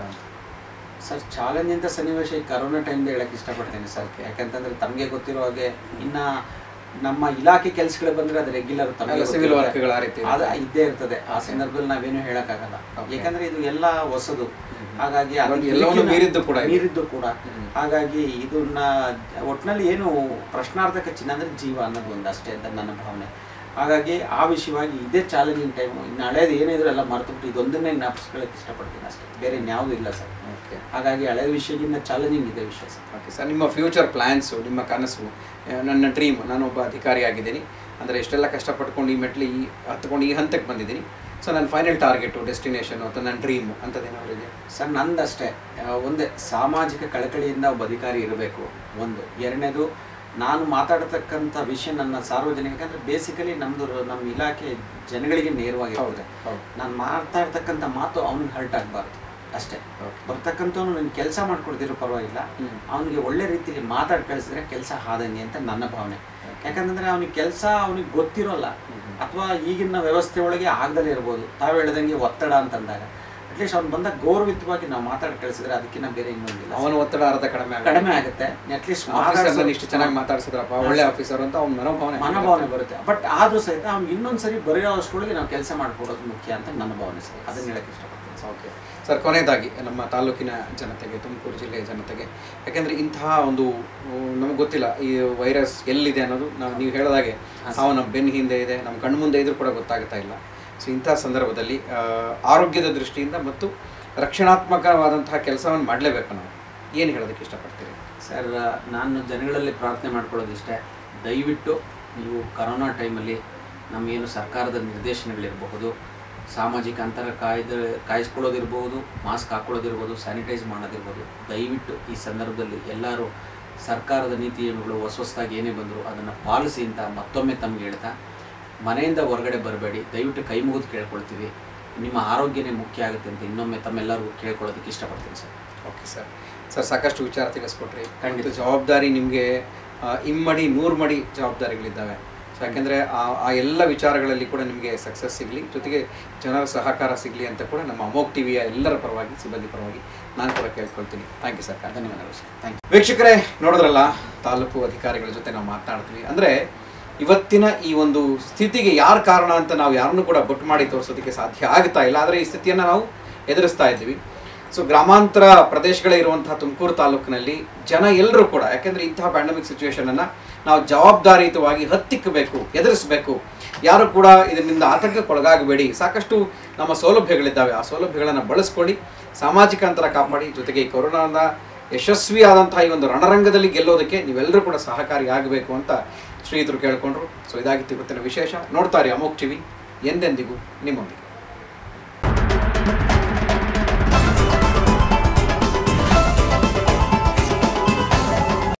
ಸರ್ ಚಾಲೆಂಜ್ ಅಂತ ಸನ್ನಿವೇಶ ಈ ಕರೋನಾ ಟೈಮ್ದು ಹೇಳಕ್ ಇಷ್ಟಪಡ್ತೇನೆ ಸರ್ ಯಾಕಂತಂದ್ರೆ ತಮಗೆ ಗೊತ್ತಿರೋ ಹಾಗೆ ಇನ್ನ ನಮ್ಮ ಇಲಾಖೆ ಕೆಲಸಗಳು ಬಂದ್ರೆ ಅದು ರೆಗ್ಯುಲರ್ ಎಲ್ಲ civil workಗಳು ಆ ರೀತಿ ಅದು ಇದ್ದೇ ಇರ್ತದೆ ಆ ಸಂದರ್ಭದಲ್ಲಿ ನಾವೇನು ಹೇಳಕ್ಕಾಗಲ್ಲ Okay. ಯಾಕಂದ್ರೆ ಇದು ಎಲ್ಲ ಹೊಸದು ಹಾಗಾಗಿ ಇವಾಗ ಅದಕ್ಕೆ ಎಲ್ಲವನ್ನೂ ಇದಕ್ಕಿನ್ನ- ಮೀರಿದ್ದು ಕೂಡ ಇದೆ. ಮೀರಿದ್ದು ಕೂಡ ಹ್ಮ್. ಹಾಗಾಗಿ ಇದನ್ನ ಒಟ್ಟಿನಲ್ಲಿ ಏನು ಪ್ರಶ್ನಾರ್ಥಕ ಚಿಹ್ನ ಅಂದ್ರೆ ಜೀವ ಅನ್ನೋದು ಒಂದು ಅಷ್ಟೇ ಅಂತ ನನ್ನ ಭಾವನೆ ಹಾಗಾಗಿ ಆ ವಿಷಯವಾಗಿ ಇದೇ ಚಾಲೆಂಜಿಂಗ್ ಟೈಮು ಇನ್ನು ಹಳೇದು ಏನಿದ್ರು ಎಲ್ಲ ಮರೆತುಬಿಟ್ಟು ಇದೊಂದನ್ನೇ ಜ್ಞಾಪಿಸ್ಕೊಳ್ಳೋಕೆ ಇಷ್ಟಪಡ್ತೀನಿ ಅಷ್ಟೇ ಬೇರೆ ಇನ್ಯಾವುದೂ ಇಲ್ಲ ಸರ್ ಓಕೆ ಹಾಗಾಗಿ ಹಳೆ ವಿಷಯಕ್ಕಿಂತ ಚಾಲೆಂಜಿಂಗ್ ಇದೆ ವಿಷಯ ಸರ್ ಓಕೆ ಸರ್ ನಿಮ್ಮ ಫ್ಯೂಚರ್ ಪ್ಲ್ಯಾನ್ಸು ನಿಮ್ಮ ಕನಸು ಆ, ನನ್ನ ಡ್ರೀಮ್ ನಾನೊಬ್ಬ ಅಧಿಕಾರಿ ಆಗಿದ್ದೀನಿ ಅಂದರೆ ಎಷ್ಟೆಲ್ಲ ಕಷ್ಟಪಟ್ಕೊಂಡು ಈ ಮೆಟ್ಲು ಈ ಹತ್ಕೊಂಡು ಈ ಹಂತಕ್ಕೆ ಬಂದಿದ್ದೀನಿ ಸೊ ನನ್ನ ಫೈನಲ್ ಟಾರ್ಗೆಟು ಡೆಸ್ಟಿನೇಷನು ಅಥವಾ ನನ್ನ ಡ್ರೀಮು ಅಂಥದ್ದೇನಾದ್ರು ಇದೆ ಸರ್ ನಂದಷ್ಟೇ ಆ, ಒಂದೇ ಸಾಮಾಜಿಕ ಕಳಕಳಿಯಿಂದ ಒಬ್ಬ ಅಧಿಕಾರಿ ಇರಬೇಕು ಒಂದು ಎರಡನೇದು ನಾನು ಮಾತಾಡತಕ್ಕಂಥ ವಿಷಯ ನನ್ನ ಸಾರ್ವಜನಿಕ ಯಾಕಂದ್ರೆ ಬೇಸಿಕಲಿ ನಮ್ದು ರ- ನಮ್ಮ ಇಲಾಖೆ ಜನಗಳಿಗೆ ನೇರವಾಗಿರ್ತದೆ ಹೌದು ನಾನು ಮಾತಾಡ್ತಕ್ಕಂಥ ಮಾತು ಅವ್ನಿಗೆ ಹರ್ಟ್ ಆಗಬಾರ್ದು ಅಷ್ಟೇ ಓಕೆ ಬರ್ತಕ್ಕಂಥವ್ನು ನೀನು ಕೆಲಸ ಮಾಡ್ಕೊಡ್ದಿರೋ ಪರವಾಗಿಲ್ಲ ಹ್ಮ್. ಅವನಿಗೆ ಒಳ್ಳೆ ರೀತಿಯಲ್ಲಿ ಮಾತಾಡಿ ಕಳಿಸಿದ್ರೆ ಕೆಲಸ ಆದಂಗೆ ಅಂತ ನನ್ನ ಭಾವನೆ ಯಾಕಂತಂದ್ರೆ ಅವನಿಗೆ ಕೆಲಸ ಅವನಿಗೆ ಗೊತ್ತಿರೋಲ್ಲ ಅಥವಾ ಈಗಿನ ವ್ಯವಸ್ಥೆ ಒಳಗೆ ಆಗದಲ್ಲೇ ಇರ್ಬೋದು ತಾವು ಹೇಳ್ದಂಗೆ ಒತ್ತಡ ಅಂತಂದಾಗ ಅಟ್ಲೀಸ್ಟ್ ಅವ್ನು ಬಂದಾಗ ಗೌರವಿತವಾಗಿ ನಾವು ಮಾತಾಡಿ ಕಳಿಸಿದ್ರೆ ಅದಕ್ಕಿಂತ ಬೇರೆ ಇನ್ನೊಂದಿಲ್ಲ ಅವನ ಒತ್ತಡ ಅರ್ಧ ಕಡಿಮೆ ಆಗುತ್ತೆ. ಕಡಿಮೆ ಆಗುತ್ತೆ ಅಟ್ಲೀಸ್ಟ್ ಆಫೀಸರ್ನಲ್ಲಿ ಇಷ್ಟು ಚೆನ್ನಾಗಿ ಮಾತಾಡ್ಸಿದ್ರಪ್ಪ ಒಳ್ಳೆ ಆಫೀಸರ್ ಅಂತ ಅವ್ನ ಮನೋಭಾವನೆ ಮನೋಭಾವನೆ ಬರುತ್ತೆ ಬಟ್ ಆದ್ರೂ ಸಹಿತ ಅವ್ನು ಇನ್ನೊಂದ್ಸರಿ ಬರೆಯೋ ಅಷ್ಟೊಳಗೆ ನಾವು ಕೆಲಸ ಮಾಡ್ಕೊಡೋದು ಮುಖ್ಯ ಅಂತ ನನ್ನ ಭಾವನೆ ಸರ್ ಅದನ್ನ ಹೇಳಕ್ ಇಷ್ಟಪಡ್ತೀನಿ ಸರ್. ಓಕೆ ಸರ್ ಕೊನೆಯದಾಗಿ ನಮ್ಮ ತಾಲೂಕಿನ ಜನತೆಗೆ ತುಮಕೂರು ಜಿಲ್ಲೆಯ ಜನತೆಗೆ ಯಾಕೆಂದರೆ ಇಂತಹ ಒಂದು ನಮಗೆ ಗೊತ್ತಿಲ್ಲ ಈ ವೈರಸ್ ಎಲ್ಲಿದೆ ಅನ್ನೋದು ನಾವು ನೀವು ಹೇಳಿದಾಗೆ ಸಾವು ನಮ್ಮ ಬೆನ್ನ ಹಿಂದೆ ಇದೆ ನಮ್ಮ ಕಣ್ಣು ಮುಂದೆ ಇದ್ರೂ ಕೂಡ ಗೊತ್ತಾಗ್ತಾ ಇಲ್ಲ ಸೊ ಇಂತಹ ಸಂದರ್ಭದಲ್ಲಿ ಆ, ಆರೋಗ್ಯದ ದೃಷ್ಟಿಯಿಂದ ಮತ್ತು ರಕ್ಷಣಾತ್ಮಕವಾದಂತಹ ಕೆಲಸವನ್ನು ಮಾಡಲೇಬೇಕು ನಾವು ಏನು ಹೇಳೋದಕ್ಕೆ ಇಷ್ಟಪಡ್ತೀರಿ ಸರ್ ನಾನು ಜನಗಳಲ್ಲಿ ಪ್ರಾರ್ಥನೆ ಮಾಡ್ಕೊಳ್ಳೋದು ಇಷ್ಟೇ ದಯವಿಟ್ಟು ನೀವು ಕರೋನಾ ಟೈಮಲ್ಲಿ ನಮಗೇನು ಸರ್ಕಾರದ ನಿರ್ದೇಶನಗಳಿರಬಹುದು ಸಾಮಾಜಿಕ ಅಂತರ ಕಾಯ್ದೆ ಕಾಯಿಸ್ಕೊಳ್ಳೋದಿರ್ಬೋದು ಮಾಸ್ಕ್ ಹಾಕ್ಕೊಳ್ಳೋದಿರ್ಬೋದು ಸ್ಯಾನಿಟೈಸ್ ಮಾಡೋದಿರ್ಬೋದು ದಯವಿಟ್ಟು ಈ ಸಂದರ್ಭದಲ್ಲಿ ಎಲ್ಲರೂ ಸರ್ಕಾರದ ನೀತಿ ನಿಯಮಗಳು ಹೊಸ ಹೊಸದಾಗಿ ಏನೇ ಬಂದರೂ ಅದನ್ನು ಪಾಲಿಸಿ ಅಂತ ಮತ್ತೊಮ್ಮೆ ತಮ್ಗೆ ಹೇಳ್ತಾ ಮನೆಯಿಂದ ಹೊರಗಡೆ ಬರಬೇಡಿ ದಯವಿಟ್ಟು ಕೈ ಮುಗಿದು ಕೇಳ್ಕೊಳ್ತೀವಿ ನಿಮ್ಮ ಆರೋಗ್ಯನೇ ಮುಖ್ಯ ಆಗುತ್ತೆ ಅಂತ ಇನ್ನೊಮ್ಮೆ ತಮ್ಮೆಲ್ಲರಿಗೂ ಕೇಳ್ಕೊಳ್ಳೋದಕ್ಕೆ ಇಷ್ಟಪಡ್ತೀನಿ ಸರ್ ಓಕೆ ಸರ್ ಸರ್ ಸಾಕಷ್ಟು ವಿಚಾರ ತಿಳಿಸ್ಕೊಟ್ರಿ ಖಂಡಿತ. ಖಂಡಿತ ಜವಾಬ್ದಾರಿ ನಿಮಗೆ ಇಮ್ಮಡಿ ನೂರು ಮಡಿ ಜವಾಬ್ದಾರಿಗಳಿದ್ದಾವೆ ಸೊ ಯಾಕೆಂದರೆ ಆ ಆ ಎಲ್ಲ ವಿಚಾರಗಳಲ್ಲಿ ಕೂಡ ನಿಮಗೆ ಸಕ್ಸಸ್ ಸಿಗಲಿ ಜೊತೆಗೆ ಜನರ ಸಹಕಾರ ಸಿಗಲಿ ಅಂತ ಕೂಡ ನಮ್ಮ ಅಮೋಕ್ ಟಿವಿಯ ಎಲ್ಲರ ಪರವಾಗಿ ಸಿಬ್ಬಂದಿ ಪರವಾಗಿ ನಾನು ಕೂಡ ಕೇಳ್ಕೊಳ್ತೀನಿ ಥ್ಯಾಂಕ್ ಯು ಸರ್ ಧನ್ಯವಾದಗಳು ಸರ್ ಥ್ಯಾಂಕ್ ಯು ವೀಕ್ಷಕರೇ ನೋಡಿದ್ರಲ್ಲ ತಾಲೂಕು ಅಧಿಕಾರಿಗಳ ಜೊತೆ ನಾವು ಮಾತನಾಡ್ತೀವಿ ಅಂದರೆ ಇವತ್ತಿನ ಈ ಒಂದು ಸ್ಥಿತಿಗೆ ಯಾರು ಕಾರಣ ಅಂತ ನಾವು ಯಾರನ್ನೂ ಕೂಡ ಬೊಟ್ಟು ಮಾಡಿ ತೋರಿಸೋದಕ್ಕೆ ಸಾಧ್ಯ ಆಗ್ತಾ ಇಲ್ಲ ಆದರೆ ಈ ಸ್ಥಿತಿಯನ್ನು ನಾವು ಎದುರಿಸ್ತಾ ಇದ್ದೀವಿ ಸೊ ಗ್ರಾಮಾಂತರ ಪ್ರದೇಶಗಳೇ ಇರುವಂತಹ ತುಮಕೂರು ತಾಲೂಕಿನಲ್ಲಿ ಜನ ಎಲ್ಲರೂ ಕೂಡ ಯಾಕೆಂದರೆ ಇಂತಹ ಪ್ಯಾಂಡಮಿಕ್ ಸಿಚುವೇಶನನ್ನು ನಾವು ಜವಾಬ್ದಾರಿಯುತವಾಗಿ ಹತ್ತಿಕ್ಕಬೇಕು ಎದುರಿಸಬೇಕು ಯಾರು ಕೂಡ ಇದರಿಂದ ಆತಂಕಕ್ಕೊಳಗಾಗಬೇಡಿ ಸಾಕಷ್ಟು ನಮ್ಮ ಸೌಲಭ್ಯಗಳಿದ್ದಾವೆ ಆ ಸೌಲಭ್ಯಗಳನ್ನು ಬಳಸ್ಕೊಳ್ಳಿ ಸಾಮಾಜಿಕ ಅಂತರ ಕಾಪಾಡಿ ಜೊತೆಗೆ ಈ ಕೊರೋನಾದ ಯಶಸ್ವಿಯಾದಂತಹ ಈ ಒಂದು ರಣರಂಗದಲ್ಲಿ ಗೆಲ್ಲೋದಕ್ಕೆ ನೀವೆಲ್ಲರೂ ಕೂಡ ಸಹಕಾರಿ ಆಗಬೇಕು ಅಂತ ಶ್ರೀಯುತರು ಕೇಳಿಕೊಂಡ್ರು ಸೊ ಇದಾಗಿತ್ತು ಇವತ್ತಿನ ವಿಶೇಷ ನೋಡ್ತಾರೆ ಅಮೋಕ್ ಟಿವಿ ಎಂದೆಂದಿಗೂ ನಿಮ್ಮೊಂದಿಗೆ